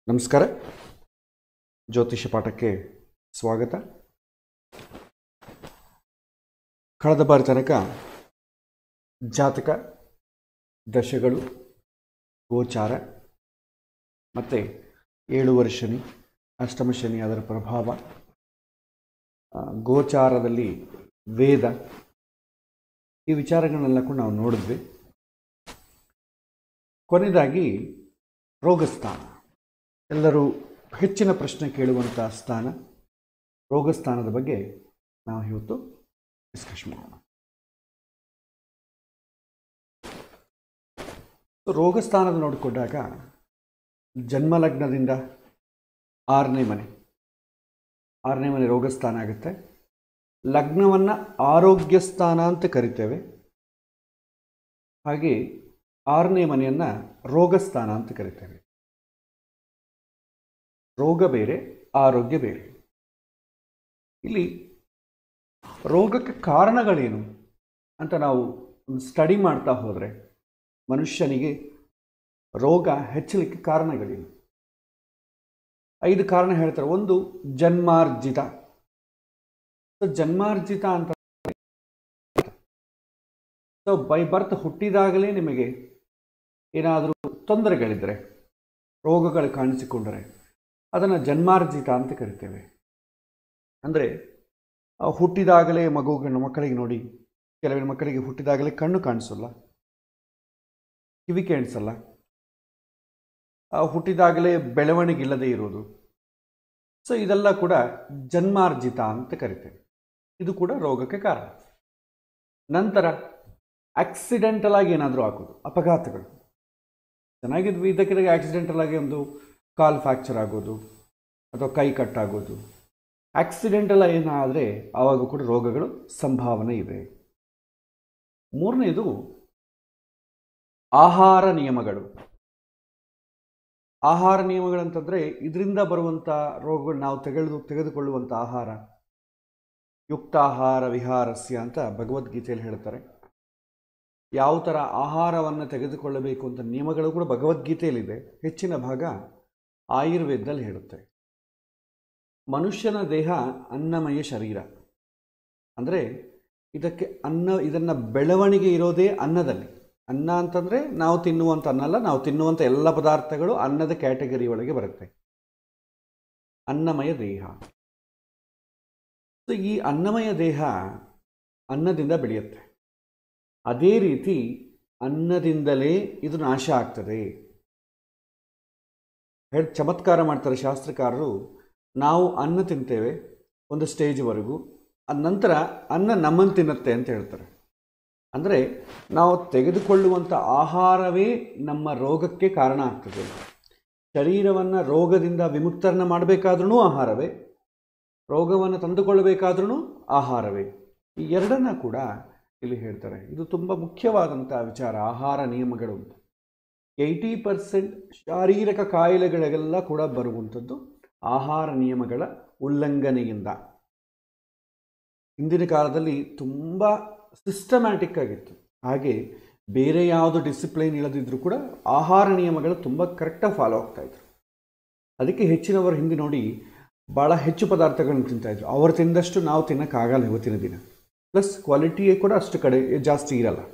ನಮಸ್ಕಾರ ಜ್ಯೋತಿಷ ಪಾಠಕ್ಕೆ ಸ್ವಾಗತ ಕಳೆದ ಬಾರಿ ತನಕ ಜಾತಕ ದಶಗಳು ಗೋಚಾರ ಮತ್ತು ಏಳುವರೆ ಶನಿ ಅಷ್ಟಮ ಶನಿ ಅದರ ಪ್ರಭಾವ ಆ, ಗೋಚಾರದಲ್ಲಿ ವೇದ ಈ ವಿಚಾರಗಳನ್ನೆಲ್ಲ ಕೂಡ ನಾವು ನೋಡಿದ್ವಿ ಕೊನೆಯದಾಗಿ ರೋಗಸ್ಥಾನ ಎಲ್ಲರೂ ಹೆಚ್ಚಿನ ಪ್ರಶ್ನೆ ಕೇಳುವಂಥ ಸ್ಥಾನ ರೋಗಸ್ಥಾನದ ಬಗ್ಗೆ ನಾವು ಇವತ್ತು ಡಿಸ್ಕಸ್ ಮಾಡೋಣ ರೋಗಸ್ಥಾನದ ನೋಡಿಕೊಂಡಾಗ ಜನ್ಮಲಗ್ನದಿಂದ ಆರನೇ ಮನೆ ಆರನೇ ಮನೆ ರೋಗಸ್ಥಾನ ಆಗುತ್ತೆ ಲಗ್ನವನ್ನು ಆರೋಗ್ಯ ಸ್ಥಾನ ಅಂತ ಕರಿತೇವೆ ಹಾಗೆ ಆರನೇ ಮನೆಯನ್ನು ರೋಗಸ್ಥಾನ ಅಂತ ಕರಿತೇವೆ ರೋಗ ಬೇರೆ ಆರೋಗ್ಯ ಬೇರೆ ಇಲ್ಲಿ ರೋಗಕ್ಕೆ ಕಾರಣಗಳೇನು ಅಂತ ನಾವು ಸ್ಟಡಿ ಮಾಡ್ತಾ ಹೋದರೆ ಮನುಷ್ಯನಿಗೆ ರೋಗ ಹೆಚ್ಚಲಿಕ್ಕೆ ಕಾರಣಗಳೇನು ಐದು ಕಾರಣ ಹೇಳ್ತಾರೆ ಒಂದು ಜನ್ಮಾರ್ಜಿತ ಸೊ ಜನ್ಮಾರ್ಜಿತ ಅಂತ ಸೊ ಬೈ ಬರ್ತ್ ಹುಟ್ಟಿದಾಗಲೇ ನಿಮಗೆ ಏನಾದರೂ ತೊಂದರೆಗಳಿದ್ದರೆ ರೋಗಗಳು ಕಾಣಿಸಿಕೊಂಡರೆ ಅದನ್ನು ಜನ್ಮಾರ್ಜಿತ ಅಂತ ಕರಿತೇವೆ ಅಂದರೆ ಹುಟ್ಟಿದಾಗಲೇ ಮಗುವಿನ ಮಕ್ಕಳಿಗೆ ನೋಡಿ ಕೆಲವಿನ ಮಕ್ಕಳಿಗೆ ಹುಟ್ಟಿದಾಗಲೇ ಕಣ್ಣು ಕಾಣಿಸಲ್ಲ ಕಿವಿ ಕೇಳಿಸಲ್ಲ ಆ, ಹುಟ್ಟಿದಾಗಲೇ ಬೆಳವಣಿಗೆ ಇಲ್ಲದೆ ಇರೋದು ಸೊ ಇದೆಲ್ಲ ಕೂಡ ಜನ್ಮಾರ್ಜಿತ ಅಂತ ಕರಿತೇವೆ ಇದು ಕೂಡ ರೋಗಕ್ಕೆ ಕಾರಣ ನಂತರ ಆಕ್ಸಿಡೆಂಟಲ್ ಆಗಿ ಏನಾದರೂ ಆಗೋದು ಅಪಘಾತಗಳು ಚೆನ್ನಾಗಿದ್ವಿ ಇದಕ್ಕೆ ಆಕ್ಸಿಡೆಂಟಲ್ ಆಗಿ ಒಂದು ಕಾಲ್ ಫ್ರ್ಯಾಕ್ಚರ್ ಆಗೋದು ಅಥವಾ ಕೈ ಕಟ್ಟಾಗೋದು ಆಕ್ಸಿಡೆಂಟಲ್ ಏನಾದರೆ ಆವಾಗ ಕೂಡ ರೋಗಗಳು ಸಂಭಾವನೆ ಇದೆ ಮೂರನೇದು ಆಹಾರ ನಿಯಮಗಳು ಆಹಾರ ನಿಯಮಗಳಂತಂದರೆ ಇದರಿಂದ ಬರುವಂಥ ರೋಗಗಳು ನಾವು ತೆಗೆದು ತೆಗೆದುಕೊಳ್ಳುವಂಥ ಆಹಾರ ಯುಕ್ತಾಹಾರ ವಿಹಾರಸ್ಯ ಅಂತ ಭಗವದ್ಗೀತೆಯಲ್ಲಿ ಹೇಳ್ತಾರೆ ಯಾವ ಥರ ಆಹಾರವನ್ನು ತೆಗೆದುಕೊಳ್ಳಬೇಕು ಅಂತ ನಿಯಮಗಳು ಕೂಡ ಭಗವದ್ಗೀತೆಯಲ್ಲಿದೆ ಹೆಚ್ಚಿನ ಭಾಗ ಆಯುರ್ವೇದದಲ್ಲಿ ಹೇಳುತ್ತೆ ಮನುಷ್ಯನ ದೇಹ ಅನ್ನಮಯ ಶರೀರ ಅಂದರೆ ಇದಕ್ಕೆ ಅನ್ನ ಇದನ್ನು ಬೆಳವಣಿಗೆ ಇರೋದೇ ಅನ್ನದಲ್ಲಿ ಅನ್ನ ಅಂತಂದರೆ ನಾವು ತಿನ್ನುವಂಥ ಅನ್ನ ಅಲ್ಲ ನಾವು ತಿನ್ನುವಂಥ ಎಲ್ಲ ಪದಾರ್ಥಗಳು ಅನ್ನದ ಕ್ಯಾಟಗರಿ ಒಳಗೆ ಬರುತ್ತೆ ಅನ್ನಮಯ ದೇಹ ಸೊ ಈ ಅನ್ನಮಯ ದೇಹ ಅನ್ನದಿಂದ ಬೆಳೆಯುತ್ತೆ ಅದೇ ರೀತಿ ಅನ್ನದಿಂದಲೇ ಇದು ನಾಶ ಆಗ್ತದೆ ಹೇಳಿ ಚಮತ್ಕಾರ ಮಾಡ್ತಾರೆ ಶಾಸ್ತ್ರಕಾರರು ನಾವು ಅನ್ನ ತಿಂತೇವೆ ಒಂದು ಸ್ಟೇಜ್ವರೆಗೂ ಅದ ನಂತರ ಅನ್ನ ನಮ್ಮನ್ನು ತಿನ್ನುತ್ತೆ ಅಂತ ಹೇಳ್ತಾರೆ ಅಂದರೆ ನಾವು ತೆಗೆದುಕೊಳ್ಳುವಂಥ ಆಹಾರವೇ ನಮ್ಮ ರೋಗಕ್ಕೆ ಕಾರಣ ಆಗ್ತದೆ ಶರೀರವನ್ನು ರೋಗದಿಂದ ವಿಮುಕ್ತರನ್ನ ಮಾಡಬೇಕಾದ್ರೂ ಆಹಾರವೇ ರೋಗವನ್ನು ತಂದುಕೊಳ್ಳಬೇಕಾದ್ರೂ ಆಹಾರವೇ ಈ ಎರಡನ್ನ ಕೂಡ ಇಲ್ಲಿ ಹೇಳ್ತಾರೆ ಇದು ತುಂಬ ಮುಖ್ಯವಾದಂಥ ವಿಚಾರ ಆಹಾರ ನಿಯಮಗಳು ಅಂತ ಏಯ್ಟಿ ಪರ್ಸೆಂಟ್ ಶಾರೀರಿಕ ಕಾಯಿಲೆಗಳಿಗೆಲ್ಲ ಕೂಡ ಬರುವಂಥದ್ದು ಆಹಾರ ನಿಯಮಗಳ ಉಲ್ಲಂಘನೆಯಿಂದ ಹಿಂದಿನ ಕಾಲದಲ್ಲಿ ತುಂಬ ಸಿಸ್ಟಮ್ಯಾಟಿಕ್ ಆಗಿತ್ತು ಹಾಗೆ ಬೇರೆ ಯಾವುದು ಡಿಸಿಪ್ಲೈನ್ ಇಲ್ಲದಿದ್ದರೂ ಕೂಡ ಆಹಾರ ನಿಯಮಗಳು ತುಂಬ ಕರೆಕ್ಟಾಗಿ ಫಾಲೋ ಆಗ್ತಾಯಿದ್ರು ಅದಕ್ಕೆ ಹೆಚ್ಚಿನವರು ಹಿಂದೆ ನೋಡಿ ಭಾಳ ಹೆಚ್ಚು ಪದಾರ್ಥಗಳನ್ನು ತಿಂತಾಯಿದ್ರು ಅವರು ತಿಂದಷ್ಟು ನಾವು ತಿನ್ನೋಕ್ಕಾಗಲ್ಲ ಇವತ್ತಿನ ದಿನ ಪ್ಲಸ್ ಕ್ವಾಲಿಟಿಯೇ ಕೂಡ ಅಷ್ಟು ಕಡೆ ಜಾಸ್ತಿ ಇರಲ್ಲ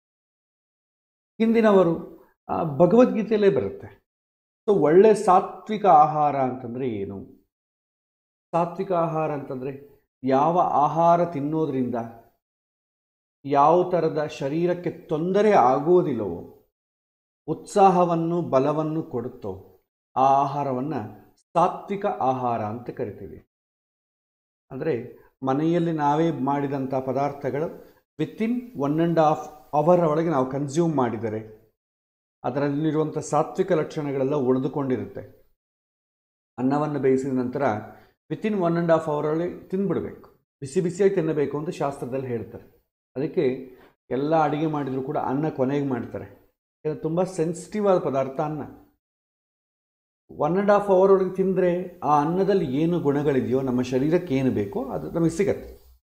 ಹಿಂದಿನವರು ಆ, ಭಗವದ್ಗೀತೆಯಲ್ಲೇ ಬರುತ್ತೆ ಸೊ ಒಳ್ಳೆ ಸಾತ್ವಿಕ ಆಹಾರ ಅಂತಂದರೆ ಏನು ಸಾತ್ವಿಕ ಆಹಾರ ಅಂತಂದರೆ ಯಾವ ಆಹಾರ ತಿನ್ನೋದ್ರಿಂದ ಯಾವ ಥರದ ಶರೀರಕ್ಕೆ ತೊಂದರೆ ಆಗುವುದಿಲ್ಲವೋ ಉತ್ಸಾಹವನ್ನು ಬಲವನ್ನು ಕೊಡುತ್ತೋ ಆ ಆಹಾರವನ್ನು ಸಾತ್ವಿಕ ಆಹಾರ ಅಂತ ಕರಿತೀವಿ ಅಂದರೆ ಮನೆಯಲ್ಲಿ ನಾವೇ ಮಾಡಿದಂಥ ಪದಾರ್ಥಗಳು within one and half hour ಒಳಗೆ ನಾವು ಕನ್ಸ್ಯೂಮ್ ಮಾಡಿದರೆ ಅದರಲ್ಲಿರುವಂಥ ಸಾತ್ವಿಕ ಲಕ್ಷಣಗಳೆಲ್ಲ ಉಳಿದುಕೊಂಡಿರುತ್ತೆ ಅನ್ನವನ್ನು ಬೇಯಿಸಿದ ನಂತರ ವಿತಿನ್ ಒನ್ ಆ್ಯಂಡ್ ಹಾಫ್ ಅವರಲ್ಲಿ ತಿಂದ್ಬಿಡಬೇಕು ಬಿಸಿ ಬಿಸಿಯಾಗಿ ತಿನ್ನಬೇಕು ಅಂತ ಶಾಸ್ತ್ರದಲ್ಲಿ ಹೇಳ್ತಾರೆ ಅದಕ್ಕೆ ಎಲ್ಲ ಅಡುಗೆ ಮಾಡಿದರೂ ಕೂಡ ಅನ್ನ ಕೊನೆಗೆ ಮಾಡ್ತಾರೆ ಇದು ತುಂಬ ಸೆನ್ಸಿಟಿವ್ ಆದ ಪದಾರ್ಥ ಅನ್ನ ಒನ್ ಆ್ಯಂಡ್ ಹಾಫ್ ಅವರ್ ಒಳಗೆ ತಿಂದರೆ ಆ ಅನ್ನದಲ್ಲಿ ಏನು ಗುಣಗಳಿದೆಯೋ ನಮ್ಮ ಶರೀರಕ್ಕೆ ಏನು ಬೇಕೋ ಅದು ನಮಗೆ ಸಿಗತ್ತೆ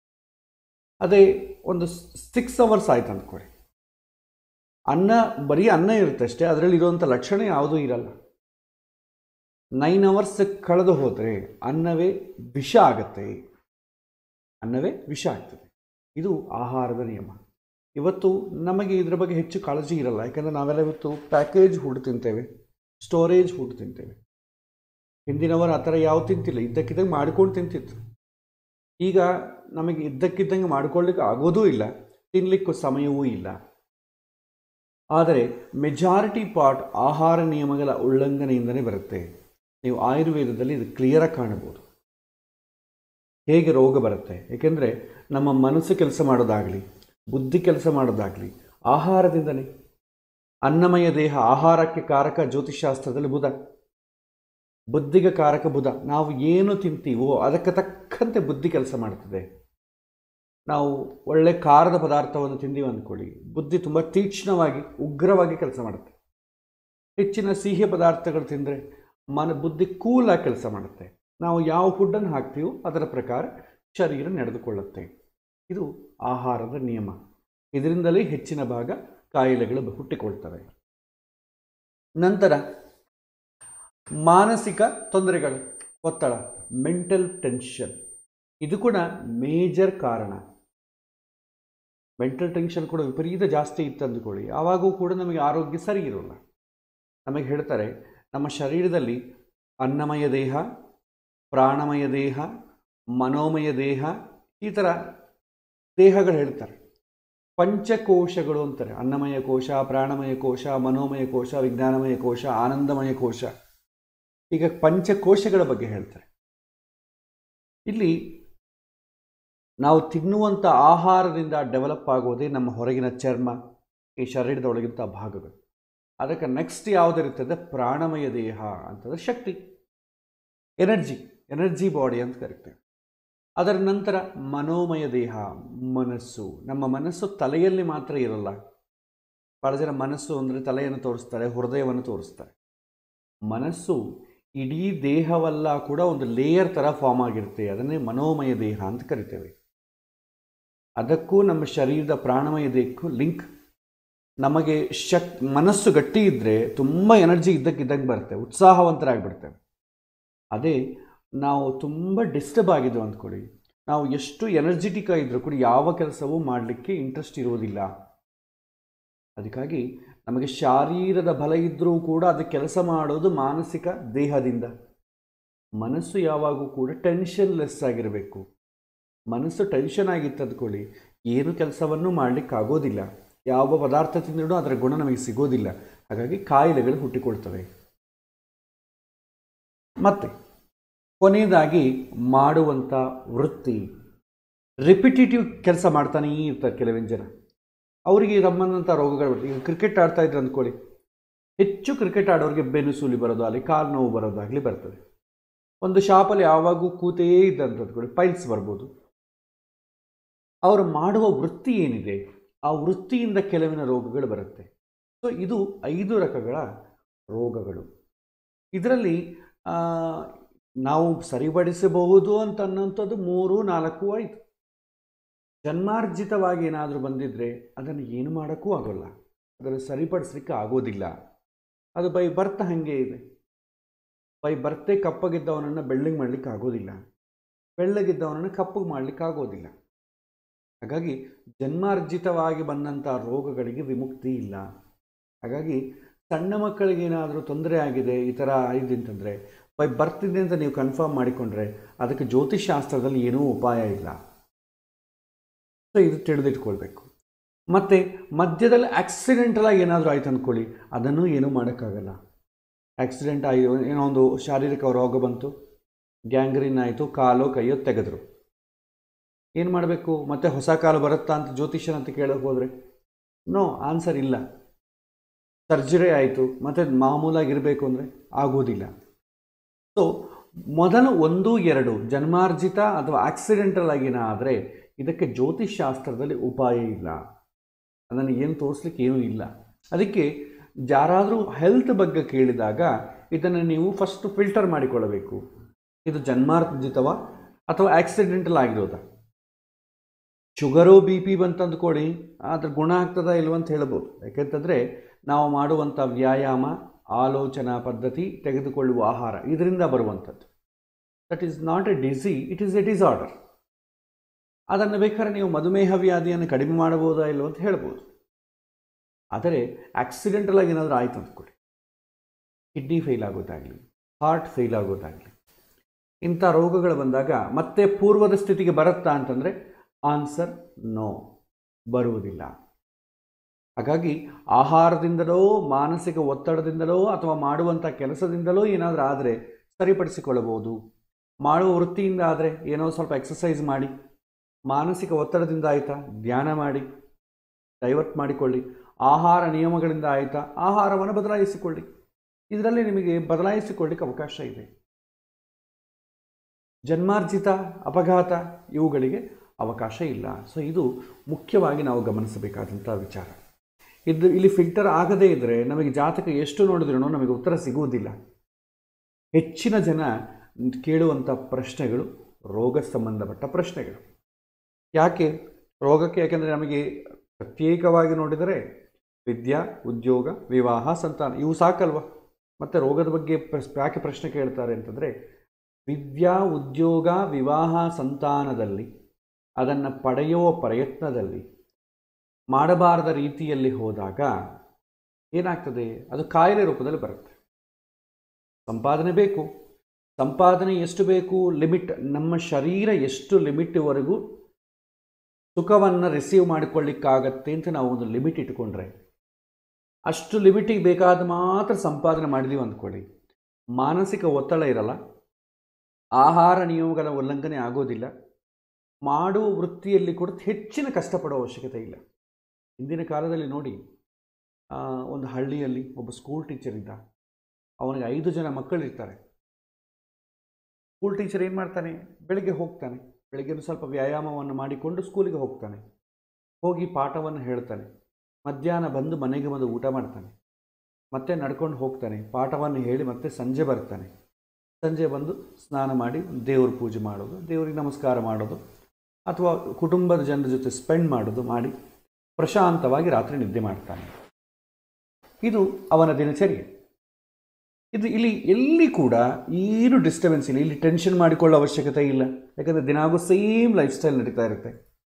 ಅದೇ ಒಂದು ಸಿಕ್ಸ್ ಅವರ್ಸ್ ಆಯ್ತು ಅಂದ್ಕೊಳ್ಳಿ ಅನ್ನ ಬರೀ ಅನ್ನ ಇರುತ್ತೆ ಅಷ್ಟೇ ಅದರಲ್ಲಿ ಇರುವಂಥ ಲಕ್ಷಣ ಯಾವುದೂ ಇರಲ್ಲ ನೈನ್ ಅವರ್ಸ್ ಕಳೆದು ಹೋದರೆ ಅನ್ನವೇ ವಿಷ ಆಗತ್ತೆ ಅನ್ನವೇ ವಿಷ ಆಗ್ತದೆ ಇದು ಆಹಾರದ ನಿಯಮ ಇವತ್ತು ನಮಗೆ ಇದರ ಬಗ್ಗೆ ಹೆಚ್ಚು ಕಾಳಜಿ ಇರಲ್ಲ ಯಾಕಂದರೆ ನಾವೆಲ್ಲ ಇವತ್ತು ಪ್ಯಾಕೇಜ್ ಫುಡ್ ತಿಂತೇವೆ ಸ್ಟೋರೇಜ್ ಫುಡ್ ತಿಂತೇವೆ ಹಿಂದಿನವರು ಆ ಥರ ಯಾವ ತಿಂತಿಲ್ಲ ಇದ್ದಕ್ಕಿದ್ದಂಗೆ ಮಾಡ್ಕೊಂಡು ತಿಂತಿತ್ತು ಈಗ ನಮಗೆ ಇದ್ದಕ್ಕಿದ್ದಂಗೆ ಮಾಡ್ಕೊಳ್ಳಿಕ್ಕೆ ಆಗೋದೂ ಇಲ್ಲ ತಿನ್ನಲಿಕ್ಕೂ ಸಮಯವೂ ಇಲ್ಲ ಆದರೆ ಮೆಜಾರಿಟಿ ಪಾರ್ಟ್ ಆಹಾರ ನಿಯಮಗಳ ಉಲ್ಲಂಘನೆಯಿಂದಲೇ ಬರುತ್ತೆ ನೀವು ಆಯುರ್ವೇದದಲ್ಲಿ ಇದು ಕ್ಲಿಯರಾಗಿ ಕಾಣಬಹುದು ಹೇಗೆ ರೋಗ ಬರುತ್ತೆ ಏಕೆಂದರೆ ನಮ್ಮ ಮನಸ್ಸು ಕೆಲಸ ಮಾಡೋದಾಗಲಿ ಬುದ್ಧಿ ಕೆಲಸ ಮಾಡೋದಾಗಲಿ ಆಹಾರದಿಂದಲೇ ಅನ್ನಮಯ ದೇಹ ಆಹಾರಕ್ಕೆ ಕಾರಕ ಜ್ಯೋತಿಷಾಸ್ತ್ರದಲ್ಲಿ ಬುಧ ಬುದ್ಧಿಗೆ ಕಾರಕ ಬುಧ ನಾವು ಏನು ತಿಂತೀವೋ ಅದಕ್ಕೆ ತಕ್ಕಂತೆ ಬುದ್ಧಿ ಕೆಲಸ ಮಾಡ್ತದೆ ನಾವು ಒಳ್ಳೆ ಖಾರದ ಪದಾರ್ಥವನ್ನು ತಿಂದೀವಿ ಅಂದ್ಕೊಳ್ಳಿ ಬುದ್ಧಿ ತುಂಬ ತೀಕ್ಷ್ಣವಾಗಿ ಉಗ್ರವಾಗಿ ಕೆಲಸ ಮಾಡುತ್ತೆ ಹೆಚ್ಚಿನ ಸಿಹಿ ಪದಾರ್ಥಗಳು ತಿಂದರೆ ಮನ ಬುದ್ಧಿ ಕೂಲಾಗಿ ಕೆಲಸ ಮಾಡುತ್ತೆ ನಾವು ಯಾವ ಫುಡ್ಡನ್ನು ಹಾಕ್ತೀವೋ ಅದರ ಪ್ರಕಾರ ಶರೀರ ನಡೆದುಕೊಳ್ಳುತ್ತೆ ಇದು ಆಹಾರದ ನಿಯಮ ಇದರಿಂದಲೇ ಹೆಚ್ಚಿನ ಭಾಗ ಕಾಯಿಲೆಗಳು ಹುಟ್ಟಿಕೊಳ್ತವೆ ನಂತರ ಮಾನಸಿಕ ತೊಂದರೆಗಳು ಒತ್ತಡ ಮೆಂಟಲ್ ಟೆನ್ಷನ್ ಇದು ಕೂಡ ಮೇಜರ್ ಕಾರಣ ಮೆಂಟಲ್ ಟೆನ್ಷನ್ ಕೂಡ ವಿಪರೀತ ಜಾಸ್ತಿ ಇತ್ತು ಅಂದ್ಕೊಳ್ಳಿ ಆವಾಗೂ ಕೂಡ ನಮಗೆ ಆರೋಗ್ಯ ಸರಿ ಇರೋಲ್ಲ ನಮಗೆ ಹೇಳ್ತಾರೆ ನಮ್ಮ ಶರೀರದಲ್ಲಿ ಅನ್ನಮಯ ದೇಹ ಪ್ರಾಣಮಯ ದೇಹ ಮನೋಮಯ ದೇಹ ಈ ಥರ ದೇಹಗಳು ಹೇಳ್ತಾರೆ ಪಂಚಕೋಶಗಳು ಅಂತಾರೆ ಅನ್ನಮಯ ಕೋಶ ಪ್ರಾಣಮಯ ಕೋಶ ಮನೋಮಯ ಕೋಶ ವಿಜ್ಞಾನಮಯ ಕೋಶ ಆನಂದಮಯ ಕೋಶ ಈಗ ಪಂಚಕೋಶಗಳ ಬಗ್ಗೆ ಹೇಳ್ತಾರೆ ಇಲ್ಲಿ ನಾವು ತಿನ್ನುವಂಥ ಆಹಾರದಿಂದ ಡೆವಲಪ್ ಆಗೋದೇ ನಮ್ಮ ಹೊರಗಿನ ಚರ್ಮ ಈ ಶರೀರದ ಒಳಗಿಂಥ ಭಾಗಗಳು ಅದಕ್ಕೆ ನೆಕ್ಸ್ಟ್ ಯಾವುದಿರುತ್ತದೆ ಪ್ರಾಣಮಯ ದೇಹ ಅಂತಂದರೆ ಶಕ್ತಿ ಎನರ್ಜಿ ಎನರ್ಜಿ ಬಾಡಿ ಅಂತ ಕರಿತೇವೆ ಅದರ ನಂತರ ಮನೋಮಯ ದೇಹ ಮನಸ್ಸು ನಮ್ಮ ಮನಸ್ಸು ತಲೆಯಲ್ಲಿ ಮಾತ್ರ ಇರಲ್ಲ ಭಾಳ ಜನ ಮನಸ್ಸು ಅಂದರೆ ತಲೆಯನ್ನು ತೋರಿಸ್ತಾರೆ ಹೃದಯವನ್ನು ತೋರಿಸ್ತಾರೆ ಮನಸ್ಸು ಇಡೀ ದೇಹವೆಲ್ಲ ಕೂಡ ಒಂದು ಲೇಯರ್ ಥರ ಫಾರ್ಮ್ ಆಗಿರುತ್ತೆ ಅದನ್ನೇ ಮನೋಮಯ ದೇಹ ಅಂತ ಕರಿತೇವೆ ಅದಕ್ಕೂ ನಮ್ಮ ಶರೀರದ ಪ್ರಾಣಮಯ ದೇಹಕ್ಕೂ ಲಿಂಕ್ ನಮಗೆ ಶಕ್ ಮನಸ್ಸು ಗಟ್ಟಿ ಇದ್ದರೆ ತುಂಬ ಎನರ್ಜಿ ಇದ್ದಕ್ಕಿದ್ದಂಗೆ ಬರುತ್ತೆ ಉತ್ಸಾಹವಂತರಾಗಿಬಿಡ್ತೇವೆ ಅದೇ ನಾವು ತುಂಬ ಡಿಸ್ಟರ್ಬ್ ಆಗಿದ್ದು ಅಂದ್ಕೊಳ್ಳಿ ನಾವು ಎಷ್ಟು ಎನರ್ಜೆಟಿಕ್ ಆಗಿದ್ರೂ ಕೂಡ ಯಾವ ಕೆಲಸವೂ ಮಾಡಲಿಕ್ಕೆ ಇಂಟ್ರೆಸ್ಟ್ ಇರೋದಿಲ್ಲ ಅದಕ್ಕಾಗಿ ನಮಗೆ ಶಾರೀರದ ಬಲ ಇದ್ದರೂ ಕೂಡ ಅದು ಕೆಲಸ ಮಾಡೋದು ಮಾನಸಿಕ ದೇಹದಿಂದ ಮನಸ್ಸು ಯಾವಾಗೂ ಕೂಡ ಟೆನ್ಷನ್ ಲೆಸ್ ಆಗಿರಬೇಕು ಮನಸ್ಸು ಟೆನ್ಷನ್ ಆಗಿತ್ತು ಅಂದ್ಕೊಳ್ಳಿ ಏನು ಕೆಲಸವನ್ನು ಮಾಡಲಿಕ್ಕಾಗೋದಿಲ್ಲ ಯಾವ ಪದಾರ್ಥ ತಿಂದರೂ ಅದರ ಗುಣ ನಮಗೆ ಸಿಗೋದಿಲ್ಲ ಹಾಗಾಗಿ ಕಾಯಿಲೆಗಳು ಹುಟ್ಟಿಕೊಳ್ತವೆ ಮತ್ತು ಕೊನೆಯದಾಗಿ ಮಾಡುವಂಥ ವೃತ್ತಿ ರಿಪಿಟೇಟಿವ್ ಕೆಲಸ ಮಾಡ್ತಾನೇ ಇರ್ತಾರೆ ಕೆಲವಿನ ಜನ ಅವರಿಗೆ ಸಂಬಂಧಂಥ ರೋಗಗಳು ಬರ್ತವೆ ಈಗ ಕ್ರಿಕೆಟ್ ಆಡ್ತಾ ಇದ್ರು ಅಂದ್ಕೊಳ್ಳಿ ಹೆಚ್ಚು ಕ್ರಿಕೆಟ್ ಆಡೋರಿಗೆ ಬೆನ್ನು ಸೂಲಿ ಬರೋದಾಗಲಿ ಕಾಲು ನೋವು ಬರೋದಾಗಲಿ ಬರ್ತದೆ ಒಂದು ಶಾಪಲ್ಲಿ ಯಾವಾಗೂ ಕೂತೇ ಇದ್ದಂತ ಅಂದ್ಕೊಳ್ಳಿ ಪೈಲ್ಸ್ ಬರ್ಬೋದು ಅವರು ಮಾಡುವ ವೃತ್ತಿ ಏನಿದೆ ಆ ವೃತ್ತಿಯಿಂದ ಕೆಲವಿನ ರೋಗಗಳು ಬರುತ್ತೆ ಸೊ ಇದು ಐದು ರಕಗಳ ರೋಗಗಳು ಇದರಲ್ಲಿ ನಾವು ಸರಿಪಡಿಸಬಹುದು ಅಂತ ಅನ್ನೋಂಥದ್ದು ಮೂರು ನಾಲ್ಕು ಆಯಿತು ಜನ್ಮಾರ್ಜಿತವಾಗಿ ಏನಾದರೂ ಬಂದಿದ್ದರೆ ಅದನ್ನು ಏನು ಮಾಡೋಕ್ಕೂ ಆಗೋಲ್ಲ ಅದನ್ನು ಸರಿಪಡಿಸ್ಲಿಕ್ಕೆ ಆಗೋದಿಲ್ಲ ಅದು ಬೈ ಬರ್ತ ಹಾಗೆ ಇದೆ ಬೈ ಬರ್ತೆ ಕಪ್ಪಗಿದ್ದವನನ್ನು ಬೆಳ್ಳಗೆ ಮಾಡಲಿಕ್ಕೆ ಆಗೋದಿಲ್ಲ ಬೆಳ್ಳಗಿದ್ದವನನ್ನು ಕಪ್ಪಗೆ ಮಾಡಲಿಕ್ಕೆ ಆಗೋದಿಲ್ಲ ಹಾಗಾಗಿ ಜನ್ಮಾರ್ಜಿತವಾಗಿ ಬಂದಂಥ ರೋಗಗಳಿಗೆ ವಿಮುಕ್ತಿ ಇಲ್ಲ ಹಾಗಾಗಿ ಸಣ್ಣ ಮಕ್ಕಳಿಗೆ ಏನಾದರೂ ತೊಂದರೆ ಆಗಿದೆ ಈ ಥರ ಆಗಿದೆ ಅಂತಂದರೆ ಬೈ ಬರ್ತಿದೆ ಅಂತ ನೀವು ಕನ್ಫರ್ಮ್ ಮಾಡಿಕೊಂಡ್ರೆ ಅದಕ್ಕೆ ಜ್ಯೋತಿಷಾಸ್ತ್ರದಲ್ಲಿ ಏನೂ ಉಪಾಯ ಇಲ್ಲ ಸೊ ಇದು ತಿಳಿದಿಟ್ಕೊಳ್ಬೇಕು ಮತ್ತು ಮಧ್ಯದಲ್ಲಿ ಆಕ್ಸಿಡೆಂಟಲಾಗಿ ಏನಾದರೂ ಆಯ್ತು ಅಂದ್ಕೊಳ್ಳಿ ಅದನ್ನು ಏನೂ ಮಾಡೋಕ್ಕಾಗಲ್ಲ ಆಕ್ಸಿಡೆಂಟ್ ಆಗಿ ಏನೋ ಒಂದು ಶಾರೀರಿಕ ರೋಗ ಬಂತು ಗ್ಯಾಂಗ್ರೀನ್ ಆಯಿತು ಕಾಲು ಕೈಯೋ ತೆಗೆದ್ರು ಏನು ಮಾಡಬೇಕು ಮತ್ತೆ ಹೊಸ ಕಾಲು ಬರುತ್ತಾ ಅಂತ ಜ್ಯೋತಿಷ್ಯನ ಅಂತ ಕೇಳೋಕೆ ಹೋದರೆ ನೋ ಆನ್ಸರ್ ಇಲ್ಲ ಸರ್ಜರಿ ಆಯಿತು ಮತ್ತು ಮಾಮೂಲಾಗಿರಬೇಕು ಅಂದರೆ ಆಗೋದಿಲ್ಲ ಸೊ ಮೊದಲು ಒಂದು ಎರಡು ಜನ್ಮಾರ್ಜಿತ ಅಥವಾ ಆಕ್ಸಿಡೆಂಟಲ್ ಆಗಿನ ಆದರೆ ಇದಕ್ಕೆ ಜ್ಯೋತಿಷ್ಶಾಸ್ತ್ರದಲ್ಲಿ ಉಪಾಯ ಇಲ್ಲ ಅದನ್ನು ಏನು ತೋರಿಸ್ಲಿಕ್ಕೆ ಏನೂ ಇಲ್ಲ ಅದಕ್ಕೆ ಯಾರಾದರೂ ಹೆಲ್ತ್ ಬಗ್ಗೆ ಕೇಳಿದಾಗ ಇದನ್ನು ನೀವು ಫಸ್ಟ್ ಫಿಲ್ಟರ್ ಮಾಡಿಕೊಳ್ಳಬೇಕು ಇದು ಜನ್ಮಾರ್ಜಿತವ ಅಥವಾ ಆಕ್ಸಿಡೆಂಟಲ್ ಆಗಿರೋದಾ ಶುಗರು ಬಿ ಪಿ ಬಂತಂದ್ಕೊಡಿ ಅದ್ರ ಗುಣ ಆಗ್ತದ ಇಲ್ವಂತ ಹೇಳ್ಬೋದು ಯಾಕೆಂತಂದರೆ ನಾವು ಮಾಡುವಂಥ ವ್ಯಾಯಾಮ ಆಲೋಚನಾ ಪದ್ಧತಿ ತೆಗೆದುಕೊಳ್ಳುವ ಆಹಾರ ಇದರಿಂದ ಬರುವಂಥದ್ದು that is not a disease it is a disorder ಅದನ್ನು ಬೇಕಾದ್ರೆ ನೀವು ಮಧುಮೇಹ ವ್ಯಾಧಿಯನ್ನು ಕಡಿಮೆ ಮಾಡಬಹುದಾ ಇಲ್ಲೋ ಅಂತ ಹೇಳ್ಬೋದು ಆದರೆ ಆಕ್ಸಿಡೆಂಟಲ್ ಆಗಿ ಏನಾದರೂ ಆಯಿತು ಅಂದ್ಕೊಳ್ಳಿ ಕಿಡ್ನಿ ಫೇಲ್ ಆಗೋದಾಗಲಿ ಹಾರ್ಟ್ ಫೇಲ್ ಆಗೋದಾಗಲಿ ಇಂಥ ರೋಗಗಳು ಬಂದಾಗ ಮತ್ತೆ ಪೂರ್ವದ ಸ್ಥಿತಿಗೆ ಬರುತ್ತಾ ಅಂತಂದರೆ ಆನ್ಸರ್ ನೋ ಬರುವುದಿಲ್ಲ ಹಾಗಾಗಿ ಆಹಾರದಿಂದಲೋ ಮಾನಸಿಕ ಒತ್ತಡದಿಂದಲೋ ಅಥವಾ ಮಾಡುವಂಥ ಕೆಲಸದಿಂದಲೋ ಏನಾದರೂ ಆದರೆ ಸರಿಪಡಿಸಿಕೊಳ್ಳಬಹುದು ಮಾಡುವ ವೃತ್ತಿಯಿಂದ ಆದರೆ ಏನೋ ಸ್ವಲ್ಪ ಎಕ್ಸಸೈಸ್ ಮಾಡಿ ಮಾನಸಿಕ ಒತ್ತಡದಿಂದ ಆಯಿತಾ ಧ್ಯಾನ ಮಾಡಿ ಡೈವರ್ಟ್ ಮಾಡಿಕೊಳ್ಳಿ ಆಹಾರ ನಿಯಮಗಳಿಂದ ಆಯಿತಾ ಆಹಾರವನ್ನು ಬದಲಾಯಿಸಿಕೊಳ್ಳಿ ಇದರಲ್ಲಿ ನಿಮಗೆ ಬದಲಾಯಿಸಿಕೊಳ್ಳಿಕ್ಕೆ ಅವಕಾಶ ಇದೆ ಜನ್ಮಾರ್ಜಿತ ಅಪಘಾತ ಇವುಗಳಿಗೆ ಅವಕಾಶ ಇಲ್ಲ ಸೊ ಇದು ಮುಖ್ಯವಾಗಿ ನಾವು ಗಮನಿಸಬೇಕಾದಂಥ ವಿಚಾರ ಇದು ಇಲ್ಲಿ ಫಿಲ್ಟರ್ ಆಗದೇ ಇದ್ದರೆ ನಮಗೆ ಜಾತಕ ಎಷ್ಟು ನೋಡಿದ್ರೂ ನಮಗೆ ಉತ್ತರ ಸಿಗುವುದಿಲ್ಲ ಹೆಚ್ಚಿನ ಜನ ಕೇಳುವಂಥ ಪ್ರಶ್ನೆಗಳು ರೋಗ ಸಂಬಂಧಪಟ್ಟ ಪ್ರಶ್ನೆಗಳು ಯಾಕೆ ರೋಗಕ್ಕೆ ಯಾಕೆಂದರೆ ನಮಗೆ ಪ್ರತ್ಯೇಕವಾಗಿ ನೋಡಿದರೆ ವಿದ್ಯಾ ಉದ್ಯೋಗ ವಿವಾಹ ಸಂತಾನ ಇವು ಸಾಕಲ್ವ ಮತ್ತು ರೋಗದ ಬಗ್ಗೆ ಪ್ರಶ್ ಯಾಕೆ ಪ್ರಶ್ನೆ ಕೇಳ್ತಾರೆ ಅಂತಂದರೆ ವಿದ್ಯಾ ಉದ್ಯೋಗ ವಿವಾಹ ಸಂತಾನದಲ್ಲಿ ಅದನ್ನು ಪಡೆಯುವ ಪ್ರಯತ್ನದಲ್ಲಿ ಮಾಡಬಾರದ ರೀತಿಯಲ್ಲಿ ಹೋದಾಗ ಏನಾಗ್ತದೆ ಅದು ಕಾಯಿಲೆ ರೂಪದಲ್ಲಿ ಬರುತ್ತೆ ಸಂಪಾದನೆ ಬೇಕು ಸಂಪಾದನೆ ಎಷ್ಟು ಬೇಕು ಲಿಮಿಟ್ ನಮ್ಮ ಶರೀರ ಎಷ್ಟು ಲಿಮಿಟ್ವರೆಗೂ ಸುಖವನ್ನು ರಿಸೀವ್ ಮಾಡಿಕೊಳ್ಳಿಕ್ಕಾಗತ್ತೆ ಅಂತ ನಾವು ಒಂದು ಲಿಮಿಟ್ ಇಟ್ಕೊಂಡ್ರೆ ಅಷ್ಟು ಲಿಮಿಟಿಗೆ ಬೇಕಾದ ಮಾತ್ರ ಸಂಪಾದನೆ ಮಾಡಿದೀವಿ ಅಂದ್ಕೊಳ್ಳಿ ಮಾನಸಿಕ ಒತ್ತಡ ಇರಲ್ಲ ಆಹಾರ ನಿಯಮಗಳ ಉಲ್ಲಂಘನೆ ಆಗೋದಿಲ್ಲ ಮಾಡುವ ವೃತ್ತಿಯಲ್ಲಿ ಕೂಡ ಹೆಚ್ಚಿನ ಕಷ್ಟಪಡೋ ಅವಶ್ಯಕತೆ ಇಲ್ಲ ಹಿಂದಿನ ಕಾಲದಲ್ಲಿ ನೋಡಿ ಆ, ಒಂದು ಹಳ್ಳಿಯಲ್ಲಿ ಒಬ್ಬ ಸ್ಕೂಲ್ ಟೀಚರ್ ಇದ್ದ ಅವನಿಗೆ ಐದು ಜನ ಮಕ್ಕಳಿರ್ತಾರೆ ಸ್ಕೂಲ್ ಟೀಚರ್ ಏನು ಮಾಡ್ತಾನೆ ಬೆಳಿಗ್ಗೆ ಹೋಗ್ತಾನೆ ಬೆಳಿಗ್ಗೆ ಒಂದು ಸ್ವಲ್ಪ ವ್ಯಾಯಾಮವನ್ನು ಮಾಡಿಕೊಂಡು ಸ್ಕೂಲಿಗೆ ಹೋಗ್ತಾನೆ ಹೋಗಿ ಪಾಠವನ್ನು ಹೇಳ್ತಾನೆ ಮಧ್ಯಾಹ್ನ ಬಂದು ಮನೆಗೆ ಬಂದು ಊಟ ಮಾಡ್ತಾನೆ ಮತ್ತೆ ನಡ್ಕೊಂಡು ಹೋಗ್ತಾನೆ ಪಾಠವನ್ನು ಹೇಳಿ ಮತ್ತೆ ಸಂಜೆ ಬರ್ತಾನೆ ಸಂಜೆ ಬಂದು ಸ್ನಾನ ಮಾಡಿ ದೇವ್ರ ಪೂಜೆ ಮಾಡೋದು ದೇವರಿಗೆ ನಮಸ್ಕಾರ ಮಾಡೋದು ಅಥವಾ ಕುಟುಂಬದ ಜನರ ಜೊತೆ ಸ್ಪೆಂಡ್ ಮಾಡೋದು ಮಾಡಿ ಪ್ರಶಾಂತವಾಗಿ ರಾತ್ರಿ ನಿದ್ದೆ ಮಾಡ್ತಾನೆ ಇದು ಅವನ ದಿನಚರ್ಯೆ ಇದು ಇಲ್ಲಿ ಎಲ್ಲಿ ಕೂಡ ಏನು ಡಿಸ್ಟರ್ಬೆನ್ಸ್ ಇಲ್ಲ ಇಲ್ಲಿ ಟೆನ್ಷನ್ ಮಾಡಿಕೊಳ್ಳೋ ಅವಶ್ಯಕತೆ ಇಲ್ಲ ಯಾಕಂದರೆ ದಿನಾಗೂ ಸೇಮ್ ಲೈಫ್ ಸ್ಟೈಲ್ ನಡೀತಾ ಇರುತ್ತೆ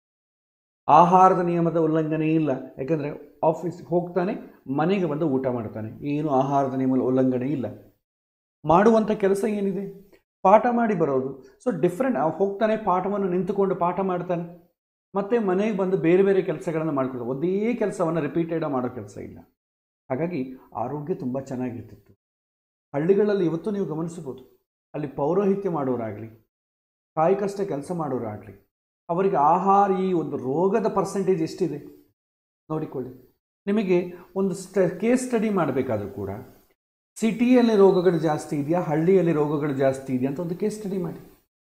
ಆಹಾರದ ನಿಯಮದ ಉಲ್ಲಂಘನೆ ಇಲ್ಲ ಯಾಕಂದರೆ ಆಫೀಸ್ ಹೋಗ್ತಾನೆ ಮನೆಗೆ ಬಂದು ಊಟ ಮಾಡ್ತಾನೆ ಏನು ಆಹಾರದ ನಿಯಮದ ಉಲ್ಲಂಘನೆ ಇಲ್ಲ ಮಾಡುವಂಥ ಕೆಲಸ ಏನಿದೆ ಪಾಠ ಮಾಡಿ ಬರೋದು ಸೊ ಡಿಫ್ರೆಂಟ್ ಹೋಗ್ತಾನೆ ಪಾಠವನ್ನು ನಿಂತುಕೊಂಡು ಪಾಠ ಮಾಡ್ತಾನೆ ಮತ್ತೆ ಮನೆಗೆ ಬಂದು ಬೇರೆ ಬೇರೆ ಕೆಲಸಗಳನ್ನು ಮಾಡ್ಕೊಳ್ತಾರೆ ಒಂದೇ ಕೆಲಸವನ್ನು ರಿಪೀಟೆಡ್ ಮಾಡೋ ಕೆಲಸ ಇಲ್ಲ ಹಾಗಾಗಿ ಆರೋಗ್ಯ ತುಂಬ ಚೆನ್ನಾಗಿರ್ತಿತ್ತು ಹಳ್ಳಿಗಳಲ್ಲಿ ಇವತ್ತು ನೀವು ಗಮನಿಸಬಹುದು ಅಲ್ಲಿ ಪೌರೋಹಿತ್ಯ ಮಾಡೋರಾಗಲಿ ಕಾಯಕಷ್ಟ ಕೆಲಸ ಮಾಡೋರಾಗಲಿ ಅವರಿಗೆ ಆಹಾರ ಈ ಒಂದು ರೋಗದ ಪರ್ಸೆಂಟೇಜ್ ಎಷ್ಟಿದೆ ನೋಡಿಕೊಳ್ಳಿ ನಿಮಗೆ ಒಂದು ಸ್ಟ ಕೇಸ್ ಸ್ಟಡಿ ಮಾಡಬೇಕಾದ್ರೂ ಕೂಡ ಸಿಟಿಯಲ್ಲಿ ರೋಗಗಳು ಜಾಸ್ತಿ ಇದೆಯಾ ಹಳ್ಳಿಯಲ್ಲಿ ರೋಗಗಳು ಜಾಸ್ತಿ ಇದೆಯಾ ಅಂತ ಒಂದು ಕೇಸ್ ಸ್ಟಡಿ ಮಾಡಿ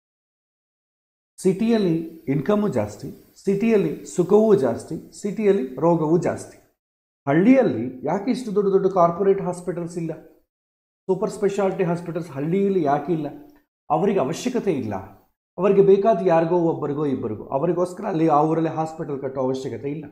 ಸಿಟಿಯಲ್ಲಿ ಇನ್ಕಮು ಜಾಸ್ತಿ ಸಿಟಿಯಲ್ಲಿ ಸುಖವೂ ಜಾಸ್ತಿ ಸಿಟಿಯಲ್ಲಿ ರೋಗವೂ ಜಾಸ್ತಿ ಹಳ್ಳಿಯಲ್ಲಿ ಯಾಕೆ ಇಷ್ಟು ದೊಡ್ಡ ದೊಡ್ಡ ಕಾರ್ಪೊರೇಟ್ ಹಾಸ್ಪಿಟಲ್ಸ್ ಇಲ್ಲ ಸೂಪರ್ ಸ್ಪೆಷಾಲಿಟಿ ಹಾಸ್ಪಿಟಲ್ಸ್ ಹಳ್ಳಿಯಲ್ಲಿ ಯಾಕೆ ಇಲ್ಲ ಅವರಿಗೆ ಅವಶ್ಯಕತೆ ಇಲ್ಲ ಅವರಿಗೆ ಬೇಕಾದ ಯಾರಿಗೋ ಒಬ್ಬರಿಗೋ ಇಬ್ಬರಿಗೋ ಅವರಿಗೋಸ್ಕರ ಅಲ್ಲಿ ಆ ಊರಲ್ಲಿ ಹಾಸ್ಪಿಟಲ್ ಕಟ್ಟೋ ಅವಶ್ಯಕತೆ ಇಲ್ಲ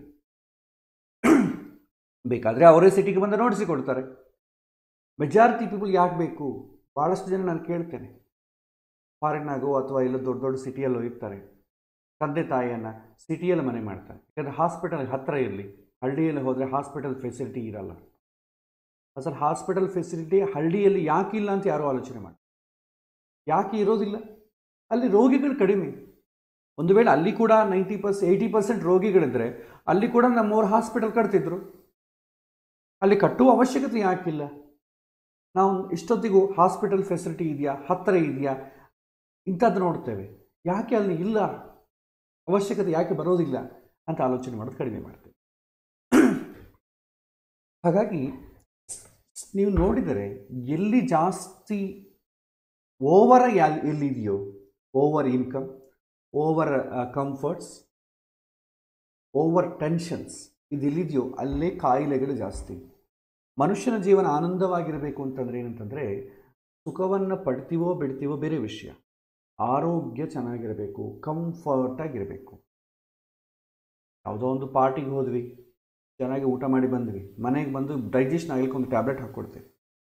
ಬೇಕಾದರೆ ಅವರೇ ಸಿಟಿಗೆ ಬಂದು ನೋಡಿಸಿಕೊಡ್ತಾರೆ ಮೆಜಾರಿಟಿ ಪೀಪಲ್ ಯಾಕೆ ಬೇಕು ಭಾಳಷ್ಟು ಜನ ನಾನು ಕೇಳ್ತೇನೆ ಫಾರಿನ್ನಾಗೋ ಅಥವಾ ಎಲ್ಲ ದೊಡ್ಡ ದೊಡ್ಡ ಸಿಟಿಯಲ್ಲೋ ಇರ್ತಾರೆ ತಂದೆ ತಾಯಿಯನ್ನು ಸಿಟಿಯಲ್ಲಿ ಮನೆ ಮಾಡ್ತಾರೆ ಯಾಕಂದರೆ ಹಾಸ್ಪಿಟಲ್ ಹತ್ತಿರ ಇರಲಿ ಹಳ್ಳಿಯಲ್ಲಿ ಹೋದರೆ ಹಾಸ್ಪಿಟಲ್ ಫೆಸಿಲಿಟಿ ಇರಲ್ಲ ಅಸಲು ಹಾಸ್ಪಿಟಲ್ ಫೆಸಿಲಿಟಿ ಹಳ್ಳಿಯಲ್ಲಿ ಯಾಕೆ ಇಲ್ಲ ಅಂತ ಯಾರೂ ಆಲೋಚನೆ ಮಾಡಿ ಯಾಕೆ ಇರೋದಿಲ್ಲ ಅಲ್ಲಿ ರೋಗಿಗಳು ಕಡಿಮೆ ಒಂದು ವೇಳೆ ಅಲ್ಲಿ ಕೂಡ ನೈಂಟಿ ಪರ್ಸ್ ಏಯ್ಟಿ ಪರ್ಸೆಂಟ್ ರೋಗಿಗಳಿದ್ದರೆ ಅಲ್ಲಿ ಕೂಡ ನಮ್ಮವ್ರು ಹಾಸ್ಪಿಟಲ್ ಕಟ್ತಿದ್ರು ಅಲ್ಲಿ ಕಟ್ಟುವ ಅವಶ್ಯಕತೆ ಯಾಕಿಲ್ಲ ನಾವು ಇಷ್ಟೊತ್ತಿಗೂ ಹಾಸ್ಪಿಟಲ್ ಫೆಸಿಲಿಟಿ ಇದೆಯಾ ಹತ್ತಿರ ಇದೆಯಾ ಇಂಥದ್ದು ನೋಡ್ತೇವೆ ಯಾಕೆ ಅಲ್ಲಿ ಇಲ್ಲ ಅವಶ್ಯಕತೆ ಯಾಕೆ ಬರೋದಿಲ್ಲ ಅಂತ ಆಲೋಚನೆ ಮಾಡೋದು ಕಡಿಮೆ ಮಾಡ್ತೇವೆ ಹಾಗಾಗಿ ನೀವು ನೋಡಿದರೆ ಎಲ್ಲಿ ಜಾಸ್ತಿ ಓವರ ಯಾ ಎಲ್ಲಿದೆಯೋ over income over comforts over tensions ಇದೆಲ್ಲಿದೆಯೋ ಅಲ್ಲೇ ಕಾಯಿಲೆಗಳು ಜಾಸ್ತಿ ಮನುಷ್ಯನ ಜೀವನ ಆನಂದವಾಗಿರಬೇಕು ಅಂತಂದರೆ ಏನಂತಂದರೆ ಸುಖವನ್ನು ಪಡ್ತೀವೋ ಬಿಡ್ತೀವೋ ಬೇರೆ ವಿಷಯ ಆರೋಗ್ಯ ಚೆನ್ನಾಗಿರಬೇಕು ಕಂಫರ್ಟಾಗಿರಬೇಕು ಯಾವುದೋ ಒಂದು ಪಾರ್ಟಿಗೆ ಹೋದ್ವಿ ಚೆನ್ನಾಗಿ ಊಟ ಮಾಡಿ ಬಂದ್ವಿ ಮನೆಗೆ ಬಂದು ಡೈಜೆಷನ್ ಆಗಲಿಕ್ಕೆ ಒಂದು ಟ್ಯಾಬ್ಲೆಟ್ ಹಾಕ್ಕೊಡ್ತೇವೆ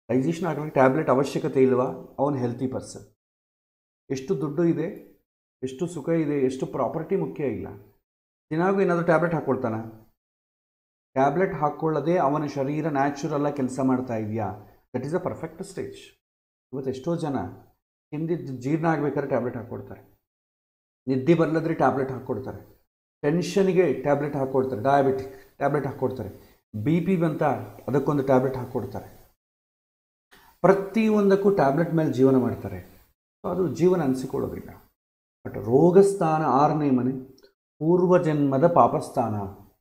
ಡೈಜೆಷನ್ ಆಗಲಿಕ್ಕೆ ಟ್ಯಾಬ್ಲೆಟ್ ಅವಶ್ಯಕತೆ ಇಲ್ವಾ ಅವನು ಹೆಲ್ತಿ ಪರ್ಸನ್ ಎಷ್ಟು ದುಡ್ಡು ಇದೆ ಎಷ್ಟು ಸುಖ ಇದೆ ಎಷ್ಟು ಪ್ರಾಪರ್ಟಿ ಮುಖ್ಯ ಇಲ್ಲ ದಿನಾಗೂ ಏನಾದರೂ ಟ್ಯಾಬ್ಲೆಟ್ ಹಾಕ್ಕೊಳ್ತಾನ ಟ್ಯಾಬ್ಲೆಟ್ ಹಾಕ್ಕೊಳ್ಳದೆ ಅವನ ಶರೀರ ನ್ಯಾಚುರಲ್ಲ ಕೆಲಸ ಮಾಡ್ತಾ ಇದೆಯಾ that is a perfect stage ಇವತ್ತು ಎಷ್ಟೋ ಜನ ಹಿಂದಿದ್ದು ಜೀರ್ಣ ಆಗಬೇಕಾದ್ರೆ ಟ್ಯಾಬ್ಲೆಟ್ ಹಾಕ್ಕೊಡ್ತಾರೆ ನಿದ್ದೆ ಬರಲಾದ್ರೆ ಟ್ಯಾಬ್ಲೆಟ್ ಹಾಕ್ಕೊಡ್ತಾರೆ ಟೆನ್ಷನ್ಗೆ ಟ್ಯಾಬ್ಲೆಟ್ ಹಾಕ್ಕೊಡ್ತಾರೆ ಡಯಾಬಿಟಿಕ್ ಟ್ಯಾಬ್ಲೆಟ್ ಹಾಕ್ಕೊಡ್ತಾರೆ ಬಿ ಪಿ ಬಂತ ಅದಕ್ಕೊಂದು ಟ್ಯಾಬ್ಲೆಟ್ ಹಾಕ್ಕೊಡ್ತಾರೆ ಪ್ರತಿಯೊಂದಕ್ಕೂ ಟ್ಯಾಬ್ಲೆಟ್ ಮೇಲೆ ಜೀವನ ಮಾಡ್ತಾರೆ ಸೊ ಅದು ಜೀವನ ಅನಿಸಿಕೊಳ್ಳೋದಿಲ್ಲ ಬಟ್ ರೋಗಸ್ಥಾನ ಆರನೇ ಮನೆ ಪೂರ್ವಜನ್ಮದ ಪಾಪಸ್ಥಾನ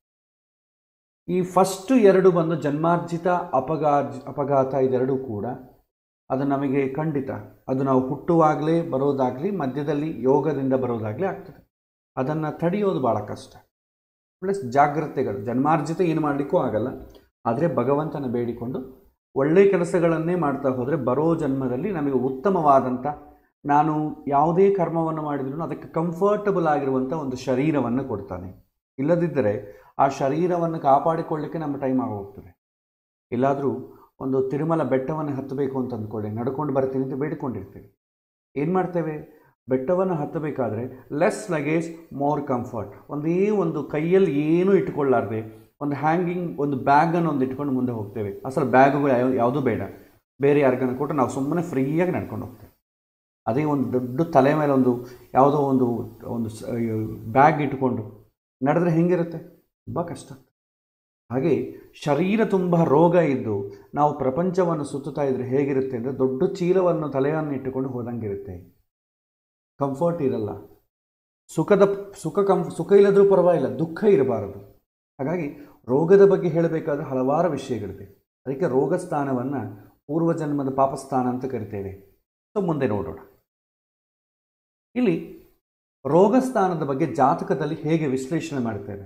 ಈ ಫಸ್ಟ್ ಎರಡು ಬಂದು ಜನ್ಮಾರ್ಜಿತ ಅಪಘಾ ಅಪಘಾತ ಇದೆರಡೂ ಕೂಡ ಅದು ನಮಗೆ ಖಂಡಿತ ಅದು ನಾವು ಹುಟ್ಟುವಾಗಲೇ ಬರೋದಾಗಲಿ ಮಧ್ಯದಲ್ಲಿ ಯೋಗದಿಂದ ಬರೋದಾಗಲಿ ಆಗ್ತದೆ ಅದನ್ನು ತಡೆಯೋದು ಭಾಳ ಕಷ್ಟ ಪ್ಲಸ್ ಜಾಗ್ರತೆಗಳು ಜನ್ಮಾರ್ಜಿತ ಏನು ಮಾಡಲಿಕ್ಕೂ ಆಗಲ್ಲ ಆದರೆ ಭಗವಂತನ ಬೇಡಿಕೊಂಡು ಒಳ್ಳೆಯ ಕೆಲಸಗಳನ್ನೇ ಮಾಡ್ತಾ ಹೋದರೆ ಬರೋ ಜನ್ಮದಲ್ಲಿ ನಮಗೆ ಉತ್ತಮವಾದಂಥ ನಾನು ಯಾವುದೇ ಕರ್ಮವನ್ನು ಮಾಡಿದ್ರು ಅದಕ್ಕೆ ಕಂಫರ್ಟಬಲ್ ಆಗಿರುವಂಥ ಒಂದು ಶರೀರವನ್ನು ಕೊಡ್ತಾನೆ ಇಲ್ಲದಿದ್ದರೆ ಆ ಶರೀರವನ್ನು ಕಾಪಾಡಿಕೊಳ್ಳಿಕ್ಕೆ ನಮ್ಮ ಟೈಮ್ ಆಗೋಗ್ತದೆ ಎಲ್ಲಾದರೂ ಒಂದು ತಿರುಮಲ ಬೆಟ್ಟವನ್ನು ಹತ್ತಬೇಕು ಅಂತ ಅಂದ್ಕೊಳ್ಳಿ ನಡ್ಕೊಂಡು ಬರ್ತೀನಿ ಅಂತ ಬೇಡಿಕೊಂಡಿರ್ತೀವಿ ಏನು ಮಾಡ್ತೇವೆ ಬೆಟ್ಟವನ್ನು ಹತ್ತಬೇಕಾದ್ರೆ ಲೆಸ್ ಲಗೇಜ್ ಮೋರ್ ಕಂಫರ್ಟ್ ಒಂದೇ ಒಂದು ಕೈಯಲ್ಲಿ ಏನೂ ಇಟ್ಕೊಳ್ಳಾರ್ದೆ ಒಂದು ಹ್ಯಾಂಗಿಂಗ್ ಒಂದು ಬ್ಯಾಗನ್ನು ಒಂದು ಇಟ್ಕೊಂಡು ಮುಂದೆ ಹೋಗ್ತೇವೆ ಅಸಲು ಬ್ಯಾಗುಗಳು ಯಾವ ಯಾವುದೂ ಬೇಡ ಬೇರೆ ಯಾರಿಗನ್ನು ಕೊಟ್ಟು ನಾವು ಸುಮ್ಮನೆ ಫ್ರೀಯಾಗಿ ನಡ್ಕೊಂಡು ಹೋಗ್ತೇವೆ ಅದೇ ಒಂದು ದೊಡ್ಡ ತಲೆ ಮೇಲೆ ಒಂದು ಯಾವುದೋ ಒಂದು ಒಂದು ಬ್ಯಾಗ್ ಇಟ್ಕೊಂಡು ನಡೆದ್ರೆ ಹೆಂಗಿರುತ್ತೆ ತುಂಬ ಕಷ್ಟ ಹಾಗೆ ಶರೀರ ತುಂಬ ರೋಗ ಇದ್ದು ನಾವು ಪ್ರಪಂಚವನ್ನು ಸುತ್ತುತ್ತಾ ಇದ್ರೆ ಹೇಗಿರುತ್ತೆ ಅಂದರೆ ದೊಡ್ಡ ಚೀಲವನ್ನು ತಲೆಯನ್ನು ಇಟ್ಟುಕೊಂಡು ಹೋದಂಗಿರುತ್ತೆ ಕಂಫರ್ಟ್ ಇರಲ್ಲ ಸುಖದ ಸುಖ ಕಂ ಸುಖ ಇಲ್ಲದ್ರೂ ಪರವಾಗಿಲ್ಲ ದುಃಖ ಇರಬಾರದು ಹಾಗಾಗಿ ರೋಗದ ಬಗ್ಗೆ ಹೇಳಬೇಕಾದ್ರೆ ಹಲವಾರು ವಿಷಯಗಳಿದೆ ಅದಕ್ಕೆ ರೋಗ ಸ್ಥಾನವನ್ನು ಪೂರ್ವಜನ್ಮದ ಪಾಪಸ್ಥಾನ ಅಂತ ಕರಿತೇವೆ ಸೊ ಮುಂದೆ ನೋಡೋಣ ಇಲ್ಲಿ ರೋಗಸ್ಥಾನದ ಬಗ್ಗೆ ಜಾತಕದಲ್ಲಿ ಹೇಗೆ ವಿಶ್ಲೇಷಣೆ ಮಾಡ್ತೇವೆ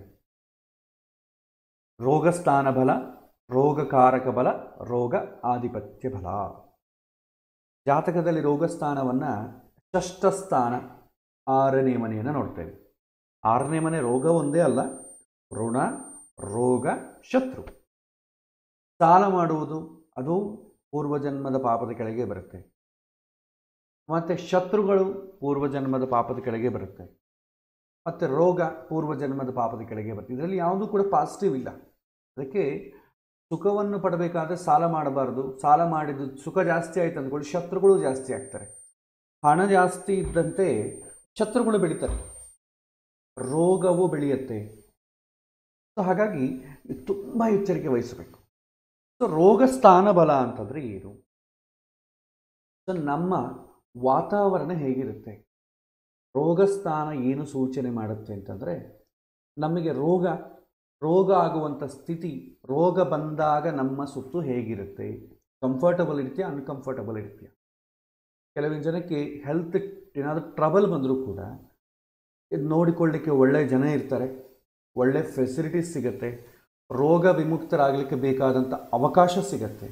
ರೋಗಸ್ಥಾನ ಬಲ ರೋಗಕಾರಕ ಬಲ ರೋಗ ಆಧಿಪತ್ಯ ಬಲ ಜಾತಕದಲ್ಲಿ ರೋಗಸ್ಥಾನವನ್ನು ಷಷ್ಠ ಸ್ಥಾನ ಆರನೇ ಮನೆಯನ್ನು ನೋಡ್ತೇವೆ ಆರನೇ ಮನೆ ರೋಗ ಒಂದೇ ಅಲ್ಲ ಋಣ ರೋಗ ಶತ್ರು ಸಾಲ ಮಾಡುವುದು ಅದು ಪೂರ್ವಜನ್ಮದ ಪಾಪದ ಕೆಳಗೆ ಬರುತ್ತೆ ಮತ್ತು ಶತ್ರುಗಳು ಪೂರ್ವಜನ್ಮದ ಪಾಪದ ಕೆಳಗೆ ಬರುತ್ತೆ ಮತ್ತು ರೋಗ ಪೂರ್ವಜನ್ಮದ ಪಾಪದ ಕೆಳಗೆ ಬರುತ್ತೆ ಇದರಲ್ಲಿ ಯಾವುದೂ ಕೂಡ ಪಾಸಿಟಿವ್ ಇಲ್ಲ ಅದಕ್ಕೆ ಸುಖವನ್ನು ಪಡಬೇಕಾದ್ರೆ ಸಾಲ ಮಾಡಬಾರ್ದು ಸಾಲ ಮಾಡಿದ್ದು ಸುಖ ಜಾಸ್ತಿ ಆಯ್ತು ಅಂದ್ಕೊಳ್ಳಿ ಶತ್ರುಗಳು ಜಾಸ್ತಿ ಆಗ್ತಾರೆ ಹಣ ಜಾಸ್ತಿ ಇದ್ದಂತೆ ಶತ್ರುಗಳು ಬೆಳೀತಾರೆ ರೋಗವು ಬೆಳೆಯುತ್ತೆ ಸೊ ಹಾಗಾಗಿ ತುಂಬ ಎಚ್ಚರಿಕೆ ವಹಿಸಬೇಕು ಸೊ ರೋಗ ಸ್ಥಾನ ಬಲ ಅಂತಂದರೆ ಏನು ಸೊ ನಮ್ಮ ವಾತಾವರಣ ಹೇಗಿರುತ್ತೆ ರೋಗಸ್ಥಾನ ಏನು ಸೂಚನೆ ಮಾಡುತ್ತೆ ಅಂತಂದರೆ ನಮಗೆ ರೋಗ ರೋಗ ಆಗುವಂಥ ಸ್ಥಿತಿ ರೋಗ ಬಂದಾಗ ನಮ್ಮ ಸುತ್ತು ಹೇಗಿರುತ್ತೆ ಕಂಫರ್ಟಬಲ್ ಇರ್ತೀಯ ಅನ್ಕಂಫರ್ಟಬಲ್ ಇರ್ತೀಯ ಕೆಲವಿನ ಜನಕ್ಕೆ ಹೆಲ್ತ್ ಏನಾದರೂ ಟ್ರಬಲ್ ಬಂದರೂ ಕೂಡ ಇದು ನೋಡಿಕೊಳ್ಳಿಕ್ಕೆ ಒಳ್ಳೆಯ ಜನ ಇರ್ತಾರೆ ಒಳ್ಳೆ ಫೆಸಿಲಿಟೀಸ್ ಸಿಗುತ್ತೆ ರೋಗ ವಿಮುಕ್ತರಾಗಲಿಕ್ಕೆ ಬೇಕಾದಂಥ ಅವಕಾಶ ಸಿಗತ್ತೆ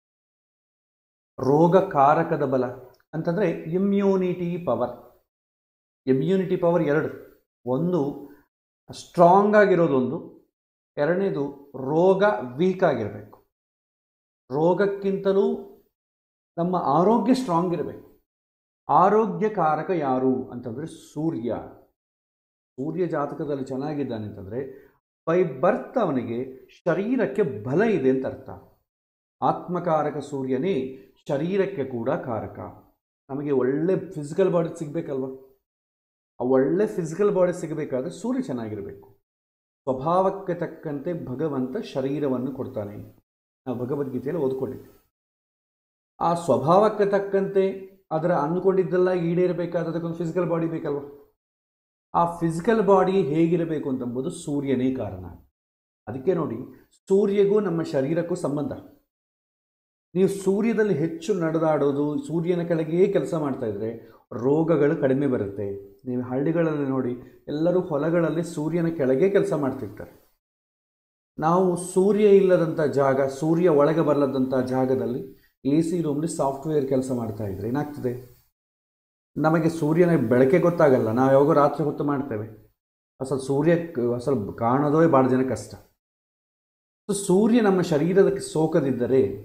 ರೋಗ ಕಾರಕದ ಬಲ ಅಂತಂದರೆ ಇಮ್ಯೂನಿಟಿ ಪವರ್ ಇಮ್ಯೂನಿಟಿ ಪವರ್ ಎರಡು ಒಂದು ಸ್ಟ್ರಾಂಗ್ ಆಗಿರೋದೊಂದು ಎರಡನೇದು ರೋಗ ವೀಕ್ ಆಗಿರಬೇಕು ರೋಗಕ್ಕಿಂತಲೂ ನಮ್ಮ ಆರೋಗ್ಯ ಸ್ಟ್ರಾಂಗ್ ಇರಬೇಕು ಆರೋಗ್ಯಕಾರಕ ಯಾರು ಅಂತಂದರೆ ಸೂರ್ಯ ಸೂರ್ಯ ಜಾತಕದಲ್ಲಿ ಚೆನ್ನಾಗಿದ್ದಾನೆ ಅಂತಂದರೆ ಬೈ ಬರ್ತ್ ಅವನಿಗೆ ಶರೀರಕ್ಕೆ ಬಲ ಇದೆ ಅಂತ ಅರ್ಥ ಆತ್ಮಕಾರಕ ಸೂರ್ಯನೇ ಶರೀರಕ್ಕೆ ಕೂಡ ಕಾರಕ ನಮಗೆ ಒಳ್ಳೆ ಫಿಸಿಕಲ್ ಬಾಡಿ ಸಿಗಬೇಕಲ್ವ ಆ ಒಳ್ಳೆ ಫಿಸಿಕಲ್ ಬಾಡಿ ಸಿಗಬೇಕಾದ್ರೆ ಸೂರ್ಯ ಚೆನ್ನಾಗಿರಬೇಕು ಸ್ವಭಾವಕ್ಕೆ ತಕ್ಕಂತೆ ಭಗವಂತ ಶರೀರವನ್ನು ಕೊಡ್ತಾನೆ ನಾವು ಭಗವದ್ಗೀತೆಯಲ್ಲಿ ಓದ್ಕೊಂಡಿದ್ದೆ ಆ ಸ್ವಭಾವಕ್ಕೆ ತಕ್ಕಂತೆ ಅದರ ಅಂದ್ಕೊಂಡಿದ್ದೆಲ್ಲ ಈಡೇರಬೇಕಾದ್ರೆ ಅದಕ್ಕೊಂದು ಫಿಸಿಕಲ್ ಬಾಡಿ ಬೇಕಲ್ವ ಆ ಫಿಸಿಕಲ್ ಬಾಡಿ ಹೇಗಿರಬೇಕು ಅಂತಂಬುದು ಸೂರ್ಯನೇ ಕಾರಣ ಅದಕ್ಕೆ ನೋಡಿ ಸೂರ್ಯಗೂ ನಮ್ಮ ಶರೀರಕ್ಕೂ ಸಂಬಂಧ ನೀವು ಸೂರ್ಯದಲ್ಲಿ ಹೆಚ್ಚು ನಡೆದಾಡೋದು ಸೂರ್ಯನ ಕೆಳಗೆಯೇ ಕೆಲಸ ಮಾಡ್ತಾ ಇದ್ದರೆ ರೋಗಗಳು ಕಡಿಮೆ ಬರುತ್ತೆ ನೀವು ಹಳ್ಳಿಗಳಲ್ಲಿ ನೋಡಿ ಎಲ್ಲರೂ ಹೊಲಗಳಲ್ಲಿ ಸೂರ್ಯನ ಕೆಳಗೆ ಕೆಲಸ ಮಾಡ್ತಿರ್ತಾರೆ ನಾವು ಸೂರ್ಯ ಇಲ್ಲದಂಥ ಜಾಗ ಸೂರ್ಯ ಒಳಗೆ ಬರಲದಂಥ ಜಾಗದಲ್ಲಿ ಎ ಸಿ ರೂಮ್ಲಿ ಸಾಫ್ಟ್ವೇರ್ ಕೆಲಸ ಮಾಡ್ತಾ ಇದ್ರೆ ಏನಾಗ್ತದೆ ನಮಗೆ ಸೂರ್ಯನ ಬೆಳಕೆ ಗೊತ್ತಾಗಲ್ಲ ನಾವು ಯಾವಾಗ ರಾತ್ರಿ ಹೊತ್ತು ಮಾಡ್ತೇವೆ ಅಸಲು ಸೂರ್ಯ ಅಸಲು ಕಾಣೋದೇ ಭಾಳ ಜನ ಕಷ್ಟ ಸೊ ಸೂರ್ಯ ನಮ್ಮ ಶರೀರದ ಸೋಕದಿದ್ದರೆ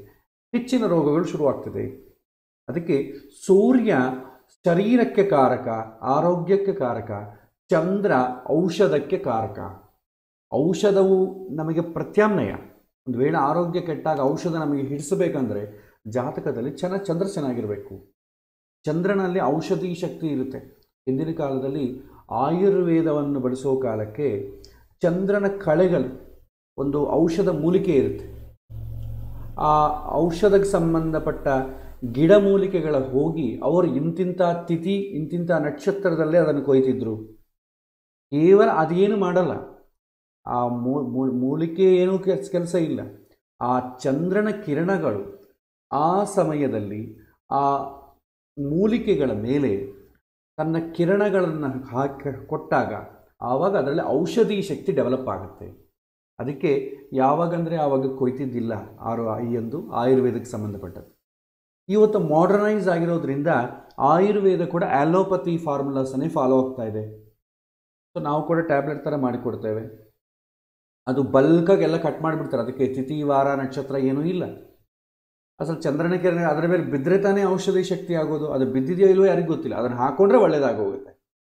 ಹೆಚ್ಚಿನ ರೋಗಗಳು ಶುರುವಾಗ್ತದೆ ಅದಕ್ಕೆ ಸೂರ್ಯ ಶರೀರಕ್ಕೆ ಕಾರಕ ಆರೋಗ್ಯಕ್ಕೆ ಕಾರಕ ಚಂದ್ರ ಔಷಧಕ್ಕೆ ಕಾರಕ ಔಷಧವು ನಮಗೆ ಪ್ರತ್ಯಾಮ್ನಾಯ ಒಂದು ವೇಳೆ ಆರೋಗ್ಯ ಕೆಟ್ಟಾಗ ಔಷಧ ನಮಗೆ ಹಿಡಿಸಬೇಕಂದ್ರೆ ಜಾತಕದಲ್ಲಿ ಚೆನ್ನ ಚಂದ್ರ ಚೆನ್ನಾಗಿರಬೇಕು ಚಂದ್ರನಲ್ಲಿ ಔಷಧಿ ಶಕ್ತಿ ಇರುತ್ತೆ ಹಿಂದಿನ ಕಾಲದಲ್ಲಿ ಆಯುರ್ವೇದವನ್ನು ಬಳಸೋ ಕಾಲಕ್ಕೆ ಚಂದ್ರನ ಕಳೆಗಳು ಒಂದು ಔಷಧ ಮೂಲಿಕೆ ಇರುತ್ತೆ ಆ ಔಷಧಕ್ಕೆ ಸಂಬಂಧಪಟ್ಟ ಗಿಡಮೂಲಿಕೆಗಳ ಹೋಗಿ ಅವರು ಇಂತಿಂಥ ತಿಥಿ ಇಂತಿಂಥ ನಕ್ಷತ್ರದಲ್ಲೇ ಅದನ್ನು ಕೊಯ್ತಿದ್ರು ಕೇವಲ ಅದೇನು ಮಾಡಲ್ಲ ಆ ಮೂ- ಮೂ- ಮೂಲಿಕೆ ಏನೂ ಕೆಲ್ಸ ಕೆಲಸ ಇಲ್ಲ ಆ ಚಂದ್ರನ ಕಿರಣಗಳು ಆ ಸಮಯದಲ್ಲಿ ಆ ಮೂಲಿಕೆಗಳ ಮೇಲೆ ತನ್ನ ಕಿರಣಗಳನ್ನು ಹಾಕಿ ಕೊಟ್ಟಾಗ ಆವಾಗ ಅದರಲ್ಲಿ ಔಷಧಿ ಶಕ್ತಿ ಡೆವಲಪ್ ಆಗುತ್ತೆ ಅದಕ್ಕೆ ಯಾವಾಗಂದರೆ ಆವಾಗ ಕೊಯ್ತಿದ್ದಿಲ್ಲ ಆರು ಈ ಒಂದು ಆಯುರ್ವೇದಕ್ಕೆ ಸಂಬಂಧಪಟ್ಟದ್ದು ಇವತ್ತು ಮಾಡರ್ನೈಸ್ ಆಗಿರೋದ್ರಿಂದ ಆಯುರ್ವೇದ ಕೂಡ ಆಲೋಪತಿ ಫಾರ್ಮುಲಾಸನ್ನೇ ಫಾಲೋ ಆಗ್ತಾ ಇದೆ ಸೊ ನಾವು ಕೂಡ ಟ್ಯಾಬ್ಲೆಟ್ ಥರ ಮಾಡಿಕೊಡ್ತೇವೆ ಅದು ಬಲ್ಕಾಗೆಲ್ಲ ಕಟ್ ಮಾಡಿಬಿಡ್ತಾರೆ ಅದಕ್ಕೆ ತಿಥಿ ವಾರ ನಕ್ಷತ್ರ ಏನೂ ಇಲ್ಲ ಅಸಲು ಚಂದ್ರನ ಕಿರಣ ಅದರ ಮೇಲೆ ಬಿದ್ದರೆ ತಾನೇ ಔಷಧಿ ಶಕ್ತಿ ಆಗೋದು ಅದು ಬಿದ್ದಿದೆಯೋ ಇಲ್ವೋ ಯಾರಿಗೂ ಗೊತ್ತಿಲ್ಲ ಅದನ್ನು ಹಾಕೊಂಡ್ರೆ ಒಳ್ಳೇದಾಗೋಗುತ್ತೆ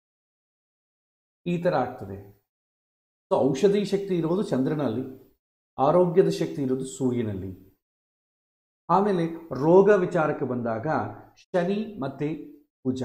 ಈ ಥರ ಆಗ್ತದೆ ಸೊ ಔಷಧಿ ಶಕ್ತಿ ಇರೋದು ಚಂದ್ರನಲ್ಲಿ ಆರೋಗ್ಯದ ಶಕ್ತಿ ಇರೋದು ಸೂರ್ಯನಲ್ಲಿ ಆಮೇಲೆ ರೋಗ ವಿಚಾರಕ್ಕೆ ಬಂದಾಗ ಶನಿ ಮತ್ತು ಕುಜ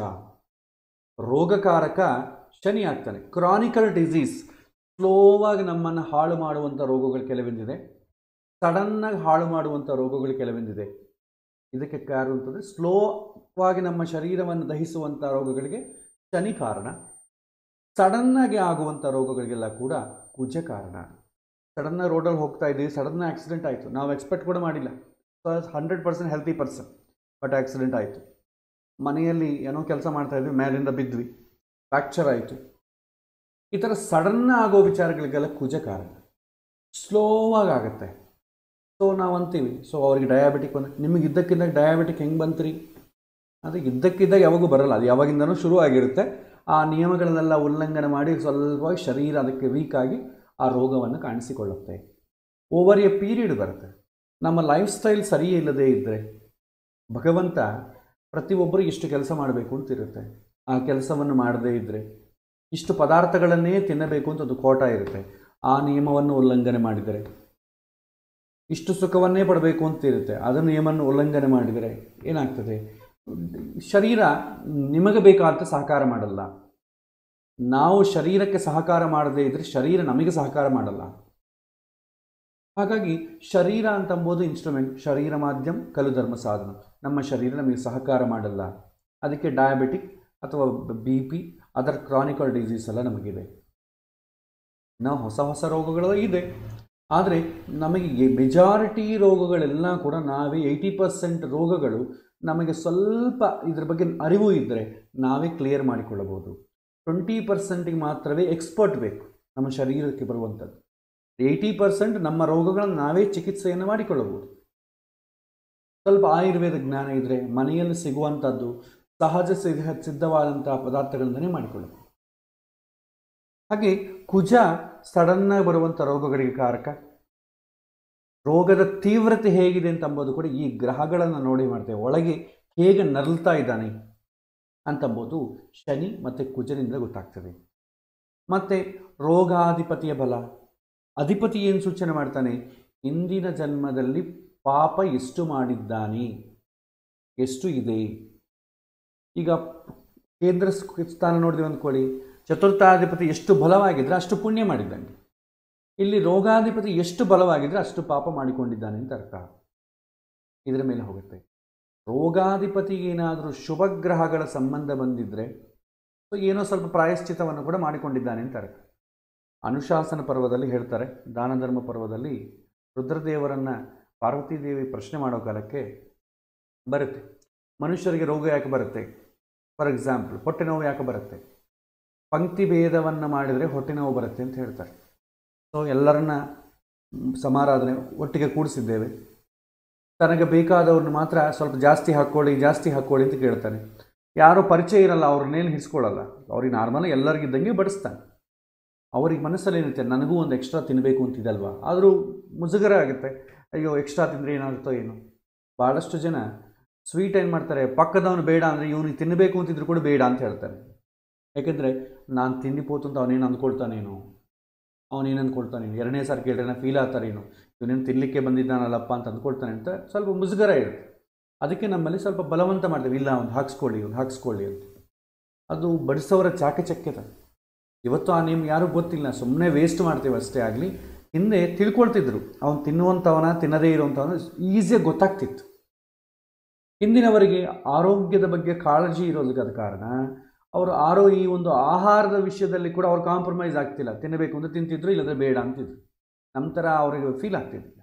ರೋಗಕಾರಕ ಶನಿ ಆಗ್ತಾನೆ ಕ್ರಾನಿಕಲ್ ಡಿಸೀಸ್ ಸ್ಲೋವಾಗಿ ನಮ್ಮನ್ನು ಹಾಳು ಮಾಡುವಂಥ ರೋಗಗಳು ಕೆಲವೊಂದಿದೆ ಸಡನ್ನಾಗಿ ಹಾಳು ಮಾಡುವಂಥ ರೋಗಗಳು ಕೆಲವೊಂದಿದೆ ಇದಕ್ಕೆ ಕಾರಣ ಅಂತಂದರೆ ಸ್ಲೋವಾಗಿ ನಮ್ಮ ಶರೀರವನ್ನು ದಹಿಸುವಂಥ ರೋಗಗಳಿಗೆ ಶನಿ ಕಾರಣ ಸಡನ್ನಾಗಿ ಆಗುವಂಥ ರೋಗಗಳಿಗೆಲ್ಲ ಕೂಡ ಕುಜ ಕಾರಣ ಸಡನ್ನಾಗಿ ರೋಡಲ್ಲಿ ಹೋಗ್ತಾ ಇದ್ದೀವಿ ಸಡನ್ ಆಕ್ಸಿಡೆಂಟ್ ಆಯಿತು ನಾವು ಎಕ್ಸ್ಪೆಕ್ಟ್ ಕೂಡ ಮಾಡಿಲ್ಲ hundred percent healthy person but accident ಆಯಿತು ಮನೆಯಲ್ಲಿ ಏನೋ ಕೆಲಸ ಮಾಡ್ತಾ ಇದ್ವಿ ಮೇಲಿಂದ ಬಿದ್ವಿ ಫ್ರ್ಯಾಕ್ಚರ್ ಆಯಿತು ಈ ಥರ ಸಡನ್ ಆಗೋ ವಿಚಾರಗಳಿಗೆಲ್ಲ ಕುಜ ಕಾರಣ ಸ್ಲೋವಾಗಿ ಆಗುತ್ತೆ ಸೊ ನಾವು ಅಂತೀವಿ ಸೊ ಅವ್ರಿಗೆ ಡಯಾಬಿಟಿಕ್ ಬಂದು ನಿಮಗೆ ಇದ್ದಕ್ಕಿದ್ದಾಗ ಡಯಾಬಿಟಿಕ್ ಹೆಂಗೆ ಬಂತ್ರಿ ಅದು ಇದ್ದಕ್ಕಿದ್ದಾಗ ಯಾವಾಗೂ ಬರಲ್ಲ ಅದು ಯಾವಾಗಿಂದನೂ ಶುರು ಆಗಿರುತ್ತೆ ಆ ನಿಯಮಗಳನ್ನೆಲ್ಲ ಉಲ್ಲಂಘನೆ ಮಾಡಿ ಸ್ವಲ್ಪ ಶರೀರ ಅದಕ್ಕೆ ವೀಕ್ ಆಗಿ ಆ ರೋಗವನ್ನು ಕಾಣಿಸಿಕೊಳ್ಳುತ್ತೆ ಓವರ್ ಎ ಪೀರಿಯಡ್ ಬರುತ್ತೆ ನಮ್ಮ ಲೈಫ್ ಸ್ಟೈಲ್ ಸರಿ ಇಲ್ಲದೇ ಇದ್ದರೆ ಭಗವಂತ ಪ್ರತಿಯೊಬ್ಬರು ಇಷ್ಟು ಕೆಲಸ ಮಾಡಬೇಕು ಅಂತಿರುತ್ತೆ ಆ ಕೆಲಸವನ್ನು ಮಾಡದೇ ಇದ್ದರೆ ಇಷ್ಟು ಪದಾರ್ಥಗಳನ್ನೇ ತಿನ್ನಬೇಕು ಅಂತ ಒಂದು ಕೋಟ ಇರುತ್ತೆ ಆ ನಿಯಮವನ್ನು ಉಲ್ಲಂಘನೆ ಮಾಡಿದರೆ ಇಷ್ಟು ಸುಖವನ್ನೇ ಪಡಬೇಕು ಅಂತ ಇರುತ್ತೆ ಅದರ ನಿಯಮವನ್ನು ಉಲ್ಲಂಘನೆ ಮಾಡಿದರೆ ಏನಾಗ್ತದೆ ಶರೀರ ನಿಮಗೆ ಬೇಕಾದಂಥ ಸಹಕಾರ ಮಾಡಲ್ಲ ನಾವು ಶರೀರಕ್ಕೆ ಸಹಕಾರ ಮಾಡದೇ ಇದ್ದರೆ ಶರೀರ ನಮಗೆ ಸಹಕಾರ ಮಾಡಲ್ಲ ಹಾಗಾಗಿ ಶರೀರ ಅಂತಂಬೋದು ಇನ್ಸ್ಟ್ರೂಮೆಂಟ್ ಶರೀರ ಮಾಧ್ಯಮ ಕಲು ಧರ್ಮ ಸಾಧನ ನಮ್ಮ ಶರೀರ ನಮಗೆ ಸಹಕಾರ ಮಾಡಲ್ಲ ಅದಕ್ಕೆ ಡಯಾಬಿಟಿಕ್ ಅಥವಾ B P other chronical disease ಎಲ್ಲ ನಮಗಿದೆ ನಾವು ಹೊಸ ಹೊಸ ರೋಗಗಳು ಇದೆ ಆದರೆ ನಮಗೆ ಮೆಜಾರಿಟಿ ರೋಗಗಳೆಲ್ಲ ಕೂಡ ನಾವೇ ಏಯ್ಟಿ ಪರ್ಸೆಂಟ್ ರೋಗಗಳು ನಮಗೆ ಸ್ವಲ್ಪ ಇದ್ರ ಬಗ್ಗೆ ಅರಿವು ಇದ್ದರೆ ನಾವೇ ಕ್ಲಿಯರ್ ಮಾಡಿಕೊಳ್ಳಬಹುದು ಟ್ವೆಂಟಿ ಪರ್ಸೆಂಟಿಗೆ ಮಾತ್ರವೇ ಎಕ್ಸ್ಪರ್ಟ್ ಬೇಕು ನಮ್ಮ ಶರೀರಕ್ಕೆ ಬರುವಂಥದ್ದು ಏಯ್ಟಿ ಪರ್ಸೆಂಟ್ ನಮ್ಮ ರೋಗಗಳನ್ನು ನಾವೇ ಚಿಕಿತ್ಸೆಯನ್ನು ಮಾಡಿಕೊಳ್ಳಬಹುದು ಸ್ವಲ್ಪ ಆಯುರ್ವೇದ ಜ್ಞಾನ ಇದ್ದರೆ ಮನೆಯಲ್ಲಿ ಸಿಗುವಂಥದ್ದು ಸಹಜ ಸಿದ್ಧ ಸಿದ್ಧವಾದಂತಹ ಪದಾರ್ಥಗಳಿಂದಲೇ ಮಾಡಿಕೊಳ್ಳಬಹುದು ಹಾಗೆ ಕುಜ ಸಡನ್ನಾಗಿ ಬರುವಂಥ ರೋಗಗಳಿಗೆ ಕಾರಕ ರೋಗದ ತೀವ್ರತೆ ಹೇಗಿದೆ ಅಂತ ಅಂಬೋದು ಕೂಡ ಈ ಗ್ರಹಗಳನ್ನು ನೋಡಿ ಮಾಡ್ತೇವೆ ಒಳಗೆ ಹೇಗೆ ನರಳ್ತಾ ಇದ್ದಾನೆ ಅಂತಂಬೋದು ಶನಿ ಮತ್ತು ಕುಜನಿಂದ ಗೊತ್ತಾಗ್ತದೆ ಮತ್ತು ರೋಗಾಧಿಪತಿಯ ಬಲ ಅಧಿಪತಿ ಏನು ಸೂಚನೆ ಮಾಡ್ತಾನೆ ಇಂದಿನ ಜನ್ಮದಲ್ಲಿ ಪಾಪ ಎಷ್ಟು ಮಾಡಿದ್ದಾನೆ ಎಷ್ಟು ಇದೆ ಈಗ ಕೇಂದ್ರ ಸ್ಥಾನ ನೋಡಿದ್ವಿ ಅಂದ್ಕೊಳ್ಳಿ ಚತುರ್ಥಾಧಿಪತಿ ಎಷ್ಟು ಬಲವಾಗಿದ್ದರೆ ಅಷ್ಟು ಪುಣ್ಯ ಮಾಡಿದ್ದಾನೆ ಇಲ್ಲಿ ರೋಗಾಧಿಪತಿ ಎಷ್ಟು ಬಲವಾಗಿದ್ದರೆ ಅಷ್ಟು ಪಾಪ ಮಾಡಿಕೊಂಡಿದ್ದಾನೆ ಅಂತ ಅರ್ಥ ಇದರ ಮೇಲೆ ಹೋಗುತ್ತೆ ರೋಗಾಧಿಪತಿಗೆ ಏನಾದರೂ ಶುಭ ಗ್ರಹಗಳ ಸಂಬಂಧ ಬಂದಿದ್ದರೆ ಸೊ ಏನೋ ಸ್ವಲ್ಪ ಪ್ರಾಯಶ್ಚಿತವನ್ನು ಕೂಡ ಮಾಡಿಕೊಂಡಿದ್ದಾನೆ ಅಂತ ಅರ್ಥ ಅನುಶಾಸನ ಪರ್ವದಲ್ಲಿ ಹೇಳ್ತಾರೆ ದಾನ ಧರ್ಮ ಪರ್ವದಲ್ಲಿ ರುದ್ರದೇವರನ್ನು ಪಾರ್ವತಿ ದೇವಿ ಪ್ರಶ್ನೆ ಮಾಡೋ ಕಾಲಕ್ಕೆ ಬರುತ್ತೆ ಮನುಷ್ಯರಿಗೆ ರೋಗ ಯಾಕೆ ಬರುತ್ತೆ ಫಾರ್ ಎಕ್ಸಾಂಪಲ್ ಹೊಟ್ಟೆ ನೋವು ಯಾಕೆ ಬರುತ್ತೆ ಪಂಕ್ತಿ ಭೇದವನ್ನು ಮಾಡಿದರೆ ಹೊಟ್ಟೆ ನೋವು ಬರುತ್ತೆ ಅಂತ ಹೇಳ್ತಾರೆ ಸೊ ಎಲ್ಲರನ್ನ ಸಮಾರಾಧನೆ ಒಟ್ಟಿಗೆ ಕೂಡಿಸಿದ್ದೇವೆ ತನಗೆ ಬೇಕಾದವ್ರನ್ನ ಮಾತ್ರ ಸ್ವಲ್ಪ ಜಾಸ್ತಿ ಹಾಕ್ಕೊಳ್ಳಿ ಜಾಸ್ತಿ ಹಾಕ್ಕೊಳ್ಳಿ ಅಂತ ಕೇಳ್ತಾನೆ ಯಾರೋ ಪರಿಚಯ ಇರಲ್ಲ ಅವ್ರನ್ನೇನು ಹಿಡಿಸ್ಕೊಳ್ಳಲ್ಲ ಅವ್ರಿಗೆ ನಾರ್ಮಲ್ ಎಲ್ಲರಿಗಿದ್ದಂಗೆ ಬಡಿಸ್ತಾನೆ ಅವ್ರಿಗೆ ಮನಸ್ಸಲ್ಲಿ ಏನಿರುತ್ತೆ ನನಗೂ ಒಂದು ಎಕ್ಸ್ಟ್ರಾ ತಿನ್ನಬೇಕು ಅಂತಿದಲ್ವಾ ಆದರೂ ಮುಜುಗರ ಆಗುತ್ತೆ ಅಯ್ಯೋ ಎಕ್ಸ್ಟ್ರಾ ತಿಂದರೆ ಏನಾಗುತ್ತೋ ಏನು ಭಾಳಷ್ಟು ಜನ ಸ್ವೀಟ್ ಏನು ಮಾಡ್ತಾರೆ ಪಕ್ಕದವನು ಬೇಡ ಅಂದರೆ ಇವನಿಗೆ ತಿನ್ನಬೇಕು ಅಂತಿದ್ರು ಕೂಡ ಬೇಡ ಅಂತ ಹೇಳ್ತಾರೆ ಯಾಕೆಂದರೆ ನಾನು ತಿಂಡಿಪೋತು ಅಂತ ಅವನೇನು ಅಂದ್ಕೊಳ್ತಾನೇನು ಅವನೇನು ಅಂದ್ಕೊಳ್ತಾನೇನು ಎರಡನೇ ಸಾರಿ ಕೇಳಿದ್ರೆ ಫೀಲ್ ಆಗ್ತಾರೇನು ಇವನೇನು ತಿನ್ನಲಿಕ್ಕೆ ಬಂದಿದ್ದಾನಲ್ಲಪ್ಪ ಅಂತ ಅಂದ್ಕೊಳ್ತಾನೆ ಅಂತ ಸ್ವಲ್ಪ ಮುಜುಗರ ಇರುತ್ತೆ ಅದಕ್ಕೆ ನಮ್ಮಲ್ಲಿ ಸ್ವಲ್ಪ ಬಲವಂತ ಮಾಡ್ತೇವೆ ಇಲ್ಲ ಒಂದು ಹಾಕ್ಸ್ಕೊಳ್ಳಿ ಒಂದು ಹಾಕ್ಸ್ಕೊಳ್ಳಿ ಅಂತ ಅದು ಬಡಿಸೋರ ಚಾಕಚಕ್ಯತೆ ಇವತ್ತು ಆ ನೇಮ್ ಯಾರಿಗೂ ಗೊತ್ತಿಲ್ಲ ಸುಮ್ಮನೆ ವೇಸ್ಟ್ ಮಾಡ್ತೇವೆ ಅಷ್ಟೇ ಆಗಲಿ ಹಿಂದೆ ತಿಳ್ಕೊಳ್ತಿದ್ರು ಅವನು ತಿನ್ನುವಂಥವನ ತಿನ್ನದೇ ಇರುವಂಥವನ ಈಸಿಯಾಗಿ ಗೊತ್ತಾಗ್ತಿತ್ತು ಹಿಂದಿನವರಿಗೆ ಆರೋಗ್ಯದ ಬಗ್ಗೆ ಕಾಳಜಿ ಇರೋದಕ್ಕಾದ ಕಾರಣ ಅವರು ಆರೋ ಈ ಒಂದು ಆಹಾರದ ವಿಷಯದಲ್ಲಿ ಕೂಡ ಅವ್ರು ಕಾಂಪ್ರಮೈಸ್ ಆಗ್ತಿಲ್ಲ ತಿನ್ನಬೇಕು ಅಂತ ತಿಂತಿದ್ರು ಇಲ್ಲದ್ರೆ ಬೇಡ ಅಂತಿದ್ರು ನಮ್ಮ ಥರ ಅವರಿಗೆ ಫೀಲ್ ಆಗ್ತಿದ್ದಿಲ್ಲ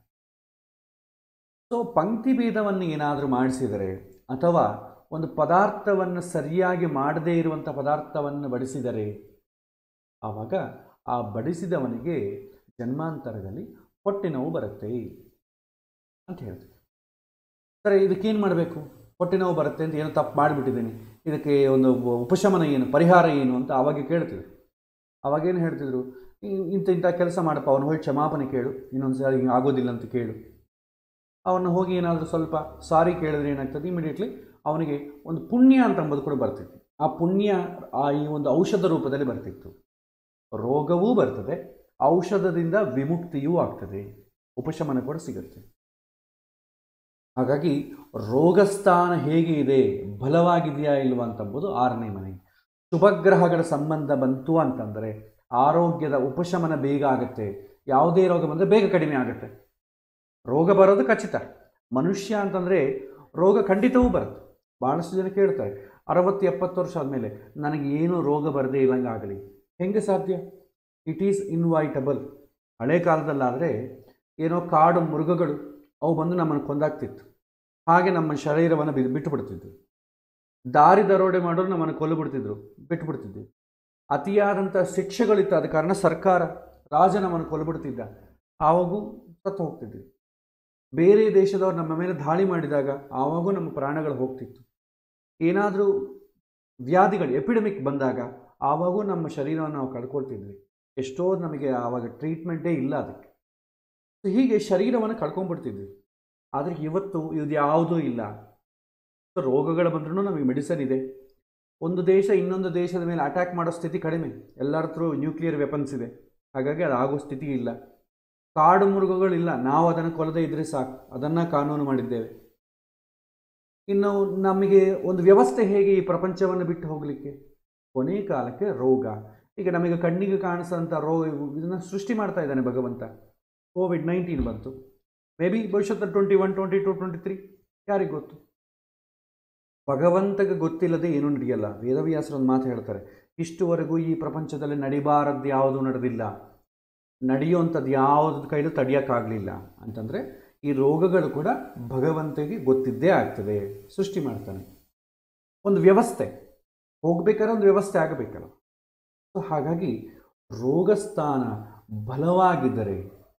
ಸೊ ಪಂಕ್ತಿ ಭೇದವನ್ನು ಏನಾದರೂ ಮಾಡಿಸಿದರೆ ಅಥವಾ ಒಂದು ಪದಾರ್ಥವನ್ನು ಸರಿಯಾಗಿ ಮಾಡದೇ ಇರುವಂಥ ಪದಾರ್ಥವನ್ನು ಬಡಿಸಿದರೆ ಆವಾಗ ಆ ಬಡಿಸಿದವನಿಗೆ ಜನ್ಮಾಂತರದಲ್ಲಿ ಹೊಟ್ಟೆ ನೋವು ಬರುತ್ತೆ ಅಂತ ಹೇಳ್ತೀವಿ ಸರಿ ಇದಕ್ಕೇನು ಮಾಡಬೇಕು ಹೊಟ್ಟೆ ನೋವು ಬರುತ್ತೆ ಅಂತ ಏನೋ ತಪ್ಪು ಮಾಡಿಬಿಟ್ಟಿದ್ದೀನಿ ಇದಕ್ಕೆ ಒಂದು ಉಪಶಮನ ಏನು ಪರಿಹಾರ ಏನು ಅಂತ ಅವಾಗ ಕೇಳ್ತಿದ್ರು ಅವಾಗೇನು ಹೇಳ್ತಿದ್ರು "ಇ- ಇಂಥ ಇಂಥ ಕೆಲಸ ಮಾಡಪ್ಪ ಅವನು ಹೋಗಿ ಕ್ಷಮಾಪಣೆ ಕೇಳು ಇನ್ನೊಂದು ಸಾರಿ ಹಿಂಗೆ ಆಗೋದಿಲ್ಲ ಅಂತ ಕೇಳು ಅವನು ಹೋಗಿ ಏನಾದರೂ ಸ್ವಲ್ಪ ಸಾರಿ ಕೇಳಿದ್ರೆ ಏನಾಗ್ತದೆ ಇಮಿಡಿಯೇಟ್ಲಿ ಅವನಿಗೆ ಒಂದು ಪುಣ್ಯ ಅಂತ ಅಂಬೋದು ಕೂಡ ಬರ್ತಿತ್ತು ಆ ಪುಣ್ಯ ಆ ಈ ಒಂದು ಔಷಧ ರೂಪದಲ್ಲಿ ಬರ್ತಿತ್ತು ರೋಗವೂ ಬರ್ತದೆ ಔಷಧದಿಂದ ವಿಮುಕ್ತಿಯೂ ಆಗ್ತದೆ ಉಪಶಮನ ಕೂಡ ಸಿಗುತ್ತೆ ಹಾಗಾಗಿ ರೋಗಸ್ಥಾನ ಹೇಗೆ ಇದೆ ಬಲವಾಗಿದೆಯಾ ಇಲ್ವಾ ಅಂತಂಬುದು ಆರನೇ ಮನೆ ಶುಭಗ್ರಹಗಳ ಸಂಬಂಧ ಬಂತು ಅಂತಂದರೆ ಆರೋಗ್ಯದ ಉಪಶಮನ ಬೇಗ ಆಗುತ್ತೆ ಯಾವುದೇ ರೋಗ ಬಂದರೆ ಬೇಗ ಕಡಿಮೆ ಆಗುತ್ತೆ ರೋಗ ಬರೋದು ಖಚಿತ ಮನುಷ್ಯ ಅಂತಂದರೆ ರೋಗ ಖಂಡಿತವೂ ಬರುತ್ತೆ ಭಾಳಷ್ಟು ಜನ ಕೇಳ್ತಾರೆ ಅರವತ್ತು ಎಪ್ಪತ್ತು ವರ್ಷ ಆದಮೇಲೆ ನನಗೆ ಏನೂ ರೋಗ ಬರದೇ ಇಲ್ಲಂಗೆ ಆಗಲಿ ಹೆಂಗೆ ಸಾಧ್ಯ ಇಟ್ ಈಸ್ ಇನ್ವೈಟಬಲ್ ಹಳೆ ಕಾಲದಲ್ಲಾದರೆ ಏನೋ ಕಾಡು ಮೃಗಗಳು ಅವು ಬಂದು ನಮ್ಮನ್ನು ಕೊಂದಾಗ್ತಿತ್ತು ಹಾಗೆ ನಮ್ಮ ಶರೀರವನ್ನು ಬಿ ಬಿಟ್ಟು ಬಿಡ್ತಿದ್ವು ದಾರಿ ದರೋಡೆ ಮಾಡೋರು ನಮ್ಮನ್ನು ಕೊಲ್ಲು ಬಿಡ್ತಿದ್ರು ಬಿಟ್ಟು ಬಿಡ್ತಿದ್ವಿ ಅತಿಯಾದಂಥ ಶಿಕ್ಷೆಗಳಿತ್ತು ಆದ ಕಾರಣ ಸರ್ಕಾರ ರಾಜ ನಮ್ಮನ್ನು ಕೊಲ್ಬಿಡ್ತಿದ್ದ ಆವಾಗೂ ಸತ್ತು ಹೋಗ್ತಿದ್ವಿ ಬೇರೆ ದೇಶದವ್ರು ನಮ್ಮ ಮೇಲೆ ದಾಳಿ ಮಾಡಿದಾಗ ಆವಾಗೂ ನಮ್ಮ ಪ್ರಾಣಗಳು ಹೋಗ್ತಿತ್ತು ಏನಾದರೂ ವ್ಯಾಧಿಗಳು ಎಪಿಡೆಮಿಕ್ ಬಂದಾಗ ಆವಾಗೂ ನಮ್ಮ ಶರೀರವನ್ನು ನಾವು ಕಳ್ಕೊಳ್ತಿದ್ವಿ ಎಷ್ಟೋ ನಮಗೆ ಆವಾಗ ಟ್ರೀಟ್ಮೆಂಟೇ ಇಲ್ಲ ಅದಕ್ಕೆ ಸೊ ಹೀಗೆ ಶರೀರವನ್ನು ಕಳ್ಕೊಂಡ್ಬಿಡ್ತಿದ್ವಿ ಆದರೆ ಇವತ್ತು ಇದು ಯಾವುದೂ ಇಲ್ಲ ಸೊ ರೋಗಗಳು ಬಂದ್ರೂ ನಮಗೆ ಮೆಡಿಸನ್ ಇದೆ ಒಂದು ದೇಶ ಇನ್ನೊಂದು ದೇಶದ ಮೇಲೆ ಅಟ್ಯಾಕ್ ಮಾಡೋ ಸ್ಥಿತಿ ಕಡಿಮೆ ಎಲ್ಲರ ಹತ್ರ ನ್ಯೂಕ್ಲಿಯರ್ ವೆಪನ್ಸ್ ಇದೆ ಹಾಗಾಗಿ ಅದು ಆಗೋ ಸ್ಥಿತಿ ಇಲ್ಲ ಕಾಡು ಮೃಗಗಳಿಲ್ಲ ನಾವು ಅದನ್ನು ಕೊಲ್ಲದೇ ಇದ್ದರೆ ಸಾಕು ಅದನ್ನು ಕಾನೂನು ಮಾಡಿದ್ದೇವೆ ಇನ್ನು ನಮಗೆ ಒಂದು ವ್ಯವಸ್ಥೆ ಹೇಗೆ ಈ ಪ್ರಪಂಚವನ್ನು ಬಿಟ್ಟು ಹೋಗಲಿಕ್ಕೆ ಕೊನೆ ಕಾಲಕ್ಕೆ ರೋಗ ಈಗ ನಮಗೆ ಕಣ್ಣಿಗೆ ಕಾಣಿಸೋಂಥ ರೋಗ ಇದನ್ನು ಸೃಷ್ಟಿ ಮಾಡ್ತಾ ಇದ್ದಾನೆ ಭಗವಂತ ಕೋವಿಡ್ ನೈನ್ಟೀನ್ ಬಂತು ಮೇ ಬಿ ಭವಿಷ್ಯದಲ್ಲಿ twenty one twenty two twenty three ಯಾರಿಗೆ ಗೊತ್ತು ಭಗವಂತಗೆ ಗೊತ್ತಿಲ್ಲದೆ ಏನೂ ನಡೆಯಲ್ಲ ವೇದವ್ಯಾಸರು ಒಂದು ಮಾತು ಹೇಳ್ತಾರೆ ಇಷ್ಟುವರೆಗೂ ಈ ಪ್ರಪಂಚದಲ್ಲಿ ನಡಿಬಾರದ್ದು ಯಾವುದೂ ನಡೆದಿಲ್ಲ ನಡೆಯುವಂಥದ್ದು ಯಾವುದ್ರ ಕೈಲೂ ತಡೆಯೋಕ್ಕಾಗಲಿಲ್ಲ ಅಂತಂದರೆ ಈ ರೋಗಗಳು ಕೂಡ ಭಗವಂತಗೆ ಗೊತ್ತಿದ್ದೇ ಆಗ್ತದೆ ಸೃಷ್ಟಿ ಮಾಡ್ತಾನೆ ಒಂದು ವ್ಯವಸ್ಥೆ ಹೋಗ್ಬೇಕಾದ್ರೆ ಒಂದು ವ್ಯವಸ್ಥೆ ಆಗಬೇಕಲ್ಲ ಸೊ ಹಾಗಾಗಿ ರೋಗಸ್ಥಾನ ಬಲವಾಗಿದ್ದರೆ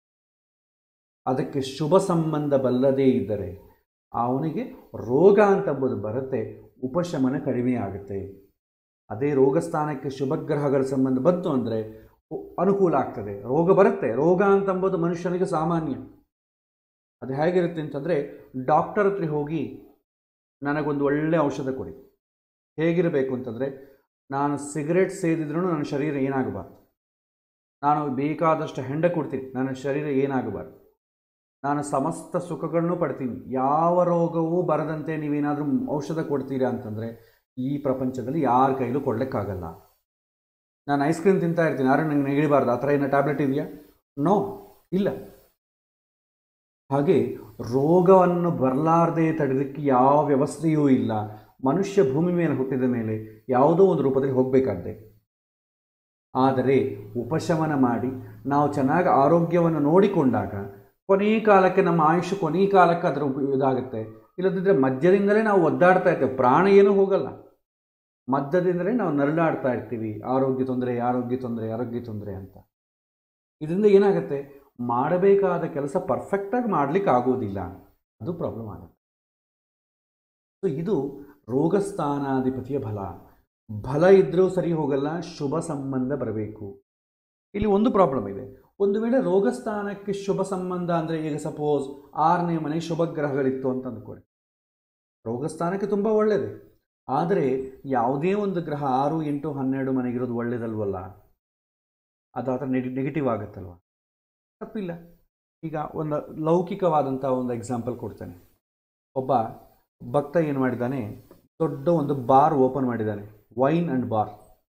ಅದಕ್ಕೆ ಶುಭ ಸಂಬಂಧ ಬಲ್ಲದೇ ಇದ್ದರೆ ಅವನಿಗೆ ರೋಗ ಅಂತಂಬುದು ಬರುತ್ತೆ ಉಪಶಮನ ಕಡಿಮೆ ಆಗುತ್ತೆ ಅದೇ ರೋಗಸ್ಥಾನಕ್ಕೆ ಶುಭಗ್ರಹಗಳ ಸಂಬಂಧ ಬಂತು ಅಂದರೆ ಅನುಕೂಲ ಆಗ್ತದೆ ರೋಗ ಬರುತ್ತೆ ರೋಗ ಅಂತಂಬುದು ಮನುಷ್ಯನಿಗೆ ಸಾಮಾನ್ಯ ಅದು ಹೇಗಿರುತ್ತೆ ಅಂತಂದರೆ ಡಾಕ್ಟರ್ ಹತ್ರ ಹೋಗಿ ನನಗೊಂದು ಒಳ್ಳೆಯ ಔಷಧ ಕೊಡಿ ಹೇಗಿರಬೇಕು ಅಂತಂದರೆ ನಾನು ಸಿಗರೇಟ್ ಸೇದಿದ್ರೂ ನನ್ನ ಶರೀರ ಏನಾಗಬಾರ್ದು ನಾನು ಬೇಕಾದಷ್ಟು ಹೆಂಡ ಕೊಡ್ತೀನಿ ನನ್ನ ಶರೀರ ಏನಾಗಬಾರ್ದು ನಾನು ಸಮಸ್ತ ಸುಖಗಳನ್ನು ಪಡ್ತೀನಿ ಯಾವ ರೋಗವೂ ಬರದಂತೆ ನೀವೇನಾದರೂ ಔಷಧ ಕೊಡ್ತೀರಾ ಅಂತಂದರೆ ಈ ಪ್ರಪಂಚದಲ್ಲಿ ಯಾರ ಕೈಲೂ ಕೊಡಲಿಕ್ಕಾಗಲ್ಲ ನಾನು ಐಸ್ ಕ್ರೀಮ್ ತಿಂತಾ ಇರ್ತೀನಿ ಯಾರು ನಂಗೆ ನೆಗಿಬಾರ್ದು ಆ ಥರ ಏನೋ ಟ್ಯಾಬ್ಲೆಟ್ ಇದೆಯಾ ನೋ ಇಲ್ಲ ಹಾಗೆ ರೋಗವನ್ನು ಬರಲಾರದೆ ತಡೆದಕ್ಕೆ ಯಾವ ವ್ಯವಸ್ಥೆಯೂ ಇಲ್ಲ ಮನುಷ್ಯ ಭೂಮಿ ಮೇಲೆ ಹುಟ್ಟಿದ ಮೇಲೆ ಯಾವುದೋ ಒಂದು ರೂಪದಲ್ಲಿ ಹೋಗಬೇಕಾದ್ದೆ ಆದರೆ ಉಪಶಮನ ಮಾಡಿ ನಾವು ಚೆನ್ನಾಗಿ ಆರೋಗ್ಯವನ್ನು ನೋಡಿಕೊಂಡಾಗ ಕೊನೆಯ ಕಾಲಕ್ಕೆ ನಮ್ಮ ಆಯುಷ್ ಕೊನೆಯ ಕಾಲಕ್ಕೆ ಅದರ ಉಪ ಇದಾಗುತ್ತೆ ಇಲ್ಲದಿದ್ದರೆ ಮಧ್ಯದಿಂದಲೇ ನಾವು ಒದ್ದಾಡ್ತಾ ಇರ್ತೇವೆ ಪ್ರಾಣ ಏನೂ ಹೋಗಲ್ಲ ಮಧ್ಯದಿಂದಲೇ ನಾವು ನರಳಾಡ್ತಾ ಇರ್ತೀವಿ ಆರೋಗ್ಯ ತೊಂದರೆ ಆರೋಗ್ಯ ತೊಂದರೆ ಆರೋಗ್ಯ ತೊಂದರೆ ಅಂತ ಇದರಿಂದ ಏನಾಗುತ್ತೆ ಮಾಡಬೇಕಾದ ಕೆಲಸ ಪರ್ಫೆಕ್ಟಾಗಿ ಮಾಡಲಿಕ್ಕೆ ಆಗೋದಿಲ್ಲ ಅದು ಪ್ರಾಬ್ಲಮ್ ಆಗುತ್ತೆ ಸೊ ಇದು ರೋಗಸ್ಥಾನಾಧಿಪತಿಯ ಬಲ ಬಲ ಇದ್ದರೂ ಸರಿ ಹೋಗಲ್ಲ ಶುಭ ಸಂಬಂಧ ಬರಬೇಕು ಇಲ್ಲಿ ಒಂದು ಪ್ರಾಬ್ಲಮ್ ಇದೆ ಒಂದು ವೇಳೆ ರೋಗಸ್ಥಾನಕ್ಕೆ ಶುಭ ಸಂಬಂಧ ಅಂದರೆ ಈಗ ಸಪೋಸ್ ಆರನೇ ಮನೆ ಶುಭ ಗ್ರಹಗಳಿತ್ತು ಅಂತ ಅಂದ್ಕೊಳ್ಳಿ ರೋಗಸ್ಥಾನಕ್ಕೆ ತುಂಬ ಒಳ್ಳೆಯದೇ ಆದರೆ ಯಾವುದೇ ಒಂದು ಗ್ರಹ ಆರು ಎಂಟು ಹನ್ನೆರಡು ಮನೆಗಿರೋದು ಒಳ್ಳೇದಲ್ವಲ್ಲ ಅದು ಆ ಥರ ನೆಗೆ ನೆಗೆಟಿವ್ ಆಗುತ್ತಲ್ವ ತಪ್ಪಿಲ್ಲ ಈಗ ಒಂದು ಲೌಕಿಕವಾದಂಥ ಒಂದು ಎಕ್ಸಾಂಪಲ್ ಕೊಡ್ತೇನೆ ಒಬ್ಬ ಭಕ್ತ ಏನು ಮಾಡಿದ್ದಾನೆ ದೊಡ್ಡ ಒಂದು ಬಾರ್ ಓಪನ್ ಮಾಡಿದ್ದಾನೆ ವೈನ್ ಆ್ಯಂಡ್ ಬಾರ್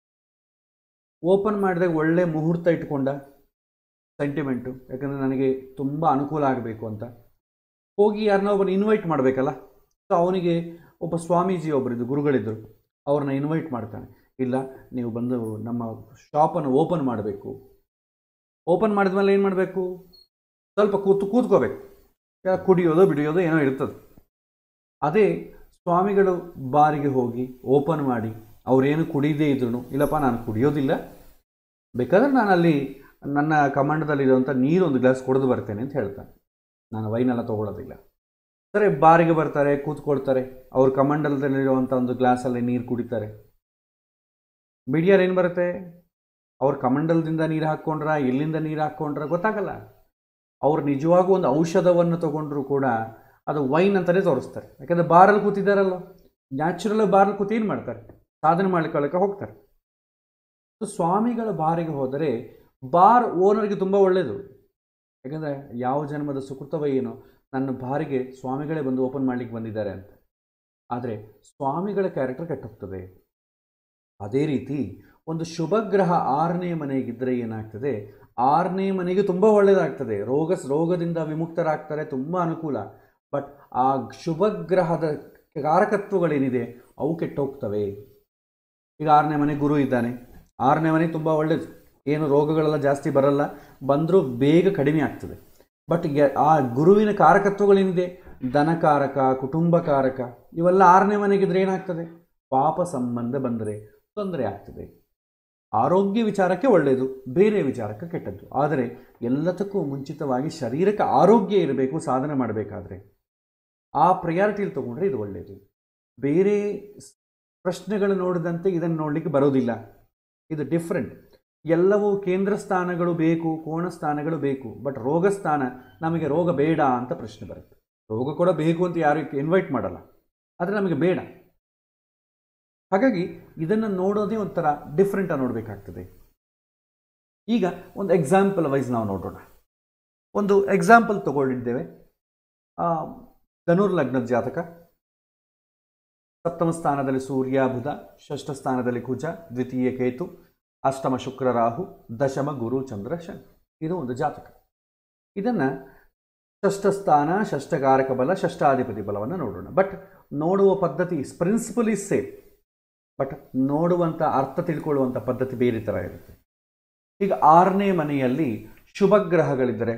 ಓಪನ್ ಮಾಡಿದಾಗ ಒಳ್ಳೆ ಮುಹೂರ್ತ ಇಟ್ಕೊಂಡ ಸೆಂಟಿಮೆಂಟು ಯಾಕಂದರೆ ನನಗೆ ತುಂಬ ಅನುಕೂಲ ಆಗಬೇಕು ಅಂತ ಹೋಗಿ ಯಾರನ್ನ ಒಬ್ಬನ ಇನ್ವೈಟ್ ಮಾಡಬೇಕಲ್ಲ ಸೊ ಅವನಿಗೆ ಒಬ್ಬ ಸ್ವಾಮೀಜಿ ಒಬ್ಬರಿದ್ದು ಗುರುಗಳಿದ್ದರು ಅವ್ರನ್ನ ಇನ್ವೈಟ್ ಮಾಡ್ತಾನೆ ಇಲ್ಲ ನೀವು ಬಂದು ನಮ್ಮ ಶಾಪನ್ನು ಓಪನ್ ಮಾಡಬೇಕು ಓಪನ್ ಮಾಡಿದ್ಮೇಲೆ ಏನು ಮಾಡಬೇಕು ಸ್ವಲ್ಪ ಕೂತು ಕೂತ್ಕೋಬೇಕು ಯಾ- ಕುಡಿಯೋದು ಬಿಡಿಯೋದು ಏನೋ ಇರ್ತದೆ ಅದೇ ಸ್ವಾಮಿಗಳು ಬಾರಿಗೆ ಹೋಗಿ ಓಪನ್ ಮಾಡಿ ಅವರೇನು ಕುಡಿಯದೇ ಇದ್ರು ಇಲ್ಲಪ್ಪ ನಾನು ಕುಡಿಯೋದಿಲ್ಲ ಬೇಕಾದ್ರೆ ನಾನು ಅಲ್ಲಿ ನನ್ನ ಕಮಾಂಡದಲ್ಲಿರುವಂಥ ನೀರು ಒಂದು ಗ್ಲಾಸ್ ಕುಡಿದು ಬರ್ತೇನೆ ಅಂತ ಹೇಳ್ತಾನೆ ನಾನು ವೈನೆಲ್ಲ ತೊಗೊಳ್ಳೋದಿಲ್ಲ ಸರಿ ಬಾರಿಗೆ ಬರ್ತಾರೆ ಕೂತ್ಕೊಳ್ತಾರೆ ಅವ್ರ ಕಮಂಡಲದಲ್ಲಿರುವಂಥ ಒಂದು ಗ್ಲಾಸಲ್ಲಿ ನೀರು ಕುಡಿತಾರೆ ಬಿಡಿಯಾರು ಏನು ಬರುತ್ತೆ ಅವ್ರ ಕಮಂಡಲದಿಂದ ನೀರು ಹಾಕ್ಕೊಂಡ್ರ ಎಲ್ಲಿಂದ ನೀರು ಹಾಕ್ಕೊಂಡ್ರ ಗೊತ್ತಾಗಲ್ಲ ಅವ್ರು ನಿಜವಾಗೂ ಒಂದು ಔಷಧವನ್ನು ತಗೊಂಡ್ರು ಕೂಡ ಅದು ವೈನ್ ಅಂತಲೇ ತೋರಿಸ್ತಾರೆ ಯಾಕಂದರೆ ಬಾರಲ್ಲಿ ಕೂತಿದ್ದಾರಲ್ಲ ನ್ಯಾಚುರಲ್ ಬಾರಲ್ಲಿ ಕೂತು ಏನು ಮಾಡ್ತಾರೆ ಸಾಧನೆ ಮಾಡ್ಕೊಳ್ಳೋಕೆ ಹೋಗ್ತಾರೆ ಸೊ ಸ್ವಾಮಿಗಳ ಬಾರಿಗೆ ಹೋದರೆ ಬಾರ್ ಓನರ್ಗೆ ತುಂಬ ಒಳ್ಳೆಯದು ಯಾಕಂದರೆ ಯಾವ ಜನ್ಮದ ಸುಕೃತವ ಏನೋ ನನ್ನ ಬಾರಿಗೆ ಸ್ವಾಮಿಗಳೇ ಬಂದು ಓಪನ್ ಮಾಡಲಿಕ್ಕೆ ಬಂದಿದ್ದಾರೆ ಅಂತ ಆದರೆ ಸ್ವಾಮಿಗಳ ಕ್ಯಾರೆಕ್ಟರ್ ಕೆಟ್ಟೋಗ್ತದೆ ಅದೇ ರೀತಿ ಒಂದು ಶುಭ ಗ್ರಹ ಆರನೇ ಮನೆಗಿದ್ದರೆ ಏನಾಗ್ತದೆ ಆರನೇ ಮನೆಗೆ ತುಂಬ ಒಳ್ಳೆಯದಾಗ್ತದೆ ರೋಗ ರೋಗದಿಂದ ವಿಮುಕ್ತರಾಗ್ತಾರೆ ತುಂಬ ಅನುಕೂಲ ಬಟ್ ಆ ಶುಭ ಗ್ರಹದ ಕಾರಕತ್ವಗಳೇನಿದೆ ಅವು ಕೆಟ್ಟೋಗ್ತವೆ ಈಗ ಆರನೇ ಮನೆ ಗುರು ಇದ್ದಾನೆ ಆರನೇ ಮನೆ ತುಂಬ ಒಳ್ಳೆಯದು ಏನು ರೋಗಗಳೆಲ್ಲ ಜಾಸ್ತಿ ಬರಲ್ಲ ಬಂದರೂ ಬೇಗ ಕಡಿಮೆ ಆಗ್ತದೆ ಬಟ್ ಆ ಗುರುವಿನ ಕಾರಕತ್ವಗಳೇನಿದೆ ಧನಕಾರಕ ಕುಟುಂಬಕಾರಕ ಇವೆಲ್ಲ ಆರನೇ ಮನೆಗಿದ್ರೆ ಏನಾಗ್ತದೆ ಪಾಪ ಸಂಬಂಧ ಬಂದರೆ ತೊಂದರೆ ಆಗ್ತದೆ ಆರೋಗ್ಯ ವಿಚಾರಕ್ಕೆ ಒಳ್ಳೆಯದು ಬೇರೆ ವಿಚಾರಕ್ಕೆ ಕೆಟ್ಟದ್ದು ಆದರೆ ಎಲ್ಲದಕ್ಕೂ ಮುಂಚಿತವಾಗಿ ಶರೀರಕ್ಕೆ ಆರೋಗ್ಯ ಇರಬೇಕು ಸಾಧನೆ ಮಾಡಬೇಕಾದ್ರೆ ಆ ಪ್ರಯಾರಿಟಿಲಿ ತೊಗೊಂಡ್ರೆ ಇದು ಒಳ್ಳೆಯದು ಬೇರೆ ಸ್- ಪ್ರಶ್ನೆಗಳು ನೋಡಿದಂತೆ ಇದನ್ನು ನೋಡಲಿಕ್ಕೆ ಬರೋದಿಲ್ಲ ಇದು ಡಿಫ್ರೆಂಟ್ ಎಲ್ಲವೂ ಕೇಂದ್ರ ಸ್ಥಾನಗಳು ಬೇಕು ಕೋಣ ಸ್ಥಾನಗಳು ಬೇಕು ಬಟ್ ರೋಗ ಸ್ಥಾನ ನಮಗೆ ರೋಗ ಬೇಡ ಅಂತ ಪ್ರಶ್ನೆ ಬರುತ್ತೆ ರೋಗ ಕೂಡ ಬೇಕು ಅಂತ ಯಾರು ಇನ್ವೈಟ್ ಮಾಡಲ್ಲ ಆದರೆ ನಮಗೆ ಬೇಡ ಹಾಗಾಗಿ ಇದನ್ನು ನೋಡೋದೇ ಒಂಥರ ಡಿಫ್ರೆಂಟಾಗಿ ನೋಡಬೇಕಾಗ್ತದೆ ಈಗ ಒಂದು ಎಕ್ಸಾಂಪಲ್ ವೈಸ್ ನಾವು ನೋಡೋಣ ಒಂದು ಎಕ್ಸಾಂಪಲ್ ತಗೊಂಡಿದ್ದೇವೆ ಆ, ಧನುರ್ ಲಗ್ನದ ಜಾತಕ ಸಪ್ತಮ ಸ್ಥಾನದಲ್ಲಿ ಸೂರ್ಯ ಬುಧ ಷಷ್ಠ ಸ್ಥಾನದಲ್ಲಿ ಕುಜ ದ್ವಿತೀಯ ಕೇತು ಅಷ್ಟಮ ಶುಕ್ರ ರಾಹು ದಶಮ ಗುರು ಚಂದ್ರ ಶನಿ ಇದು ಒಂದು ಜಾತಕ ಇದನ್ನು ಷಷ್ಠ ಸ್ಥಾನ ಷಷ್ಠಕಾರಕ ಬಲ ಷಷ್ಠಾಧಿಪತಿ ಬಲವನ್ನು ನೋಡೋಣ ಬಟ್ ನೋಡುವ ಪದ್ಧತಿ ಪ್ರಿನ್ಸಿಪಲ್ ಇಸ್ ಸೇಮ್ ಬಟ್ ನೋಡುವಂಥ ಅರ್ಥ ತಿಳ್ಕೊಳ್ಳುವಂಥ ಪದ್ಧತಿ ಬೇರೆ ಥರ ಇರುತ್ತೆ ಈಗ ಆರನೇ ಮನೆಯಲ್ಲಿ ಶುಭ ಗ್ರಹಗಳಿದ್ದರೆ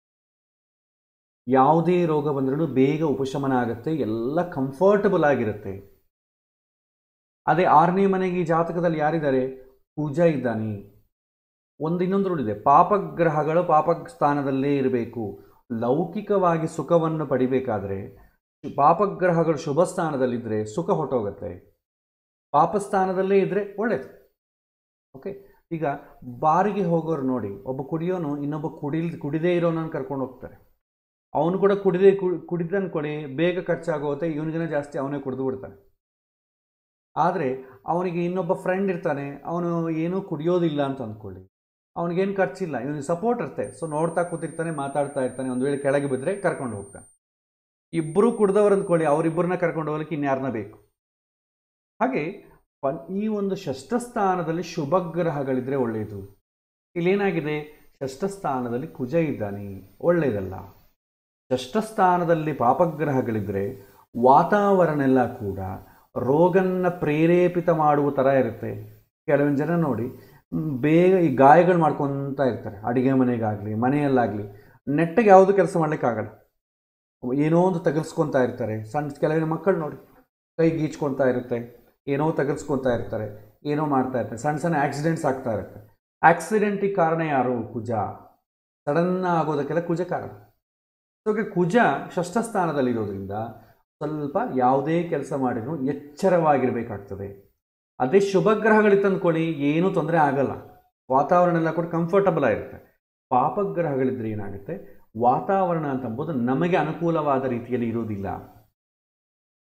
ಯಾವುದೇ ರೋಗ ಬಂದರೂ ಬೇಗ ಉಪಶಮನ ಆಗುತ್ತೆ ಎಲ್ಲ ಕಂಫರ್ಟಬಲ್ ಆಗಿರುತ್ತೆ ಅದೇ ಆರನೇ ಮನೆಗೆ ಈ ಜಾತಕದಲ್ಲಿ ಯಾರಿದ್ದಾರೆ ಪೂಜಾ ಇದ್ದಾನೆ ಒಂದು ಇನ್ನೊಂದು ರೂಢಿದೆ ಪಾಪಗ್ರಹಗಳು ಪಾಪ ಸ್ಥಾನದಲ್ಲೇ ಇರಬೇಕು ಲೌಕಿಕವಾಗಿ ಸುಖವನ್ನು ಪಡಿಬೇಕಾದ್ರೆ ಪಾಪಗ್ರಹಗಳು ಶುಭ ಸ್ಥಾನದಲ್ಲಿದ್ದರೆ ಸುಖ ಹೊಟ್ಟೋಗುತ್ತೆ ಪಾಪಸ್ಥಾನದಲ್ಲೇ ಇದ್ದರೆ ಒಳ್ಳೆಯದು ಓಕೆ ಈಗ ಬಾರಿಗೆ ಹೋಗೋರು ನೋಡಿ ಒಬ್ಬ ಕುಡಿಯೋನು ಇನ್ನೊಬ್ಬ ಕುಡಿಲ್ ಕುಡಿದೇ ಇರೋನನ್ನು ಕರ್ಕೊಂಡು ಹೋಗ್ತಾರೆ ಅವನು ಕೂಡ ಕುಡಿದೇ ಕುಡಿದ ಅನ್ಕೊಳ್ಳಿ ಬೇಗ ಖರ್ಚಾಗೋಗುತ್ತೆ ಇವನಿಗಿನ ಜಾಸ್ತಿ ಅವನೇ ಕುಡಿದು ಬಿಡ್ತಾನೆ ಆದರೆ ಅವನಿಗೆ ಇನ್ನೊಬ್ಬ ಫ್ರೆಂಡ್ ಇರ್ತಾನೆ ಅವನು ಏನೂ ಕುಡಿಯೋದಿಲ್ಲ ಅಂತ ಅಂದ್ಕೊಳ್ಳಿ ಅವನಿಗೇನು ಖರ್ಚಿಲ್ಲ ಇವನಿಗೆ ಸಪೋರ್ಟ್ ಇರುತ್ತೆ ಸೊ ನೋಡ್ತಾ ಕೂತಿರ್ತಾನೆ ಮಾತಾಡ್ತಾ ಇರ್ತಾನೆ ಒಂದು ವೇಳೆ ಕೆಳಗೆ ಬಿದ್ದರೆ ಕರ್ಕೊಂಡು ಹೋಗ್ತಾನೆ ಇಬ್ಬರು ಕುಡ್ದವ್ರು ಅಂದ್ಕೊಳ್ಳಿ ಅವರಿಬ್ಬರನ್ನ ಕರ್ಕೊಂಡು ಹೋಗ್ಲಿಕ್ಕೆ ಇನ್ಯಾರನ್ನ ಬೇಕು ಹಾಗೆ ಪ- ಈ ಒಂದು ಷಷ್ಠ ಸ್ಥಾನದಲ್ಲಿ ಶುಭ ಗ್ರಹಗಳಿದ್ರೆ ಒಳ್ಳೆಯದು ಇಲ್ಲೇನಾಗಿದೆ ಷಷ್ಠ ಸ್ಥಾನದಲ್ಲಿ ಕುಜ ಇದ್ದಾನೆ ಒಳ್ಳೆಯದಲ್ಲ ಷಷ್ಠ ಸ್ಥಾನದಲ್ಲಿ ಪಾಪಗ್ರಹಗಳಿದ್ರೆ ವಾತಾವರಣ ಎಲ್ಲ ಕೂಡ ರೋಗನ್ನ ಪ್ರೇರೇಪಿತ ಮಾಡುವ ಥರ ಇರುತ್ತೆ ಕೆಲವೊಂದು ಜನ ನೋಡಿ ಮ್, ಬೇಗ ಈ ಗಾಯಗಳು ಮಾಡ್ಕೊತಾ ಇರ್ತಾರೆ ಅಡಿಗೆ ಮನೆಗಾಗಲಿ ಮನೆಯಲ್ಲಾಗಲಿ ನೆಟ್ಟಗೆ ಯಾವುದು ಕೆಲಸ ಮಾಡಲಿಕ್ಕಾಗಲ್ಲ ಏನೋ ಒಂದು ತಗಲ್ಸ್ಕೊತಾ ಇರ್ತಾರೆ ಸಣ್ಣ ಕೆಲವಿನ ಮಕ್ಕಳು ನೋಡಿ ಕೈ ಗೀಚ್ಕೊತಾ ಇರುತ್ತೆ ಏನೋ ತಗಲ್ಸ್ಕೊತಾ ಇರ್ತಾರೆ ಏನೋ ಮಾಡ್ತಾ ಇರ್ತಾರೆ ಸಣ್ಣ ಸಣ್ಣ ಆಕ್ಸಿಡೆಂಟ್ಸ್ ಆಗ್ತಾ ಇರುತ್ತೆ ಆಕ್ಸಿಡೆಂಟಿಗೆ ಕಾರಣ ಯಾರು ಕುಜ ಸಡನ್ ಆಗೋದಕ್ಕೆಲ್ಲ ಕುಜ ಕಾರಣ ಸೊ ಹಾಗೆ ಕುಜ ಷಷ್ಠ ಸ್ಥಾನದಲ್ಲಿರೋದ್ರಿಂದ ಸ್ವಲ್ಪ ಯಾವುದೇ ಕೆಲಸ ಮಾಡಿದ್ರು ಎಚ್ಚರವಾಗಿರಬೇಕಾಗ್ತದೆ ಅದೇ ಶುಭ ಗ್ರಹಗಳಿತ್ತು ಅಂದ್ಕೊಳ್ಳಿ ಏನೂ ತೊಂದರೆ ಆಗಲ್ಲ ವಾತಾವರಣ ಎಲ್ಲ ಕೂಡ ಕಂಫರ್ಟಬಲ್ ಆಗಿರುತ್ತೆ ಪಾಪಗ್ರಹಗಳಿದ್ರೆ ಏನಾಗುತ್ತೆ ವಾತಾವರಣ ಅಂತಂಬುದು ನಮಗೆ ಅನುಕೂಲವಾದ ರೀತಿಯಲ್ಲಿ ಇರುವುದಿಲ್ಲ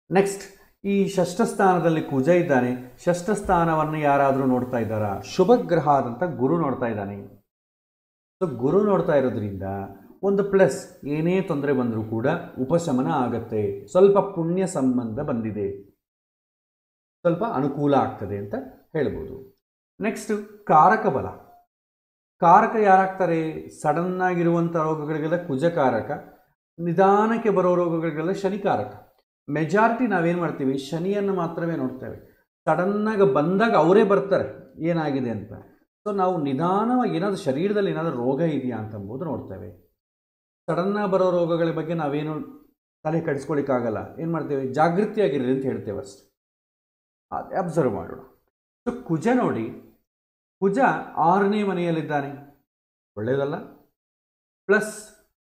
ನೆಕ್ಸ್ಟ್ ಈ ಷಷ್ಠ ಸ್ಥಾನದಲ್ಲಿ ಕುಜ ಇದ್ದಾನೆ ಷಷ್ಠ ಸ್ಥಾನವನ್ನು ಯಾರಾದರೂ ನೋಡ್ತಾ ಇದ್ದಾರಾ ಶುಭ ಗ್ರಹ ಆದಂಥ ಗುರು ನೋಡ್ತಾ ಇದ್ದಾನೆ ಸೊ ಗುರು ನೋಡ್ತಾ ಇರೋದ್ರಿಂದ ಒಂದು ಪ್ಲಸ್ ಏನೇ ತೊಂದರೆ ಬಂದರೂ ಕೂಡ ಉಪಶಮನ ಆಗತ್ತೆ ಸ್ವಲ್ಪ ಪುಣ್ಯ ಸಂಬಂಧ ಬಂದಿದೆ ಸ್ವಲ್ಪ ಅನುಕೂಲ ಆಗ್ತದೆ ಅಂತ ಹೇಳ್ಬೋದು ನೆಕ್ಸ್ಟ್ ಕಾರಕ ಬಲ ಕಾರಕ ಯಾರಾಗ್ತಾರೆ ಸಡನ್ ಆಗಿರುವಂಥ ರೋಗಗಳಿಗೆಲ್ಲ ಕುಜಕಾರಕ ನಿಧಾನಕ್ಕೆ ಬರೋ ರೋಗಗಳಿಗೆಲ್ಲ ಶನಿಕಾರಕ ಮೆಜಾರಿಟಿ ನಾವೇನು ಮಾಡ್ತೀವಿ ಶನಿಯನ್ನು ಮಾತ್ರವೇ ನೋಡ್ತೇವೆ ಸಡನ್ನಾಗಿ ಬಂದಾಗ ಅವರೇ ಬರ್ತಾರೆ ಏನಾಗಿದೆ ಅಂತ ಸೊ ನಾವು ನಿಧಾನವಾಗಿ ಏನಾದರೂ ಶರೀರದಲ್ಲಿ ಏನಾದರೂ ರೋಗ ಇದೆಯಾ ಅಂತಂಬುದು ನೋಡ್ತೇವೆ ಸಡನ್ನಾಗಿ ಬರೋ ರೋಗಗಳ ಬಗ್ಗೆ ನಾವೇನು ತಲೆ ಕಡಿಸ್ಕೊಳ್ಳಿಕ್ಕಾಗಲ್ಲ ಏನು ಮಾಡ್ತೇವೆ ಜಾಗೃತಿಯಾಗಿರ್ರಿ ಅಂತ ಹೇಳ್ತೇವೆ ಅಷ್ಟೆ ಅದೇ ಅಬ್ಸರ್ವ್ ಮಾಡೋಣ ಸೊ ಕುಜ ನೋಡಿ ಕುಜ ಆರನೇ ಮನೆಯಲ್ಲಿದ್ದಾನೆ ಒಳ್ಳೆಯದಲ್ಲ ಪ್ಲಸ್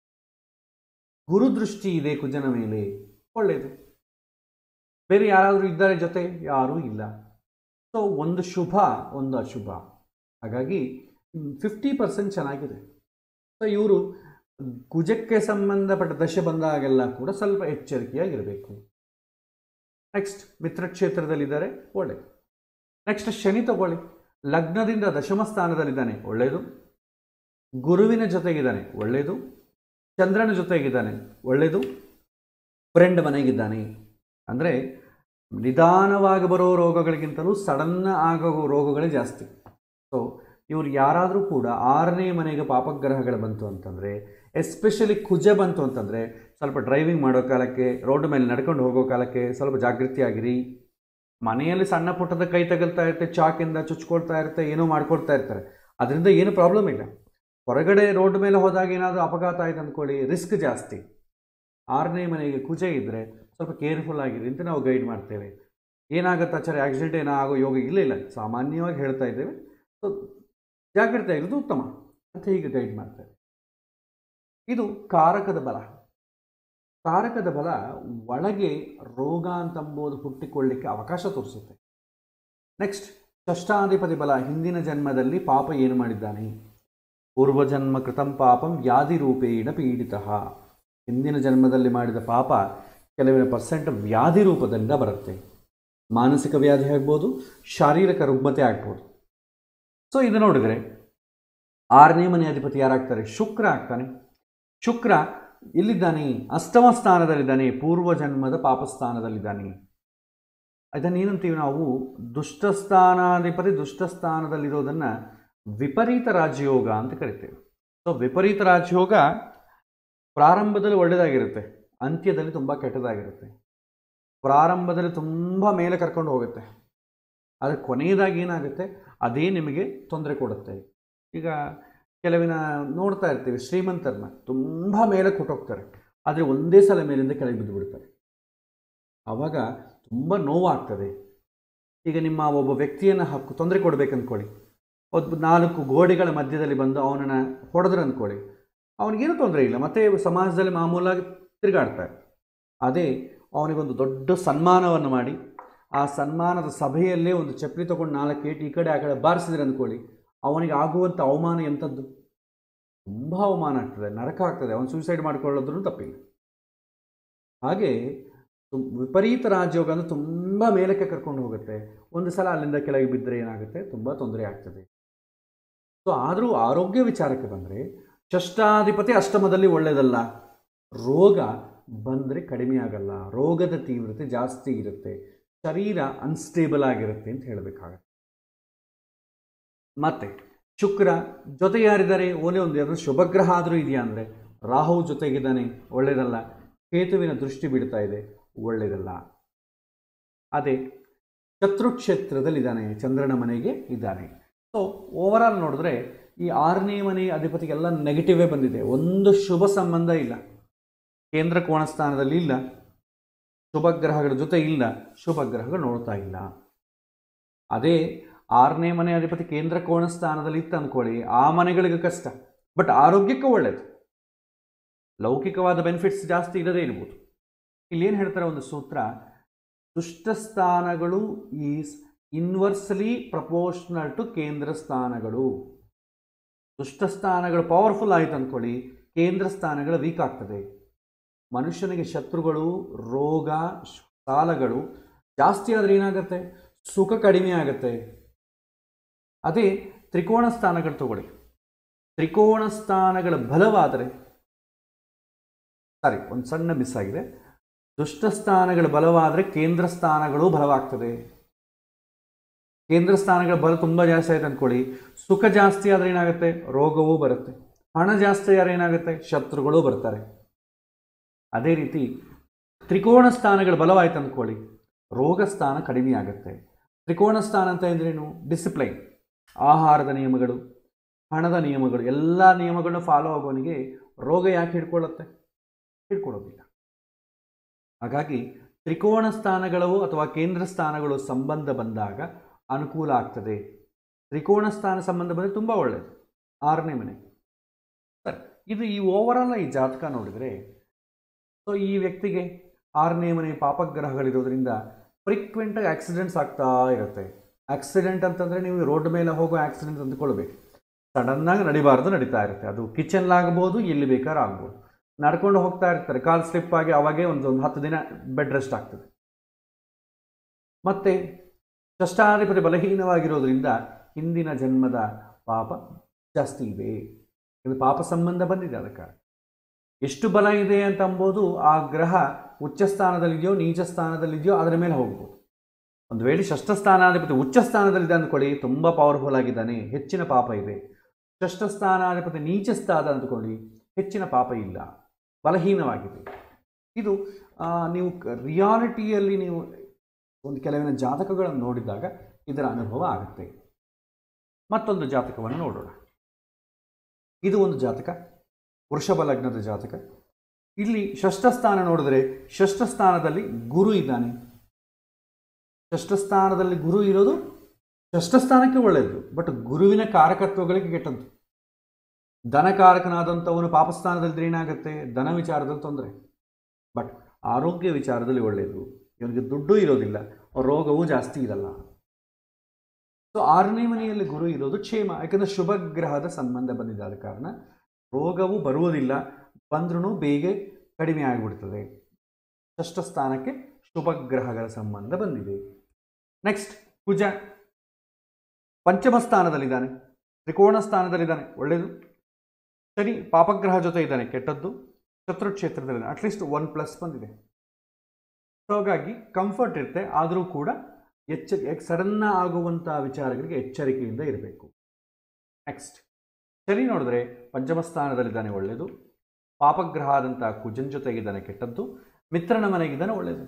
ಗುರುದೃಷ್ಟಿ ಇದೆ ಕುಜನ ಮೇಲೆ ಒಳ್ಳೆಯದು ಬೇರೆ ಯಾರಾದರೂ ಇದ್ದಾರೆ ಜೊತೆ ಯಾರೂ ಇಲ್ಲ ಸೊ ಒಂದು ಶುಭ ಒಂದು ಅಶುಭ ಹಾಗಾಗಿ ಫಿಫ್ಟಿ ಪರ್ಸೆಂಟ್ ಚೆನ್ನಾಗಿದೆ ಸೊ ಇವರು ಕುಜಕ್ಕೆ ಸಂಬಂಧಪಟ್ಟ ದಶೆ ಬಂದಾಗೆಲ್ಲ ಕೂಡ ಸ್ವಲ್ಪ ಎಚ್ಚರಿಕೆಯಾಗಿರಬೇಕು ನೆಕ್ಸ್ಟ್ ಮಿತ್ರಕ್ಷೇತ್ರದಲ್ಲಿದ್ದಾರೆ ಒಳ್ಳೆಯದು ನೆಕ್ಸ್ಟ್ ಶನಿ ತಗೊಳ್ಳಿ ಲಗ್ನದಿಂದ ದಶಮ ಸ್ಥಾನದಲ್ಲಿದ್ದಾನೆ ಒಳ್ಳೆಯದು ಗುರುವಿನ ಜೊತೆಗಿದ್ದಾನೆ ಒಳ್ಳೆಯದು ಚಂದ್ರನ ಜೊತೆಗಿದ್ದಾನೆ ಒಳ್ಳೆಯದು ಫ್ರೆಂಡ್ ಮನೆಗಿದ್ದಾನೆ ಅಂದರೆ ನಿಧಾನವಾಗಿ ಬರೋ ರೋಗಗಳಿಗಿಂತಲೂ ಸಡನ್ನ ಆಗೋ ರೋಗಗಳೇ ಜಾಸ್ತಿ ಸೊ ಇವ್ರು ಯಾರಾದರೂ ಕೂಡ ಆರನೇ ಮನೆಗೆ ಪಾಪಗ್ರಹಗಳು ಬಂತು ಅಂತಂದರೆ ಎಸ್ಪೆಷಲಿ ಕುಜ ಬಂತು ಅಂತಂದರೆ ಸ್ವಲ್ಪ ಡ್ರೈವಿಂಗ್ ಮಾಡೋ ಕಾಲಕ್ಕೆ ರೋಡ್ ಮೇಲೆ ನಡ್ಕೊಂಡು ಹೋಗೋ ಕಾಲಕ್ಕೆ ಸ್ವಲ್ಪ ಜಾಗೃತಿಯಾಗಿರಿ ಮನೆಯಲ್ಲಿ ಸಣ್ಣ ಪುಟ್ಟದ ಕೈ ತಗಲ್ತಾ ಇರುತ್ತೆ ಚಾಕಿಂದ ಚುಚ್ಕೊಳ್ತಾ ಇರುತ್ತೆ ಏನೋ ಮಾಡ್ಕೊಳ್ತಾ ಇರ್ತಾರೆ ಅದರಿಂದ ಏನು ಪ್ರಾಬ್ಲಮ್ ಇಲ್ಲ ಹೊರಗಡೆ ರೋಡ್ ಮೇಲೆ ಹೋದಾಗ ಏನಾದರೂ ಅಪಘಾತ ಆಯ್ತು ಅಂದ್ಕೊಳ್ಳಿ ರಿಸ್ಕ್ ಜಾಸ್ತಿ ಆರನೇ ಮನೆಗೆ ಕುಜ ಇದ್ದರೆ ಸ್ವಲ್ಪ ಕೇರ್ಫುಲ್ ಆಗಿರಿ ಅಂತ ನಾವು ಗೈಡ್ ಮಾಡ್ತೇವೆ ಏನಾಗುತ್ತೆ ಆಚಾರ್ಯ ಆಕ್ಸಿಡೆಂಟ್ ಏನೋ ಆಗೋ ಯೋಗ ಇಲ್ಲ ಇಲ್ಲ ಸಾಮಾನ್ಯವಾಗಿ ಹೇಳ್ತಾ ಇದ್ದೇವೆ ಸೊ ಜಾಗ್ರತೆ ಆಗಿರೋದು ಉತ್ತಮ ಅಂತ ಹೀಗೆ ಗೈಡ್ ಮಾಡ್ತೇವೆ ಇದು ಕಾರಕದ ಬಲ ಕಾರಕದ ಬಲ ಒಳಗೆ ರೋಗ ಅಂತಂಬುದು ಹುಟ್ಟಿಕೊಳ್ಳಿಕ್ಕೆ ಅವಕಾಶ ತೋರಿಸುತ್ತೆ ನೆಕ್ಸ್ಟ್ ಷಷ್ಠಾಧಿಪತಿ ಬಲ ಹಿಂದಿನ ಜನ್ಮದಲ್ಲಿ ಪಾಪ ಏನು ಮಾಡಿದ್ದಾನೆ ಪೂರ್ವಜನ್ಮ ಕೃತಂ ಪಾಪಂ ವ್ಯಾಧಿ ರೂಪೇಣ ಪೀಡಿತ ಹಿಂದಿನ ಜನ್ಮದಲ್ಲಿ ಮಾಡಿದ ಪಾಪ ಕೆಲವಿನ ಪರ್ಸೆಂಟ್ ವ್ಯಾಧಿ ರೂಪದಿಂದ ಬರುತ್ತೆ ಮಾನಸಿಕ ವ್ಯಾಧಿ ಆಗ್ಬೋದು ಶಾರೀರಿಕ ರುಗ್ಮತೆ ಆಗ್ಬೋದು ಸೊ ಇದು ನೋಡಿದರೆ ಆರನೇ ಮನೆ ಅಧಿಪತಿ ಯಾರಾಗ್ತಾರೆ ಶುಕ್ರ ಆಗ್ತಾನೆ ಶುಕ್ರ ಎಲ್ಲಿದ್ದಾನೆ ಅಷ್ಟಮ ಸ್ಥಾನದಲ್ಲಿದ್ದಾನೆ ಪೂರ್ವ ಜನ್ಮದ ಪಾಪಸ್ಥಾನದಲ್ಲಿದ್ದಾನೆ ಇದನ್ನೇನಂತೀವಿ ನಾವು ದುಷ್ಟಸ್ಥಾನಾಧಿಪತಿ ದುಷ್ಟಸ್ಥಾನದಲ್ಲಿರೋದನ್ನು ವಿಪರೀತ ರಾಜಯೋಗ ಅಂತ ಕರಿತೇವೆ ಸೊ ವಿಪರೀತ ರಾಜಯೋಗ ಪ್ರಾರಂಭದಲ್ಲಿ ಒಳ್ಳೆಯದಾಗಿರುತ್ತೆ ಅಂತ್ಯದಲ್ಲಿ ತುಂಬ ಕೆಟ್ಟದಾಗಿರುತ್ತೆ ಪ್ರಾರಂಭದಲ್ಲಿ ತುಂಬ ಮೇಲೆ ಕರ್ಕೊಂಡು ಹೋಗುತ್ತೆ ಆದರೆ ಕೊನೆಯದಾಗಿ ಏನಾಗುತ್ತೆ ಅದೇ ನಿಮಗೆ ತೊಂದರೆ ಕೊಡುತ್ತೆ ಈಗ ಕೆಲವಿನ ನೋಡ್ತಾ ಇರ್ತೀವಿ ಶ್ರೀಮಂತರನ್ನ ತುಂಬ ಮೇಲೆ ಕೊಟ್ಟೋಗ್ತಾರೆ ಆದರೆ ಒಂದೇ ಸಲ ಮೇಲಿಂದ ಕೆಳಗೆ ಬಿದ್ದು ಬಿಡ್ತಾರೆ ಆವಾಗ ತುಂಬ ನೋವಾಗ್ತದೆ ಈಗ ನಿಮ್ಮ ಒಬ್ಬ ವ್ಯಕ್ತಿಯನ್ನು ಹಾಕು ತೊಂದರೆ ಕೊಡಬೇಕಂದ್ಕೊಳ್ಳಿ ಒಬ್ಬ ನಾಲ್ಕು ಗೋಡೆಗಳ ಮಧ್ಯದಲ್ಲಿ ಬಂದು ಅವನನ್ನು ಹೊಡೆದ್ರೆ ಅಂದ್ಕೊಳ್ಳಿ ಅವನಿಗೇನು ತೊಂದರೆ ಇಲ್ಲ ಮತ್ತೆ ಸಮಾಜದಲ್ಲಿ ಮಾಮೂಲಾಗಿ ತಿರುಗಾಡ್ತಾರೆ ಅದೇ ಅವನಿಗೊಂದು ದೊಡ್ಡ ಸನ್ಮಾನವನ್ನು ಮಾಡಿ ಆ ಸನ್ಮಾನದ ಸಭೆಯಲ್ಲೇ ಒಂದು ಚಪ್ಪಲಿ ತೊಗೊಂಡು ನಾಲ್ಕು ಏಟು ಈ ಕಡೆ ಆ ಕಡೆ ಬಾರಿಸಿದ್ರೆ ಅಂದ್ಕೊಳ್ಳಿ ಅವನಿಗೆ ಆಗುವಂಥ ಅವಮಾನ ಎಂಥದ್ದು ತುಂಬ ಅವಮಾನ ಆಗ್ತದೆ ನರಕ ಆಗ್ತದೆ ಅವನು ಸೂಸೈಡ್ ಮಾಡ್ಕೊಳ್ಳೋದ್ರೂ ತಪ್ಪಿಲ್ಲ ಹಾಗೆ ತುಂ- ವಿಪರೀತ ರಾಜಯೋಗ ಅಂದರೆ ತುಂಬ ಮೇಲಕ್ಕೆ ಕರ್ಕೊಂಡು ಹೋಗುತ್ತೆ ಒಂದು ಸಲ ಅಲ್ಲಿಂದ ಕೆಳಗೆ ಬಿದ್ದರೆ ಏನಾಗುತ್ತೆ ತುಂಬ ತೊಂದರೆ ಆಗ್ತದೆ ಸೊ ಆದರೂ ಆರೋಗ್ಯ ವಿಚಾರಕ್ಕೆ ಬಂದರೆ ಷಷ್ಠಾಧಿಪತಿ ಅಷ್ಟಮದಲ್ಲಿ ಒಳ್ಳೆಯದಲ್ಲ ರೋಗ ಬಂದರೆ ಕಡಿಮೆ ಆಗಲ್ಲ ರೋಗದ ತೀವ್ರತೆ ಜಾಸ್ತಿ ಇರುತ್ತೆ ಶರೀರ ಅನ್ಸ್ಟೇಬಲ್ ಆಗಿರುತ್ತೆ ಅಂತ ಹೇಳಬೇಕಾಗತ್ತೆ ಮತ್ತೆ ಶುಕ್ರ ಜೊತೆ ಯಾರಿದ್ದಾರೆ ಓಲೆ ಒಂದು ಯಾರು ಶುಭಗ್ರಹ ಆದರೂ ಇದೆಯಾ ಅಂದರೆ ರಾಹು ಜೊತೆಗಿದ್ದಾನೆ ಒಳ್ಳೆಯದಲ್ಲ ಕೇತುವಿನ ದೃಷ್ಟಿ ಬಿಡ್ತಾ ಇದೆ ಒಳ್ಳೆಯದಲ್ಲ ಅದೇ ಶತ್ರುಕ್ಷೇತ್ರದಲ್ಲಿದ್ದಾನೆ ಚಂದ್ರನ ಮನೆಗೆ ಇದ್ದಾನೆ ಸೊ ಓವರಾಲ್ ನೋಡಿದ್ರೆ ಈ ಆರನೇ ಮನೆ ಅಧಿಪತಿಗೆಲ್ಲ ನೆಗೆಟಿವೇ ಬಂದಿದೆ ಒಂದು ಶುಭ ಸಂಬಂಧ ಇಲ್ಲ ಕೇಂದ್ರ ಕೋಣಸ್ಥಾನದಲ್ಲಿ ಇಲ್ಲ ಶುಭ ಗ್ರಹಗಳ ಜೊತೆ ಇಲ್ಲ ಶುಭ ಗ್ರಹಗಳು ನೋಡ್ತಾ ಇಲ್ಲ ಅದೇ ಆರನೇ ಮನೆ ಅಧಿಪತಿ ಕೇಂದ್ರ ಕೋಣ ಸ್ಥಾನದಲ್ಲಿ ಇತ್ತು ಅಂದ್ಕೊಳ್ಳಿ ಆ ಮನೆಗಳಿಗೆ ಕಷ್ಟ ಬಟ್ ಆರೋಗ್ಯಕ್ಕೆ ಒಳ್ಳೆಯದು ಲೌಕಿಕವಾದ ಬೆನಿಫಿಟ್ಸ್ ಜಾಸ್ತಿ ಇಲ್ಲದೇ ಇರ್ಬೋದು ಇಲ್ಲೇನು ಹೇಳ್ತಾರೆ ಒಂದು ಸೂತ್ರ ದುಷ್ಟ ಸ್ಥಾನಗಳು ಈಸ್ ಇನ್ವರ್ಸ್ಲಿ ಪ್ರಪೋರ್ಷನಲ್ ಟು ಕೇಂದ್ರ ಸ್ಥಾನಗಳು ದುಷ್ಟ ಸ್ಥಾನಗಳು ಪವರ್ಫುಲ್ ಆಯಿತು ಅಂದ್ಕೊಳ್ಳಿ ಕೇಂದ್ರ ಸ್ಥಾನಗಳು ವೀಕ್ ಆಗ್ತದೆ ಮನುಷ್ಯನಿಗೆ ಶತ್ರುಗಳು ರೋಗ ಸಾಲಗಳು ಜಾಸ್ತಿ ಆದರೆ ಏನಾಗುತ್ತೆ ಸುಖ ಕಡಿಮೆ ಆಗುತ್ತೆ ಅದೇ ತ್ರಿಕೋಣ ಸ್ಥಾನಗಳು ತಗೊಳ್ಳಿ ತ್ರಿಕೋಣ ಸ್ಥಾನಗಳ ಬಲವಾದರೆ ಸಾರಿ ಒಂದು ಸಣ್ಣ ಮಿಸ್ ಆಗಿದೆ ದುಷ್ಟ ಸ್ಥಾನಗಳ ಬಲವಾದರೆ ಕೇಂದ್ರ ಸ್ಥಾನಗಳು ಬಲವಾಗ್ತದೆ ಕೇಂದ್ರ ಸ್ಥಾನಗಳ ಬಲ ತುಂಬ ಜಾಸ್ತಿ ಆಯ್ತು ಅಂದ್ಕೊಳ್ಳಿ ಸುಖ ಜಾಸ್ತಿ ಆದರೆ ಏನಾಗುತ್ತೆ ರೋಗವೂ ಬರುತ್ತೆ ಹಣ ಜಾಸ್ತಿ ಆದರೆ ಏನಾಗುತ್ತೆ ಶತ್ರುಗಳು ಬರ್ತಾರೆ ಅದೇ ರೀತಿ ತ್ರಿಕೋಣ ಸ್ಥಾನಗಳ ಬಲವಾಯ್ತು ಅಂದ್ಕೊಳ್ಳಿ ರೋಗ ಸ್ಥಾನ ಕಡಿಮೆ ಆಗುತ್ತೆ ತ್ರಿಕೋಣ ಸ್ಥಾನ ಅಂತ ಅಂದ್ರೇನು ಡಿಸಿಪ್ಲೈನ್ ಆಹಾರದ ನಿಯಮಗಳು ಹಣದ ನಿಯಮಗಳು ಎಲ್ಲ ನಿಯಮಗಳನ್ನ ಫಾಲೋ ಆಗೋನಿಗೆ ರೋಗ ಯಾಕೆ ಹಿಡ್ಕೊಳ್ಳುತ್ತೆ ಹಿಡ್ಕೊಳ್ಳೋದಿಲ್ಲ ಹಾಗಾಗಿ ತ್ರಿಕೋಣ ಸ್ಥಾನಗಳು ಅಥವಾ ಕೇಂದ್ರ ಸ್ಥಾನಗಳು ಸಂಬಂಧ ಬಂದಾಗ ಅನುಕೂಲ ಆಗ್ತದೆ ತ್ರಿಕೋಣ ಸ್ಥಾನ ಸಂಬಂಧ ಬಂದರೆ ತುಂಬ ಒಳ್ಳೆಯದು ಆರನೇ ಮನೆ ಸರಿ ಇದು ಈ ಓವರಾಲ್ ಈ ಜಾತಕ ನೋಡಿದರೆ ಸೊ ಈ ವ್ಯಕ್ತಿಗೆ ಆರನೇ ಮನೆ ಪಾಪಗ್ರಹಗಳಿರೋದ್ರಿಂದ ಫ್ರೀಕ್ವೆಂಟಾಗಿ ಆಕ್ಸಿಡೆಂಟ್ಸ್ ಆಗ್ತಾ ಇರುತ್ತೆ ಆಕ್ಸಿಡೆಂಟ್ ಅಂತಂದರೆ ನೀವು ರೋಡ್ ಮೇಲೆ ಹೋಗೋ ಆಕ್ಸಿಡೆಂಟ್ ಅಂದ್ಕೊಳ್ಬೇಕು ಸಡನ್ನಾಗಿ ನಡಿಬಾರ್ದು ನಡೀತಾ ಇರುತ್ತೆ ಅದು ಕಿಚನ್ಲಾಗ್ಬೋದು ಎಲ್ಲಿ ಬೇಕಾದ್ರೂ ಆಗ್ಬೋದು ನಡ್ಕೊಂಡು ಹೋಗ್ತಾ ಇರ್ತಾರೆ ಕಾಲು ಸ್ಲಿಪ್ ಆಗಿ ಅವಾಗೇ ಒಂದು ಒಂದು ಹತ್ತು ದಿನ ಬೆಡ್ ರೆಸ್ಟ್ ಆಗ್ತದೆ ಮತ್ತು ಷಷ್ಟಾಧಿಪತಿ ಬಲಹೀನವಾಗಿರೋದ್ರಿಂದ ಹಿಂದಿನ ಜನ್ಮದ ಪಾಪ ಜಾಸ್ತಿ ಇದೆ ಇದು ಪಾಪ ಸಂಬಂಧ ಬಂದಿದೆ ಅದಕ್ಕೆ ಎಷ್ಟು ಬಲ ಇದೆ ಅಂತ ಅಂಬೋದು ಆ ಗ್ರಹ ಉಚ್ಚ ಸ್ಥಾನದಲ್ಲಿದೆಯೋ ನೀಚ ಸ್ಥಾನದಲ್ಲಿದೆಯೋ ಅದರ ಮೇಲೆ ಹೋಗ್ಬೋದು ಒಂದು ವೇಳೆ ಷಷ್ಠ ಸ್ಥಾನಾಧಿಪತಿ ಉಚ್ಚ ಸ್ಥಾನದಲ್ಲಿದೆ ಅಂದ್ಕೊಳ್ಳಿ ತುಂಬ ಪವರ್ಫುಲ್ ಆಗಿದ್ದಾನೆ ಹೆಚ್ಚಿನ ಪಾಪ ಇದೆ ಷಷ್ಠ ಸ್ಥಾನಾಧಿಪತಿ ನೀಚ ಸ್ಥಾನ ಅಂದ್ಕೊಳ್ಳಿ ಹೆಚ್ಚಿನ ಪಾಪ ಇಲ್ಲ ಬಲಹೀನವಾಗಿದೆ ಇದು ಆ, ನೀವು ರಿಯಾಲಿಟಿಯಲ್ಲಿ ನೀವು ಒಂದು ಕೆಲವಿನ ಜಾತಕಗಳನ್ನು ನೋಡಿದಾಗ ಇದರ ಅನುಭವ ಆಗುತ್ತೆ ಮತ್ತೊಂದು ಜಾತಕವನ್ನು ನೋಡೋಣ ಇದು ಒಂದು ಜಾತಕ ವೃಷಭ ಲಗ್ನದ ಜಾತಕ ಇಲ್ಲಿ ಷಷ್ಠ ಸ್ಥಾನ ನೋಡಿದ್ರೆ ಷಷ್ಠ ಸ್ಥಾನದಲ್ಲಿ ಗುರು ಇದ್ದಾನೆ ಷಷ್ಠ ಸ್ಥಾನದಲ್ಲಿ ಗುರು ಇರೋದು ಷಷ್ಠ ಸ್ಥಾನಕ್ಕೆ ಒಳ್ಳೆಯದು ಬಟ್ ಗುರುವಿನ ಕಾರಕತ್ವಗಳಿಗೆ ಕೆಟ್ಟದ್ದು ಧನಕಾರಕನಾದಂಥವನು ಪಾಪಸ್ಥಾನದಲ್ಲಿ ಏನಾಗುತ್ತೆ ಧನ ವಿಚಾರದಲ್ಲಿ ತೊಂದರೆ ಬಟ್ ಆರೋಗ್ಯ ವಿಚಾರದಲ್ಲಿ ಒಳ್ಳೆಯದು ಇವನಿಗೆ ದುಡ್ಡು ಇರೋದಿಲ್ಲ ರೋಗವೂ ಜಾಸ್ತಿ ಇರಲ್ಲ ಸೊ ಆರನೇ ಮನೆಯಲ್ಲಿ ಗುರು ಇರೋದು ಕ್ಷೇಮ ಯಾಕಂದರೆ ಶುಭ ಗ್ರಹದ ಸಂಬಂಧ ಬಂದಿದೆ ಆದ ಕಾರಣ ರೋಗವು ಬರುವುದಿಲ್ಲ ಬಂದ್ರೂ ಬೇಗ ಕಡಿಮೆ ಆಗಿಬಿಡ್ತದೆ ಷಷ್ಠ ಸ್ಥಾನಕ್ಕೆ ಶುಭ ಗ್ರಹಗಳ ಸಂಬಂಧ ಬಂದಿದೆ ನೆಕ್ಸ್ಟ್ ಕುಜ ಪಂಚಮ ಸ್ಥಾನದಲ್ಲಿದ್ದಾನೆ ತ್ರಿಕೋಣ ಸ್ಥಾನದಲ್ಲಿದ್ದಾನೆ ಒಳ್ಳೆಯದು ಶನಿ ಪಾಪಗ್ರಹ ಜೊತೆ ಇದ್ದಾನೆ ಕೆಟ್ಟದ್ದು ಶತ್ರು ಕ್ಷೇತ್ರದಲ್ಲಿದ್ದಾನೆ ಅಟ್ಲೀಸ್ಟ್ ಒನ್ ಪ್ಲಸ್ ಬಂದಿದೆ ಸೊ ಹಾಗಾಗಿ ಕಂಫರ್ಟ್ ಇರುತ್ತೆ ಆದರೂ ಕೂಡ ಎಚ್ಚ ಸಡನ್ನ ಆಗುವಂಥ ವಿಚಾರಗಳಿಗೆ ಎಚ್ಚರಿಕೆಯಿಂದ ಇರಬೇಕು ನೆಕ್ಸ್ಟ್ ಶನಿ ನೋಡಿದ್ರೆ ಪಂಚಮ ಸ್ಥಾನದಲ್ಲಿದ್ದಾನೆ ಒಳ್ಳೆಯದು ಪಾಪಗ್ರಹ ಆದಂಥ ಕುಜನ್ ಜೊತೆಗಿದ್ದಾನೆ ಕೆಟ್ಟದ್ದು ಮಿತ್ರನ ಮನೆಗಿದ್ದಾನೆ ಒಳ್ಳೆಯದು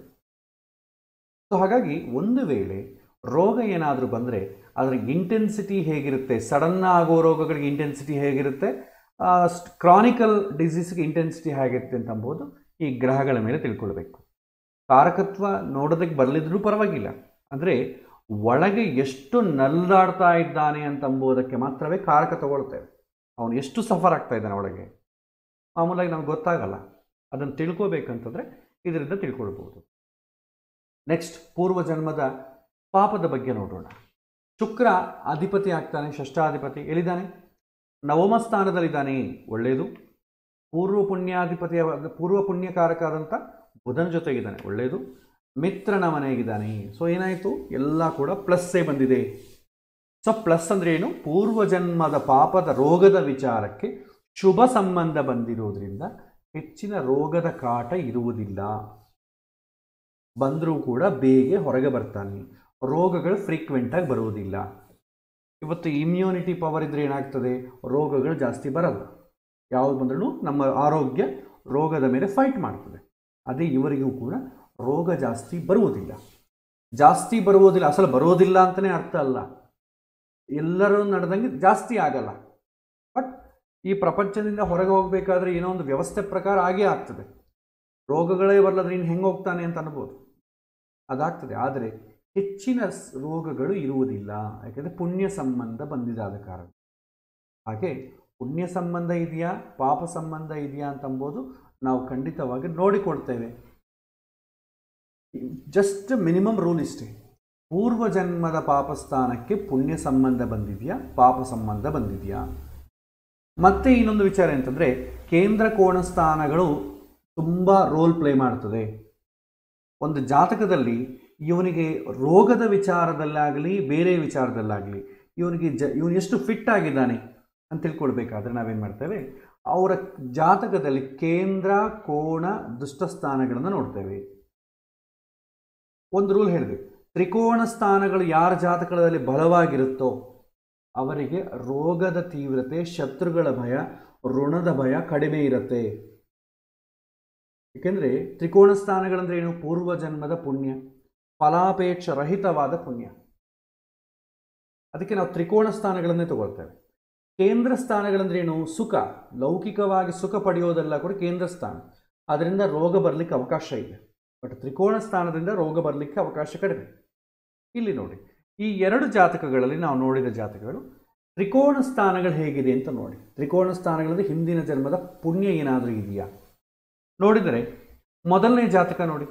ಸೊ ಹಾಗಾಗಿ ಒಂದು ವೇಳೆ ರೋಗ ಏನಾದರೂ ಬಂದರೆ ಅದರ ಇಂಟೆನ್ಸಿಟಿ ಹೇಗಿರುತ್ತೆ ಸಡನ್ನ ಆಗೋ ರೋಗಗಳಿಗೆ ಇಂಟೆನ್ಸಿಟಿ ಹೇಗಿರುತ್ತೆ ಕ್ರಾನಿಕಲ್ ಡಿಸೀಸ್ಗೆ ಇಂಟೆನ್ಸಿಟಿ ಹೇಗಿರುತ್ತೆ ಅಂತ ಅಂಬೋದು ಈ ಗ್ರಹಗಳ ಮೇಲೆ ತಿಳ್ಕೊಳ್ಬೇಕು ಕಾರಕತ್ವ ನೋಡೋದಕ್ಕೆ ಬರಲಿದ್ರೂ ಪರವಾಗಿಲ್ಲ ಅಂದರೆ ಒಳಗೆ ಎಷ್ಟು ನಲ್ದಾಡ್ತಾ ಇದ್ದಾನೆ ಅಂತ ಅಂಬೋದಕ್ಕೆ ಮಾತ್ರವೇ ಕಾರಕ ತಗೊಳ್ತೇವೆ ಅವನು ಎಷ್ಟು ಸಫರ್ ಆಗ್ತಾ ಇದ್ದಾನೆ ಒಳಗೆ ಮಾಮೂಲಾಗಿ ನಮ್ಗೆ ಗೊತ್ತಾಗಲ್ಲ ಅದನ್ನು ತಿಳ್ಕೋಬೇಕಂತಂದರೆ ಇದರಿಂದ ತಿಳ್ಕೊಳ್ಬೋದು ನೆಕ್ಸ್ಟ್ ಪೂರ್ವ ಜನ್ಮದ ಪಾಪದ ಬಗ್ಗೆ ನೋಡೋಣ ಶುಕ್ರ ಅಧಿಪತಿ ಆಗ್ತಾನೆ ಷಷ್ಠಾಧಿಪತಿ ಎಲ್ಲಿದ್ದಾನೆ ನವಮ ಸ್ಥಾನದಲ್ಲಿದ್ದಾನೆ ಒಳ್ಳೆಯದು ಪೂರ್ವ ಪುಣ್ಯಾಧಿಪತಿಯ ಪೂರ್ವ ಪುಣ್ಯಕಾರಕ ಆದಂಥ ಬುಧನ ಜೊತೆಗಿದ್ದಾನೆ ಒಳ್ಳೆಯದು ಮಿತ್ರನ ಮನೆಗಿದ್ದಾನೆ ಸೊ ಏನಾಯಿತು ಎಲ್ಲ ಕೂಡ ಪ್ಲಸ್ಸೇ ಬಂದಿದೆ ಸೊ ಪ್ಲಸ್ ಅಂದರೆ ಏನು ಪೂರ್ವ ಜನ್ಮದ ಪಾಪದ ರೋಗದ ವಿಚಾರಕ್ಕೆ ಶುಭ ಸಂಬಂಧ ಬಂದಿರೋದ್ರಿಂದ ಹೆಚ್ಚಿನ ರೋಗದ ಕಾಟ ಇರುವುದಿಲ್ಲ ಬಂದರೂ ಕೂಡ ಬೇಗ ಹೊರಗೆ ಬರ್ತಾನೆ ರೋಗಗಳು ಫ್ರೀಕ್ವೆಂಟಾಗಿ ಬರುವುದಿಲ್ಲ ಇವತ್ತು ಇಮ್ಯುನಿಟಿ ಪವರ್ ಇದ್ದರೆ ಏನಾಗ್ತದೆ ರೋಗಗಳು ಜಾಸ್ತಿ ಬರಲ್ಲ ಯಾವುದು ಬಂದ್ರೂ ನಮ್ಮ ಆರೋಗ್ಯ ರೋಗದ ಮೇಲೆ ಫೈಟ್ ಮಾಡ್ತದೆ ಅದೇ ಇವರಿಗೂ ಕೂಡ ರೋಗ ಜಾಸ್ತಿ ಬರುವುದಿಲ್ಲ ಜಾಸ್ತಿ ಬರುವುದಿಲ್ಲ ಅಸಲು ಬರೋದಿಲ್ಲ ಅಂತಲೇ ಅರ್ಥ ಅಲ್ಲ ಎಲ್ಲರೂ ನಡೆದಂಗೆ ಜಾಸ್ತಿ ಆಗಲ್ಲ ಬಟ್ ಈ ಪ್ರಪಂಚದಿಂದ ಹೊರಗೆ ಹೋಗಬೇಕಾದ್ರೆ ಏನೋ ಒಂದು ವ್ಯವಸ್ಥೆ ಪ್ರಕಾರ ಆಗೇ ಆಗ್ತದೆ ರೋಗಗಳೇ ಬರಲಾದ್ರೆ ಇನ್ನು ಹೆಂಗೆ ಹೋಗ್ತಾನೆ ಅಂತ ಅನ್ಬೋದು ಅದಾಗ್ತದೆ ಆದರೆ ಹೆಚ್ಚಿನ ಸ್- ರೋಗಗಳು ಇರುವುದಿಲ್ಲ ಯಾಕೆಂದರೆ ಪುಣ್ಯ ಸಂಬಂಧ ಬಂದಿದಾದ ಕಾರಣ ಹಾಗೆ ಪುಣ್ಯ ಸಂಬಂಧ ಇದೆಯಾ ಪಾಪ ಸಂಬಂಧ ಇದೆಯಾ ಅಂತಂಬೋದು ನಾವು ಖಂಡಿತವಾಗಿ ನೋಡಿಕೊಳ್ತೇವೆ ಜಸ್ಟ್ ಮಿನಿಮಮ್ ರೂಲ್ ಇಷ್ಟೇ ಪೂರ್ವ ಜನ್ಮದ ಪಾಪಸ್ಥಾನಕ್ಕೆ ಪುಣ್ಯ ಸಂಬಂಧ ಬಂದಿದೆಯಾ ಪಾಪ ಸಂಬಂಧ ಬಂದಿದೆಯಾ ಮತ್ತೆ ಇನ್ನೊಂದು ವಿಚಾರ ಅಂತಂದರೆ ಕೇಂದ್ರ ಕೋಣ ಸ್ಥಾನಗಳು ತುಂಬ ರೋಲ್ ಪ್ಲೇ ಮಾಡ್ತದೆ ಒಂದು ಜಾತಕದಲ್ಲಿ ಇವನಿಗೆ ರೋಗದ ವಿಚಾರದಲ್ಲಾಗಲಿ ಬೇರೆ ವಿಚಾರದಲ್ಲಾಗಲಿ ಇವನಿಗೆ ಜ ಇವನು ಎಷ್ಟು ಫಿಟ್ ಆಗಿದ್ದಾನೆ ಅಂತ ತಿಳ್ಕೊಳ್ಬೇಕಾದ್ರೆ ನಾವೇನು ಮಾಡ್ತೇವೆ ಅವರ ಜಾತಕದಲ್ಲಿ ಕೇಂದ್ರ ಕೋಣ ದುಷ್ಟಸ್ಥಾನಗಳನ್ನು ನೋಡ್ತೇವೆ ಒಂದು ರೂಲ್ ಹೇಳಿದೆ ತ್ರಿಕೋಣ ಸ್ಥಾನಗಳು ಯಾರ ಜಾತಕದಲ್ಲಿ ಬಲವಾಗಿರುತ್ತೋ ಅವರಿಗೆ ರೋಗದ ತೀವ್ರತೆ ಶತ್ರುಗಳ ಭಯ ಋಣದ ಭಯ ಕಡಿಮೆ ಇರುತ್ತೆ ಏಕೆಂದರೆ ತ್ರಿಕೋಣ ಸ್ಥಾನಗಳಂದ್ರೆ ಏನು ಪೂರ್ವ ಜನ್ಮದ ಪುಣ್ಯ ಫಲಾಪೇಕ್ಷ ರಹಿತವಾದ ಪುಣ್ಯ ಅದಕ್ಕೆ ನಾವು ತ್ರಿಕೋಣ ಸ್ಥಾನಗಳನ್ನೇ ತಗೊಳ್ತೇವೆ ಕೇಂದ್ರ ಸ್ಥಾನಗಳಂದ್ರೆ ಏನು ಸುಖ ಲೌಕಿಕವಾಗಿ ಸುಖ ಪಡೆಯೋದೆಲ್ಲ ಕೂಡ ಕೇಂದ್ರ ಸ್ಥಾನ ಅದರಿಂದ ರೋಗ ಬರಲಿಕ್ಕೆ ಅವಕಾಶ ಇದೆ ಬಟ್ ತ್ರಿಕೋಣ ಸ್ಥಾನದಿಂದ ರೋಗ ಬರಲಿಕ್ಕೆ ಅವಕಾಶ ಕಡಿಮೆ ಇಲ್ಲಿ ನೋಡಿ ಈ ಎರಡು ಜಾತಕಗಳಲ್ಲಿ ನಾವು ನೋಡಿದ ಜಾತಕಗಳು ತ್ರಿಕೋಣ ಸ್ಥಾನಗಳು ಹೇಗಿದೆ ಅಂತ ನೋಡಿ ತ್ರಿಕೋಣ ಸ್ಥಾನಗಳಲ್ಲಿ ಹಿಂದಿನ ಜನ್ಮದ ಪುಣ್ಯ ಏನಾದರೂ ಇದೆಯಾ ನೋಡಿದರೆ ಮೊದಲನೇ ಜಾತಕ ನೋಡಿ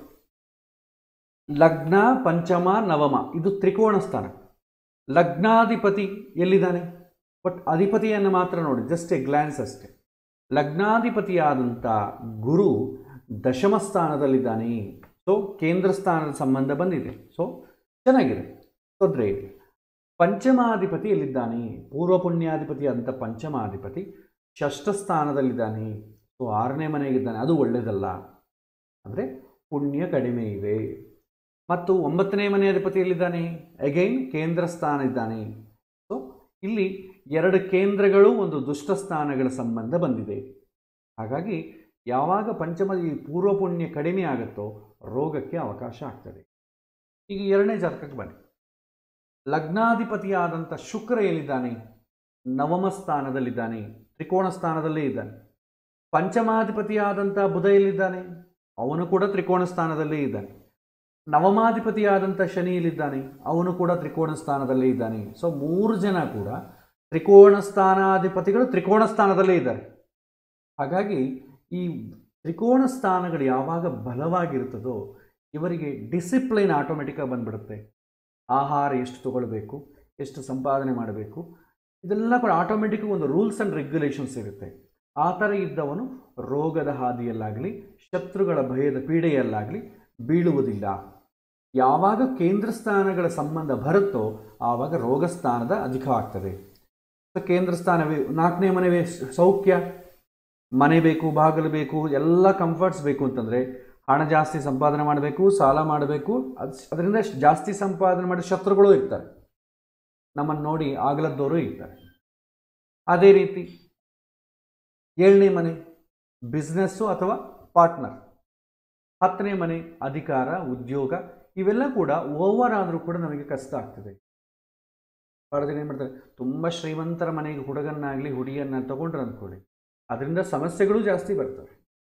ಲಗ್ನ ಪಂಚಮ ನವಮ ಇದು ತ್ರಿಕೋಣ ಸ್ಥಾನ ಲಗ್ನಾಧಿಪತಿ ಎಲ್ಲಿದ್ದಾನೆ ಬಟ್ ಅಧಿಪತಿಯನ್ನು ಮಾತ್ರ ನೋಡಿ ಜಸ್ಟ್ ಎ ಗ್ಲ್ಯಾನ್ಸ್ ಅಷ್ಟೇ ಲಗ್ನಾಧಿಪತಿಯಾದಂಥ ಗುರು ದಶಮ ಸ್ಥಾನದಲ್ಲಿದ್ದಾನೆ ಸೊ ಕೇಂದ್ರ ಸ್ಥಾನದ ಸಂಬಂಧ ಬಂದಿದೆ ಸೊ ಚೆನ್ನಾಗಿದೆ ತೊಂದರೆ ಇಲ್ಲ ಪಂಚಮಾಧಿಪತಿ ಎಲ್ಲಿದ್ದಾನೆ ಪೂರ್ವ ಪುಣ್ಯಾಧಿಪತಿ ಅಂತ ಪಂಚಮಾಧಿಪತಿ ಷಷ್ಠ ಸ್ಥಾನದಲ್ಲಿದ್ದಾನೆ ಸೊ ಆರನೇ ಮನೆಗಿದ್ದಾನೆ ಅದು ಒಳ್ಳೆಯದಲ್ಲ ಅಂದರೆ ಪುಣ್ಯ ಕಡಿಮೆ ಇವೆ ಮತ್ತು ಒಂಬತ್ತನೇ ಮನೆ ಅಧಿಪತಿಯಲ್ಲಿದ್ದಾನೆ ಅಗೈನ್ ಕೇಂದ್ರ ಸ್ಥಾನ ಇದ್ದಾನೆ ಸೊ ಇಲ್ಲಿ ಎರಡು ಕೇಂದ್ರಗಳು ಒಂದು ದುಷ್ಟ ಸ್ಥಾನಗಳ ಸಂಬಂಧ ಬಂದಿದೆ ಹಾಗಾಗಿ ಯಾವಾಗ ಪಂಚಮ ಈ ಪೂರ್ವ ಪುಣ್ಯ ಕಡಿಮೆ ಆಗುತ್ತೋ ರೋಗಕ್ಕೆ ಅವಕಾಶ ಆಗ್ತದೆ ಈಗ ಎರಡನೇ ಜಾತಕಕ್ಕೆ ಬನ್ನಿ ಲಗ್ನಾಧಿಪತಿಯಾದಂಥ ಶುಕ್ರ ಎಲ್ಲಿದ್ದಾನೆ ನವಮ ಸ್ಥಾನದಲ್ಲಿದ್ದಾನೆ ತ್ರಿಕೋಣ ಸ್ಥಾನದಲ್ಲೇ ಇದ್ದಾನೆ ಪಂಚಮಾಧಿಪತಿಯಾದಂಥ ಬುಧ ಎಲ್ಲಿದ್ದಾನೆ ಅವನು ಕೂಡ ತ್ರಿಕೋಣ ಸ್ಥಾನದಲ್ಲೇ ಇದ್ದಾನೆ ನವಮಾಧಿಪತಿಯಾದಂಥ ಶನಿ ಎಲ್ಲಿದ್ದಾನೆ ಅವನು ಕೂಡ ತ್ರಿಕೋಣ ಸ್ಥಾನದಲ್ಲೇ ಇದ್ದಾನೆ ಸೊ ಮೂರು ಜನ ಕೂಡ ತ್ರಿಕೋಣ ಸ್ಥಾನಾಧಿಪತಿಗಳು ತ್ರಿಕೋಣ ಸ್ಥಾನದಲ್ಲೇ ಇದ್ದಾರೆ ಹಾಗಾಗಿ ಈ ತ್ರಿಕೋಣ ಸ್ಥಾನಗಳು ಯಾವಾಗ ಬಲವಾಗಿರುತ್ತದೋ ಇವರಿಗೆ ಡಿಸಿಪ್ಲೈನ್ ಆಟೋಮೆಟಿಕ್ಕಾಗಿ ಬಂದ್ಬಿಡುತ್ತೆ ಆಹಾರ ಎಷ್ಟು ತಗೊಳ್ಬೇಕು ಎಷ್ಟು ಸಂಪಾದನೆ ಮಾಡಬೇಕು ಇದೆಲ್ಲ ಕೂಡ ಆಟೋಮೆಟಿಕ್ ಒಂದು ರೂಲ್ಸ್ ಆ್ಯಂಡ್ ರೆಗ್ಯುಲೇಷನ್ಸ್ ಇರುತ್ತೆ ಆ ಥರ ಇದ್ದವನು ರೋಗದ ಹಾದಿಯಲ್ಲಾಗಲಿ ಶತ್ರುಗಳ ಭಯದ ಪೀಡೆಯಲ್ಲಾಗಲಿ ಬೀಳುವುದಿಲ್ಲ ಯಾವಾಗ ಕೇಂದ್ರ ಸ್ಥಾನಗಳ ಸಂಬಂಧ ಬರುತ್ತೋ ಆವಾಗ ರೋಗ ಸ್ಥಾನದ ಅಧಿಕವಾಗ್ತದೆ ಸೊ ಕೇಂದ್ರ ಸ್ಥಾನವೇ ನಾಲ್ಕನೇ ಮನೆವೇ ಸೌಖ್ಯ ಮನೆ ಬೇಕು ಬಾಗಿಲು ಬೇಕು ಎಲ್ಲ ಕಂಫರ್ಟ್ಸ್ ಬೇಕು ಅಂತಂದರೆ ಹಣ ಜಾಸ್ತಿ ಸಂಪಾದನೆ ಮಾಡಬೇಕು ಸಾಲ ಮಾಡಬೇಕು ಅದು ಅದರಿಂದ ಜಾಸ್ತಿ ಸಂಪಾದನೆ ಮಾಡಿ ಶತ್ರುಗಳು ಇರ್ತಾರೆ ನಮ್ಮನ್ನು ನೋಡಿ ಆಗಲದ್ದವರು ಇರ್ತಾರೆ ಅದೇ ರೀತಿ ಏಳನೇ ಮನೆ ಬಿಸ್ನೆಸ್ಸು ಅಥವಾ ಪಾರ್ಟ್ನರ್ ಹತ್ತನೇ ಮನೆ ಅಧಿಕಾರ ಉದ್ಯೋಗ ಇವೆಲ್ಲ ಕೂಡ ಓವರ್ ಆದರೂ ಕೂಡ ನಮಗೆ ಕಷ್ಟ ಆಗ್ತದೆ ಭಾಳ ಜನ ಏನು ಮಾಡ್ತಾರೆ ತುಂಬ ಶ್ರೀಮಂತರ ಮನೆಗೆ ಹುಡುಗನ್ನಾಗಲಿ ಹುಡುಗಿಯನ್ನ ತಗೊಂಡ್ರೆ ಅಂದ್ಕೊಳ್ಳಿ ಅದರಿಂದ ಸಮಸ್ಯೆಗಳು ಜಾಸ್ತಿ ಬರ್ತವೆ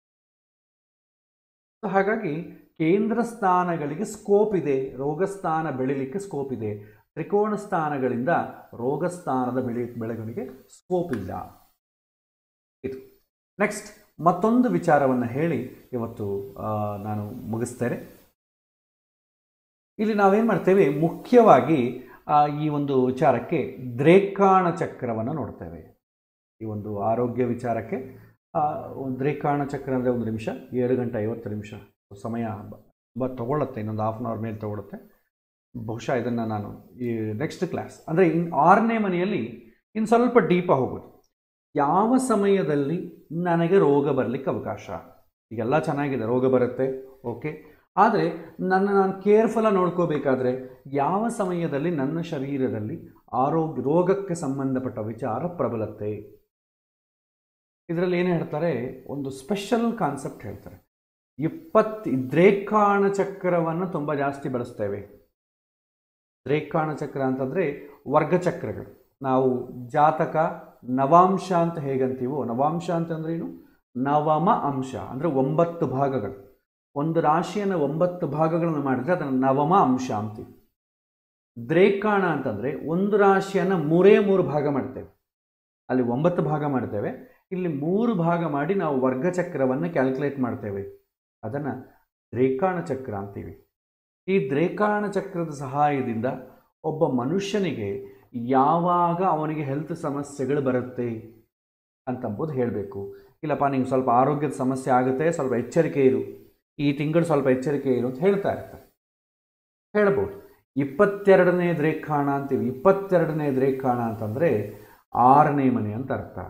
ಸೊ ಹಾಗಾಗಿ ಕೇಂದ್ರ ಸ್ಥಾನಗಳಿಗೆ ಸ್ಕೋಪ್ ಇದೆ ರೋಗಸ್ಥಾನ ಬೆಳಿಲಿಕ್ಕೆ ಸ್ಕೋಪ್ ಇದೆ ತ್ರಿಕೋಣ ಸ್ಥಾನಗಳಿಂದ ರೋಗಸ್ಥಾನದ ಬೆಳೆ ಬೆಳವಣಿಗೆ ಸ್ಕೋಪ್ ಇಲ್ಲ ಇದು ನೆಕ್ಸ್ಟ್ ಮತ್ತೊಂದು ವಿಚಾರವನ್ನು ಹೇಳಿ ಇವತ್ತು ಆ, ನಾನು ಮುಗಿಸ್ತೇನೆ ಇಲ್ಲಿ ನಾವೇನು ಮಾಡ್ತೇವೆ ಮುಖ್ಯವಾಗಿ ಆ, ಈ ಒಂದು ವಿಚಾರಕ್ಕೆ ದ್ರೇಕಾಣ ಚಕ್ರವನ್ನು ನೋಡ್ತೇವೆ ಈ ಒಂದು ಆರೋಗ್ಯ ವಿಚಾರಕ್ಕೆ ಆ, ಒಂದು ದ್ರೇಕಾಣ ಚಕ್ರ ಅಂದರೆ ಒಂದು ನಿಮಿಷ ಏಳು ಗಂಟೆ ಐವತ್ತು ನಿಮಿಷ ಸಮಯ ತುಂಬ ತಗೊಳ್ಳುತ್ತೆ ಇನ್ನೊಂದು ಹಾಫ್ ಆನ್ ಅವರ್ ಮೇಲೆ ತಗೊಳುತ್ತೆ ಬಹುಶಃ ಇದನ್ನು ನಾನು ಈ ನೆಕ್ಸ್ಟ್ ಕ್ಲಾಸ್ ಅಂದರೆ ಇನ್ನು ಆರನೇ ಮನೆಯಲ್ಲಿ ಇನ್ನು ಸ್ವಲ್ಪ ಡೀಪ ಹೋಗೋದು ಯಾವ ಸಮಯದಲ್ಲಿ ನನಗೆ ರೋಗ ಬರಲಿಕ್ಕೆ ಅವಕಾಶ ಈಗೆಲ್ಲ ಚೆನ್ನಾಗಿದೆ ರೋಗ ಬರುತ್ತೆ ಓಕೆ ಆದರೆ ನನ್ನ ನಾನು ಕೇರ್ಫುಲ್ಲಾಗಿ ನೋಡ್ಕೋಬೇಕಾದ್ರೆ ಯಾವ ಸಮಯದಲ್ಲಿ ನನ್ನ ಶರೀರದಲ್ಲಿ ಆರೋಗ್ಯ ರೋಗಕ್ಕೆ ಸಂಬಂಧಪಟ್ಟ ವಿಚಾರ ಪ್ರಬಲತೆ ಇದರಲ್ಲಿ ಏನು ಹೇಳ್ತಾರೆ ಒಂದು ಸ್ಪೆಷಲ್ ಕಾನ್ಸೆಪ್ಟ್ ಹೇಳ್ತಾರೆ ಇಪ್ಪತ್ತು ದ್ರೇಕಾಣ ಚಕ್ರವನ್ನು ತುಂಬ ಜಾಸ್ತಿ ಬಳಸ್ತೇವೆ ದ್ರೇಕಾಣ ಚಕ್ರ ಅಂತಂದರೆ ವರ್ಗಚಕ್ರಗಳು ನಾವು ಜಾತಕ ನವಾಂಶ ಅಂತ ಹೇಗಂತೀವೋ ನವಾಂಶ ಅಂತಂದ್ರೆ ಏನು ನವಮ ಅಂಶ ಅಂದರೆ ಒಂಬತ್ತು ಭಾಗಗಳು ಒಂದು ರಾಶಿಯನ್ನು ಒಂಬತ್ತು ಭಾಗಗಳನ್ನು ಮಾಡಿದ್ರೆ ಅದನ್ನು ನವಮ ಅಂಶ ಅಂತೀವಿ ದ್ರೇಕಾಣ ಅಂತಂದರೆ ಒಂದು ರಾಶಿಯನ್ನು ಮೂರೇ ಮೂರು ಭಾಗ ಮಾಡ್ತೇವೆ ಅಲ್ಲಿ ಒಂಬತ್ತು ಭಾಗ ಮಾಡ್ತೇವೆ ಇಲ್ಲಿ ಮೂರು ಭಾಗ ಮಾಡಿ ನಾವು ವರ್ಗಚಕ್ರವನ್ನು ಕ್ಯಾಲ್ಕುಲೇಟ್ ಮಾಡ್ತೇವೆ ಅದನ್ನು ದ್ರೇಕಾಣ ಚಕ್ರ ಅಂತೀವಿ ಈ ದ್ರೇಕಾಣ ಚಕ್ರದ ಸಹಾಯದಿಂದ ಒಬ್ಬ ಮನುಷ್ಯನಿಗೆ ಯಾವಾಗ ಅವನಿಗೆ ಹೆಲ್ತ್ ಸಮಸ್ಯೆಗಳು ಬರುತ್ತೆ ಅಂತಂಬುದು ಹೇಳಬೇಕು ಇಲ್ಲಪ್ಪ ನಿಂಗೆ ಸ್ವಲ್ಪ ಆರೋಗ್ಯದ ಸಮಸ್ಯೆ ಆಗುತ್ತೆ ಸ್ವಲ್ಪ ಎಚ್ಚರಿಕೆ ಇರು ಈ ತಿಂಗಳು ಸ್ವಲ್ಪ ಎಚ್ಚರಿಕೆ ಇರು ಅಂತ ಹೇಳ್ತಾ ಇರ್ತಾರೆ ಹೇಳ್ಬೋದು ಇಪ್ಪತ್ತೆರಡನೇ ರೇಖಾಣ ಅಂತೀವಿ ಇಪ್ಪತ್ತೆರಡನೇ ರೇಖಾಣ ಅಂತಂದರೆ ಆರನೇ ಮನೆ ಅಂತ ಅರ್ಥ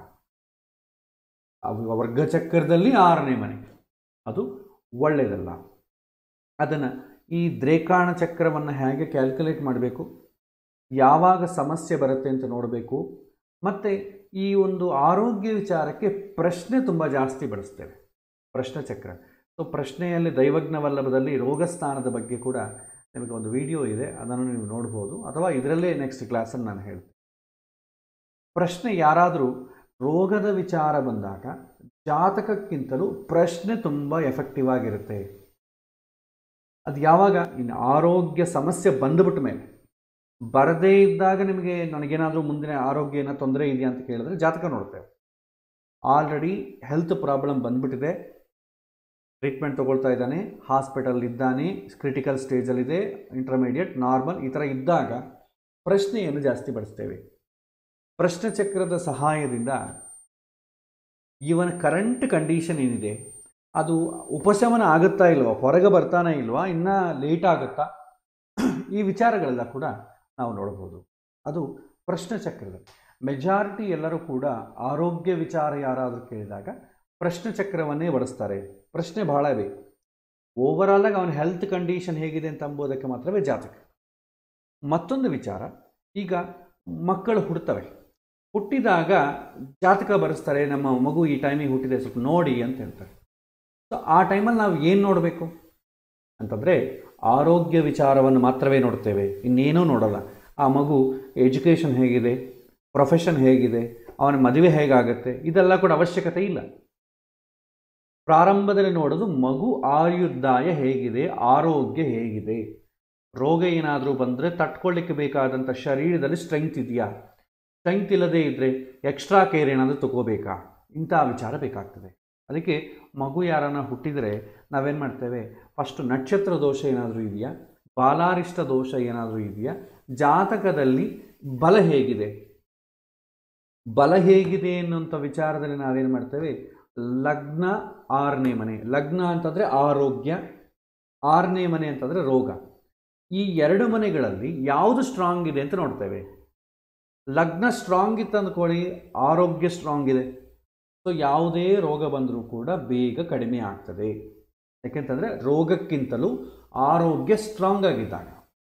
ಅವು ವರ್ಗಚಕ್ರದಲ್ಲಿ ಆರನೇ ಮನೆ ಅದು ಒಳ್ಳೆಯದಲ್ಲ ಅದನ್ನು ಈ ದ್ರೇಕಾಣ ಚಕ್ರವನ್ನು ಹೇಗೆ ಕ್ಯಾಲ್ಕುಲೇಟ್ ಮಾಡಬೇಕು ಯಾವಾಗ ಸಮಸ್ಯೆ ಬರುತ್ತೆ ಅಂತ ನೋಡಬೇಕು ಮತ್ತು ಈ ಒಂದು ಆರೋಗ್ಯ ವಿಚಾರಕ್ಕೆ ಪ್ರಶ್ನೆ ತುಂಬ ಜಾಸ್ತಿ ಬಳಸ್ತೇವೆ ಪ್ರಶ್ನೆ ಚಕ್ರ ಸೊ ಪ್ರಶ್ನೆಯಲ್ಲಿ ದೈವಜ್ಞ ವಲ್ಲಭದಲ್ಲಿ ರೋಗಸ್ಥಾನದ ಬಗ್ಗೆ ಕೂಡ ನಿಮಗೆ ಒಂದು ವಿಡಿಯೋ ಇದೆ ಅದನ್ನು ನೀವು ನೋಡ್ಬೋದು ಅಥವಾ ಇದರಲ್ಲೇ ನೆಕ್ಸ್ಟ್ ಕ್ಲಾಸನ್ನು ನಾನು ಹೇಳ್ತೀನಿ ಪ್ರಶ್ನೆ ಯಾರಾದರೂ ರೋಗದ ವಿಚಾರ ಬಂದಾಗ ಜಾತಕಕ್ಕಿಂತಲೂ ಪ್ರಶ್ನೆ ತುಂಬ ಎಫೆಕ್ಟಿವ್ ಆಗಿರುತ್ತೆ ಅದು ಯಾವಾಗ ಇನ್ನು ಆರೋಗ್ಯ ಸಮಸ್ಯೆ ಬಂದುಬಿಟ್ಟ ಮೇಲೆ ಬರದೇ ಇದ್ದಾಗ ನಿಮಗೆ ನನಗೇನಾದರೂ ಮುಂದಿನ ಆರೋಗ್ಯ ಏನೋ ತೊಂದರೆ ಇದೆಯಾ ಅಂತ ಕೇಳಿದ್ರೆ ಜಾತಕ ನೋಡ್ತೇವೆ ಆಲ್ರೆಡಿ ಹೆಲ್ತ್ ಪ್ರಾಬ್ಲಮ್ ಬಂದ್ಬಿಟ್ಟಿದೆ ಟ್ರೀಟ್ಮೆಂಟ್ ತೊಗೊಳ್ತಾ ಇದ್ದಾನೆ ಹಾಸ್ಪಿಟಲ್ ಇದ್ದಾನೆ ಕ್ರಿಟಿಕಲ್ ಸ್ಟೇಜಲ್ಲಿದೆ ಇಂಟರ್ಮೀಡಿಯೇಟ್ ನಾರ್ಮಲ್ ಈ ಥರ ಇದ್ದಾಗ ಪ್ರಶ್ನೆಯನ್ನು ಜಾಸ್ತಿ ಬಳಸ್ತೇವೆ ಪ್ರಶ್ನೆ ಚಕ್ರದ ಸಹಾಯದಿಂದ ಇವನ ಕರೆಂಟ್ ಕಂಡೀಷನ್ ಏನಿದೆ ಅದು ಉಪಶಮನ ಆಗುತ್ತಾ ಇಲ್ವಾ ಹೊರಗೆ ಬರ್ತಾನೆ ಇಲ್ವಾ ಇನ್ನೂ ಲೇಟ್ ಆಗುತ್ತಾ ಈ ವಿಚಾರಗಳೆಲ್ಲ ಕೂಡ ನಾವು ನೋಡ್ಬೋದು ಅದು ಪ್ರಶ್ನೆ ಚಕ್ರದಲ್ಲಿ ಮೆಜಾರಿಟಿ ಎಲ್ಲರೂ ಕೂಡ ಆರೋಗ್ಯ ವಿಚಾರ ಯಾರಾದರೂ ಕೇಳಿದಾಗ ಪ್ರಶ್ನೆ ಚಕ್ರವನ್ನೇ ಬಳಸ್ತಾರೆ ಪ್ರಶ್ನೆ ಬಹಳ ಬೇಕು ಓವರಾಲಾಗಿ ಅವನ ಹೆಲ್ತ್ ಕಂಡೀಷನ್ ಹೇಗಿದೆ ಅಂತ ಅಂಬೋದಕ್ಕೆ ಮಾತ್ರವೇ ಜಾತಕ ಮತ್ತೊಂದು ವಿಚಾರ ಈಗ ಮಕ್ಕಳು ಹುಡ್ತವೆ ಹುಟ್ಟಿದಾಗ ಜಾತಕ ಬರೆಸ್ತಾರೆ ನಮ್ಮ ಮಗು ಈ ಟೈಮಿಗೆ ಹುಟ್ಟಿದೆ ಸ್ವಲ್ಪ ನೋಡಿ ಅಂತ ಹೇಳ್ತಾರೆ ಸೊ ಆ ಟೈಮಲ್ಲಿ ನಾವು ಏನು ನೋಡಬೇಕು ಅಂತಂದರೆ ಆರೋಗ್ಯ ವಿಚಾರವನ್ನು ಮಾತ್ರವೇ ನೋಡ್ತೇವೆ ಇನ್ನೇನೂ ನೋಡಲ್ಲ ಆ ಮಗು ಎಜುಕೇಷನ್ ಹೇಗಿದೆ ಪ್ರೊಫೆಷನ್ ಹೇಗಿದೆ ಅವನ ಮದುವೆ ಹೇಗಾಗುತ್ತೆ ಇದೆಲ್ಲ ಕೂಡ ಅವಶ್ಯಕತೆ ಇಲ್ಲ ಪ್ರಾರಂಭದಲ್ಲಿ ನೋಡೋದು ಮಗು ಆಯುರ್ದಾಯ ಹೇಗಿದೆ ಆರೋಗ್ಯ ಹೇಗಿದೆ ರೋಗ ಏನಾದರೂ ಬಂದರೆ ತಟ್ಕೊಳ್ಳಿಕ್ಕೆ ಬೇಕಾದಂಥ ಶರೀರದಲ್ಲಿ ಸ್ಟ್ರೆಂಗ್ತ್ ಇದೆಯಾ ಸ್ಟ್ರೆಂಗ್ತ್ ಇಲ್ಲದೇ ಇದ್ದರೆ ಎಕ್ಸ್ಟ್ರಾ ಕೇರ್ ಏನಾದರೂ ತಗೋಬೇಕಾ ಇಂಥ ವಿಚಾರ ಬೇಕಾಗ್ತದೆ ಅದಕ್ಕೆ ಮಗು ಯಾರನ್ನ ಹುಟ್ಟಿದರೆ ನಾವೇನು ಮಾಡ್ತೇವೆ ಫಸ್ಟು ನಕ್ಷತ್ರ ದೋಷ ಏನಾದರೂ ಇದೆಯಾ ಬಾಲಾರಿಷ್ಟ ದೋಷ ಏನಾದರೂ ಇದೆಯಾ ಜಾತಕದಲ್ಲಿ ಬಲ ಹೇಗಿದೆ ಬಲ ಹೇಗಿದೆ ಅನ್ನುವಂಥ ವಿಚಾರದಲ್ಲಿ ನಾವೇನು ಮಾಡ್ತೇವೆ ಲಗ್ನ ಆರನೇ ಮನೆ ಲಗ್ನ ಅಂತಂದರೆ ಆರೋಗ್ಯ ಆರನೇ ಮನೆ ಅಂತಂದರೆ ರೋಗ ಈ ಎರಡು ಮನೆಗಳಲ್ಲಿ ಯಾವುದು ಸ್ಟ್ರಾಂಗ್ ಇದೆ ಅಂತ ನೋಡ್ತೇವೆ ಲಗ್ನ ಸ್ಟ್ರಾಂಗ್ ಇತ್ತು ಅಂದ್ಕೊಳ್ಳಿ ಆರೋಗ್ಯ ಸ್ಟ್ರಾಂಗ್ ಇದೆ ಸೊ ಯಾವುದೇ ರೋಗ ಬಂದರೂ ಕೂಡ ಬೇಗ ಕಡಿಮೆ ಆಗ್ತದೆ ಯಾಕೆಂತಂದರೆ ರೋಗಕ್ಕಿಂತಲೂ ಆರೋಗ್ಯ ಸ್ಟ್ರಾಂಗ್ ಆಗಿದ್ದಾಗ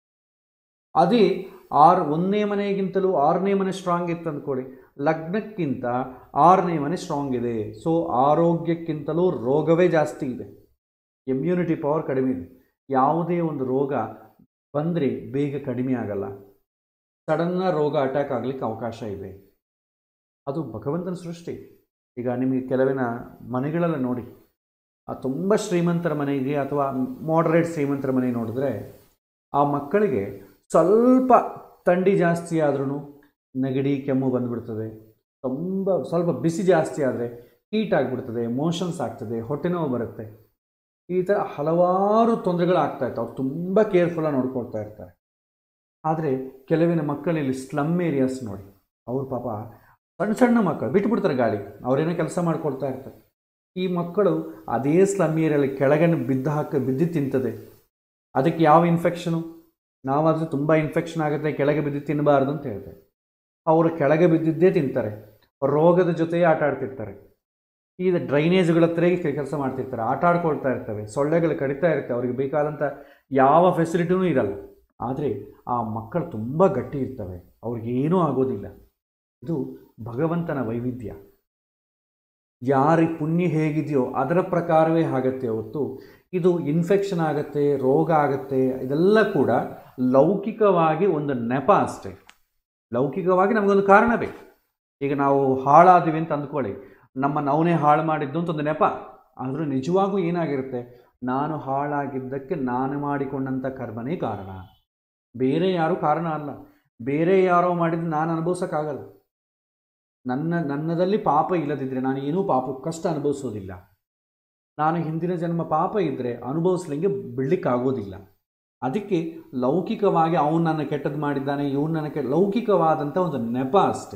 ಅದೇ ಆರು ಒಂದನೇ ಮನೆಗಿಂತಲೂ ಆರನೇ ಮನೆ ಸ್ಟ್ರಾಂಗ್ ಇತ್ತು ಅಂದ್ಕೊಳ್ಳಿ ಲಗ್ನಕ್ಕಿಂತ ಆರನೇ ಮನೆ ಸ್ಟ್ರಾಂಗ್ ಇದೆ ಸೊ ಆರೋಗ್ಯಕ್ಕಿಂತಲೂ ರೋಗವೇ ಜಾಸ್ತಿ ಇದೆ ಇಮ್ಯುನಿಟಿ ಪವರ್ ಕಡಿಮೆ ಇದೆ ಯಾವುದೇ ಒಂದು ರೋಗ ಬಂದರೆ ಬೇಗ ಕಡಿಮೆ ಆಗಲ್ಲ ಸಡನ್ನ ರೋಗ ಅಟ್ಯಾಕ್ ಆಗಲಿಕ್ಕೆ ಅವಕಾಶ ಇದೆ ಅದು ಭಗವಂತನ ಸೃಷ್ಟಿ ಈಗ ನಿಮಗೆ ಕೆಲವಿನ ಮನೆಗಳೆಲ್ಲ ನೋಡಿ ಆ ತುಂಬ ಶ್ರೀಮಂತರ ಮನೆಗೆ ಅಥವಾ ಮಾಡ್ರೇಟ್ ಶ್ರೀಮಂತರ ಮನೆ ನೋಡಿದ್ರೆ ಆ ಮಕ್ಕಳಿಗೆ ಸ್ವಲ್ಪ ಥಂಡಿ ಜಾಸ್ತಿ ಆದ್ರೂ ನೆಗಡಿ ಕೆಮ್ಮು ಬಂದುಬಿಡ್ತದೆ ತುಂಬ ಸ್ವಲ್ಪ ಬಿಸಿ ಜಾಸ್ತಿ ಆದರೆ ಹೀಟ್ ಆಗಿಬಿಡ್ತದೆ ಮೋಷನ್ಸ್ ಆಗ್ತದೆ ಹೊಟ್ಟೆ ನೋವು ಬರುತ್ತೆ ಈ ಥರ ಹಲವಾರು ತೊಂದರೆಗಳು ಆಗ್ತಾ ಇರ್ತವೆ ಅವ್ರು ತುಂಬ ಕೇರ್ಫುಲ್ಲಾಗಿ ನೋಡ್ಕೊಳ್ತಾ ಇರ್ತಾರೆ ಆದರೆ ಕೆಲವಿನ ಮಕ್ಕಳಲ್ಲಿ ಸ್ಲಮ್ ಏರಿಯಾಸ್ ನೋಡಿ ಅವ್ರ ಪಾಪ ಸಣ್ಣ ಸಣ್ಣ ಮಕ್ಕಳು ಬಿಟ್ಬಿಡ್ತಾರೆ ಗಾಳಿ ಅವರೇನೋ ಕೆಲಸ ಮಾಡ್ಕೊಳ್ತಾ ಇರ್ತಾರೆ ಈ ಮಕ್ಕಳು ಅದೇ ಸ್ಲಮ್ ಏರಿಯಲ್ಲಿ ಕೆಳಗಡೆ ಬಿದ್ದು ಹಾಕಿ ಬಿದ್ದು ತಿಂತದೆ ಅದಕ್ಕೆ ಯಾವ ಇನ್ಫೆಕ್ಷನು ನಾವಾದರೆ ತುಂಬ ಇನ್ಫೆಕ್ಷನ್ ಆಗುತ್ತೆ ಕೆಳಗೆ ಬಿದ್ದು ತಿನ್ನಬಾರ್ದು ಅಂತ ಹೇಳ್ತೇವೆ ಅವರು ಕೆಳಗೆ ಬಿದ್ದಿದ್ದೇ ತಿಂತಾರೆ ರೋಗದ ಜೊತೆಯೇ ಆಟ ಆಡ್ತಿರ್ತಾರೆ ಈಗ ಡ್ರೈನೇಜ್ಗಳ ಹತ್ರ ಕೆಲಸ ಮಾಡ್ತಿರ್ತಾರೆ ಆಟ ಆಡ್ಕೊಳ್ತಾ ಇರ್ತವೆ ಸೊಳ್ಳೆಗಳು ಕಡಿತಾ ಇರ್ತವೆ ಅವ್ರಿಗೆ ಬೇಕಾದಂಥ ಯಾವ ಫೆಸಿಲಿಟಿನೂ ಇರಲ್ಲ ಆದರೆ ಆ ಮಕ್ಕಳು ತುಂಬ ಗಟ್ಟಿ ಇರ್ತವೆ ಅವ್ರಿಗೇನೂ ಆಗೋದಿಲ್ಲ ಇದು ಭಗವಂತನ ವೈವಿಧ್ಯ ಯಾರಿಗೆ ಪುಣ್ಯ ಹೇಗಿದೆಯೋ ಅದರ ಪ್ರಕಾರವೇ ಆಗತ್ತೆ ಹೊತ್ತು ಇದು ಇನ್ಫೆಕ್ಷನ್ ಆಗುತ್ತೆ ರೋಗ ಆಗುತ್ತೆ ಇದೆಲ್ಲ ಕೂಡ ಲೌಕಿಕವಾಗಿ ಒಂದು ನೆಪ ಅಷ್ಟೇ ಲೌಕಿಕವಾಗಿ ನಮಗೊಂದು ಕಾರಣ ಬೇಕು ಈಗ ನಾವು ಹಾಳಾದಿವಿ ಅಂತ ಅಂದ್ಕೊಳ್ಳಿ ನಮ್ಮನ್ನು ಅವನೇ ಹಾಳು ಮಾಡಿದ್ದು ಅಂತ ಒಂದು ನೆಪ ಆದರೂ ನಿಜವಾಗೂ ಏನಾಗಿರುತ್ತೆ ನಾನು ಹಾಳಾಗಿದ್ದಕ್ಕೆ ನಾನು ಮಾಡಿಕೊಂಡಂಥ ಕರ್ಮನೇ ಕಾರಣ ಬೇರೆ ಯಾರೂ ಕಾರಣ ಅಲ್ಲ ಬೇರೆ ಯಾರೋ ಮಾಡಿದ್ದು ನಾನು ಅನುಭವಿಸೋಕ್ಕಾಗಲ್ಲ ನನ್ನ ನನ್ನದಲ್ಲಿ ಪಾಪ ಇಲ್ಲದಿದ್ದರೆ ನಾನು ಏನೂ ಪಾಪ ಕಷ್ಟ ಅನುಭವಿಸೋದಿಲ್ಲ ನಾನು ಹಿಂದಿನ ಜನ್ಮ ಪಾಪ ಇದ್ದರೆ ಅನುಭವಿಸ್ಲಿಂಗೆ ಬಿಡ್ಲಿಕ್ಕಾಗೋದಿಲ್ಲ ಅದಕ್ಕೆ ಲೌಕಿಕವಾಗಿ ಅವನು ನನ್ನ ಕೆಟ್ಟದ್ದು ಮಾಡಿದ್ದಾನೆ ಇವನು ನನ್ನ ಕೆ ಲೌಕಿಕವಾದಂಥ ಒಂದು ನೆಪ ಅಷ್ಟೇ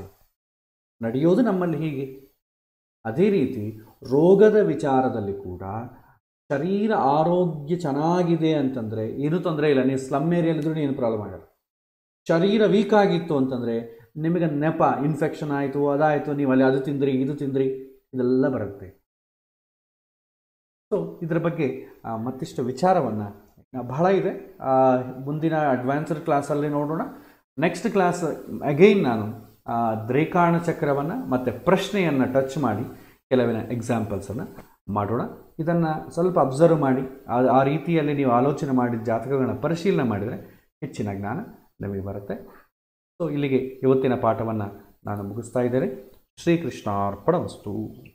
ನಡೆಯೋದು ನಮ್ಮಲ್ಲಿ ಹೀಗೆ ಅದೇ ರೀತಿ ರೋಗದ ವಿಚಾರದಲ್ಲಿ ಕೂಡ ಶರೀರ ಆರೋಗ್ಯ ಚೆನ್ನಾಗಿದೆ ಅಂತಂದರೆ ಏನೂ ತೊಂದರೆ ಇಲ್ಲ ನೀವು ಸ್ಲಮ್ ಏರಿಯಲ್ಲಿದ್ರೂ ಏನು ಪ್ರಾಬ್ಲಮ್ ಆಗಲ್ಲ ಶರೀರ ವೀಕ್ ಆಗಿತ್ತು ಅಂತಂದರೆ ನಿಮಗೆ ನೆಪ ಇನ್ಫೆಕ್ಷನ್ ಆಯಿತು ಅದಾಯಿತು ನೀವು ಅಲ್ಲಿ ಅದು ತಿಂದ್ರಿ ಇದು ತಿಂದ್ರಿ ಇದೆಲ್ಲ ಬರುತ್ತೆ ಸೊ ಇದರ ಬಗ್ಗೆ ಆ, ಮತ್ತಿಷ್ಟು ವಿಚಾರವನ್ನು ಬಹಳ ಇದೆ ಆ, ಮುಂದಿನ ಅಡ್ವಾನ್ಸ್ಡ್ ಕ್ಲಾಸಲ್ಲಿ ನೋಡೋಣ ನೆಕ್ಸ್ಟ್ ಕ್ಲಾಸ್ ಅಗೈನ್ ನಾನು ಆ, ದ್ರೇಕಾಣ ಚಕ್ರವನ್ನು ಮತ್ತು ಪ್ರಶ್ನೆಯನ್ನು ಟಚ್ ಮಾಡಿ ಕೆಲವಿನ ಎಕ್ಸಾಂಪಲ್ಸನ್ನು ಮಾಡೋಣ ಇದನ್ನು ಸ್ವಲ್ಪ ಅಬ್ಸರ್ವ್ ಮಾಡಿ ಆ ಆ ರೀತಿಯಲ್ಲಿ ನೀವು ಆಲೋಚನೆ ಮಾಡಿದ ಜಾತಕಗಳನ್ನ ಪರಿಶೀಲನೆ ಮಾಡಿದರೆ ಹೆಚ್ಚಿನ ಜ್ಞಾನ ನಿಮಗೆ ಬರುತ್ತೆ ಸೊ ಇಲ್ಲಿಗೆ ಇವತ್ತಿನ ಪಾಠವನ್ನು ನಾನು ಮುಗಿಸ್ತಾ ಇದ್ದೇನೆ ಶ್ರೀಕೃಷ್ಣಾರ್ಪಣ ವಸ್ತು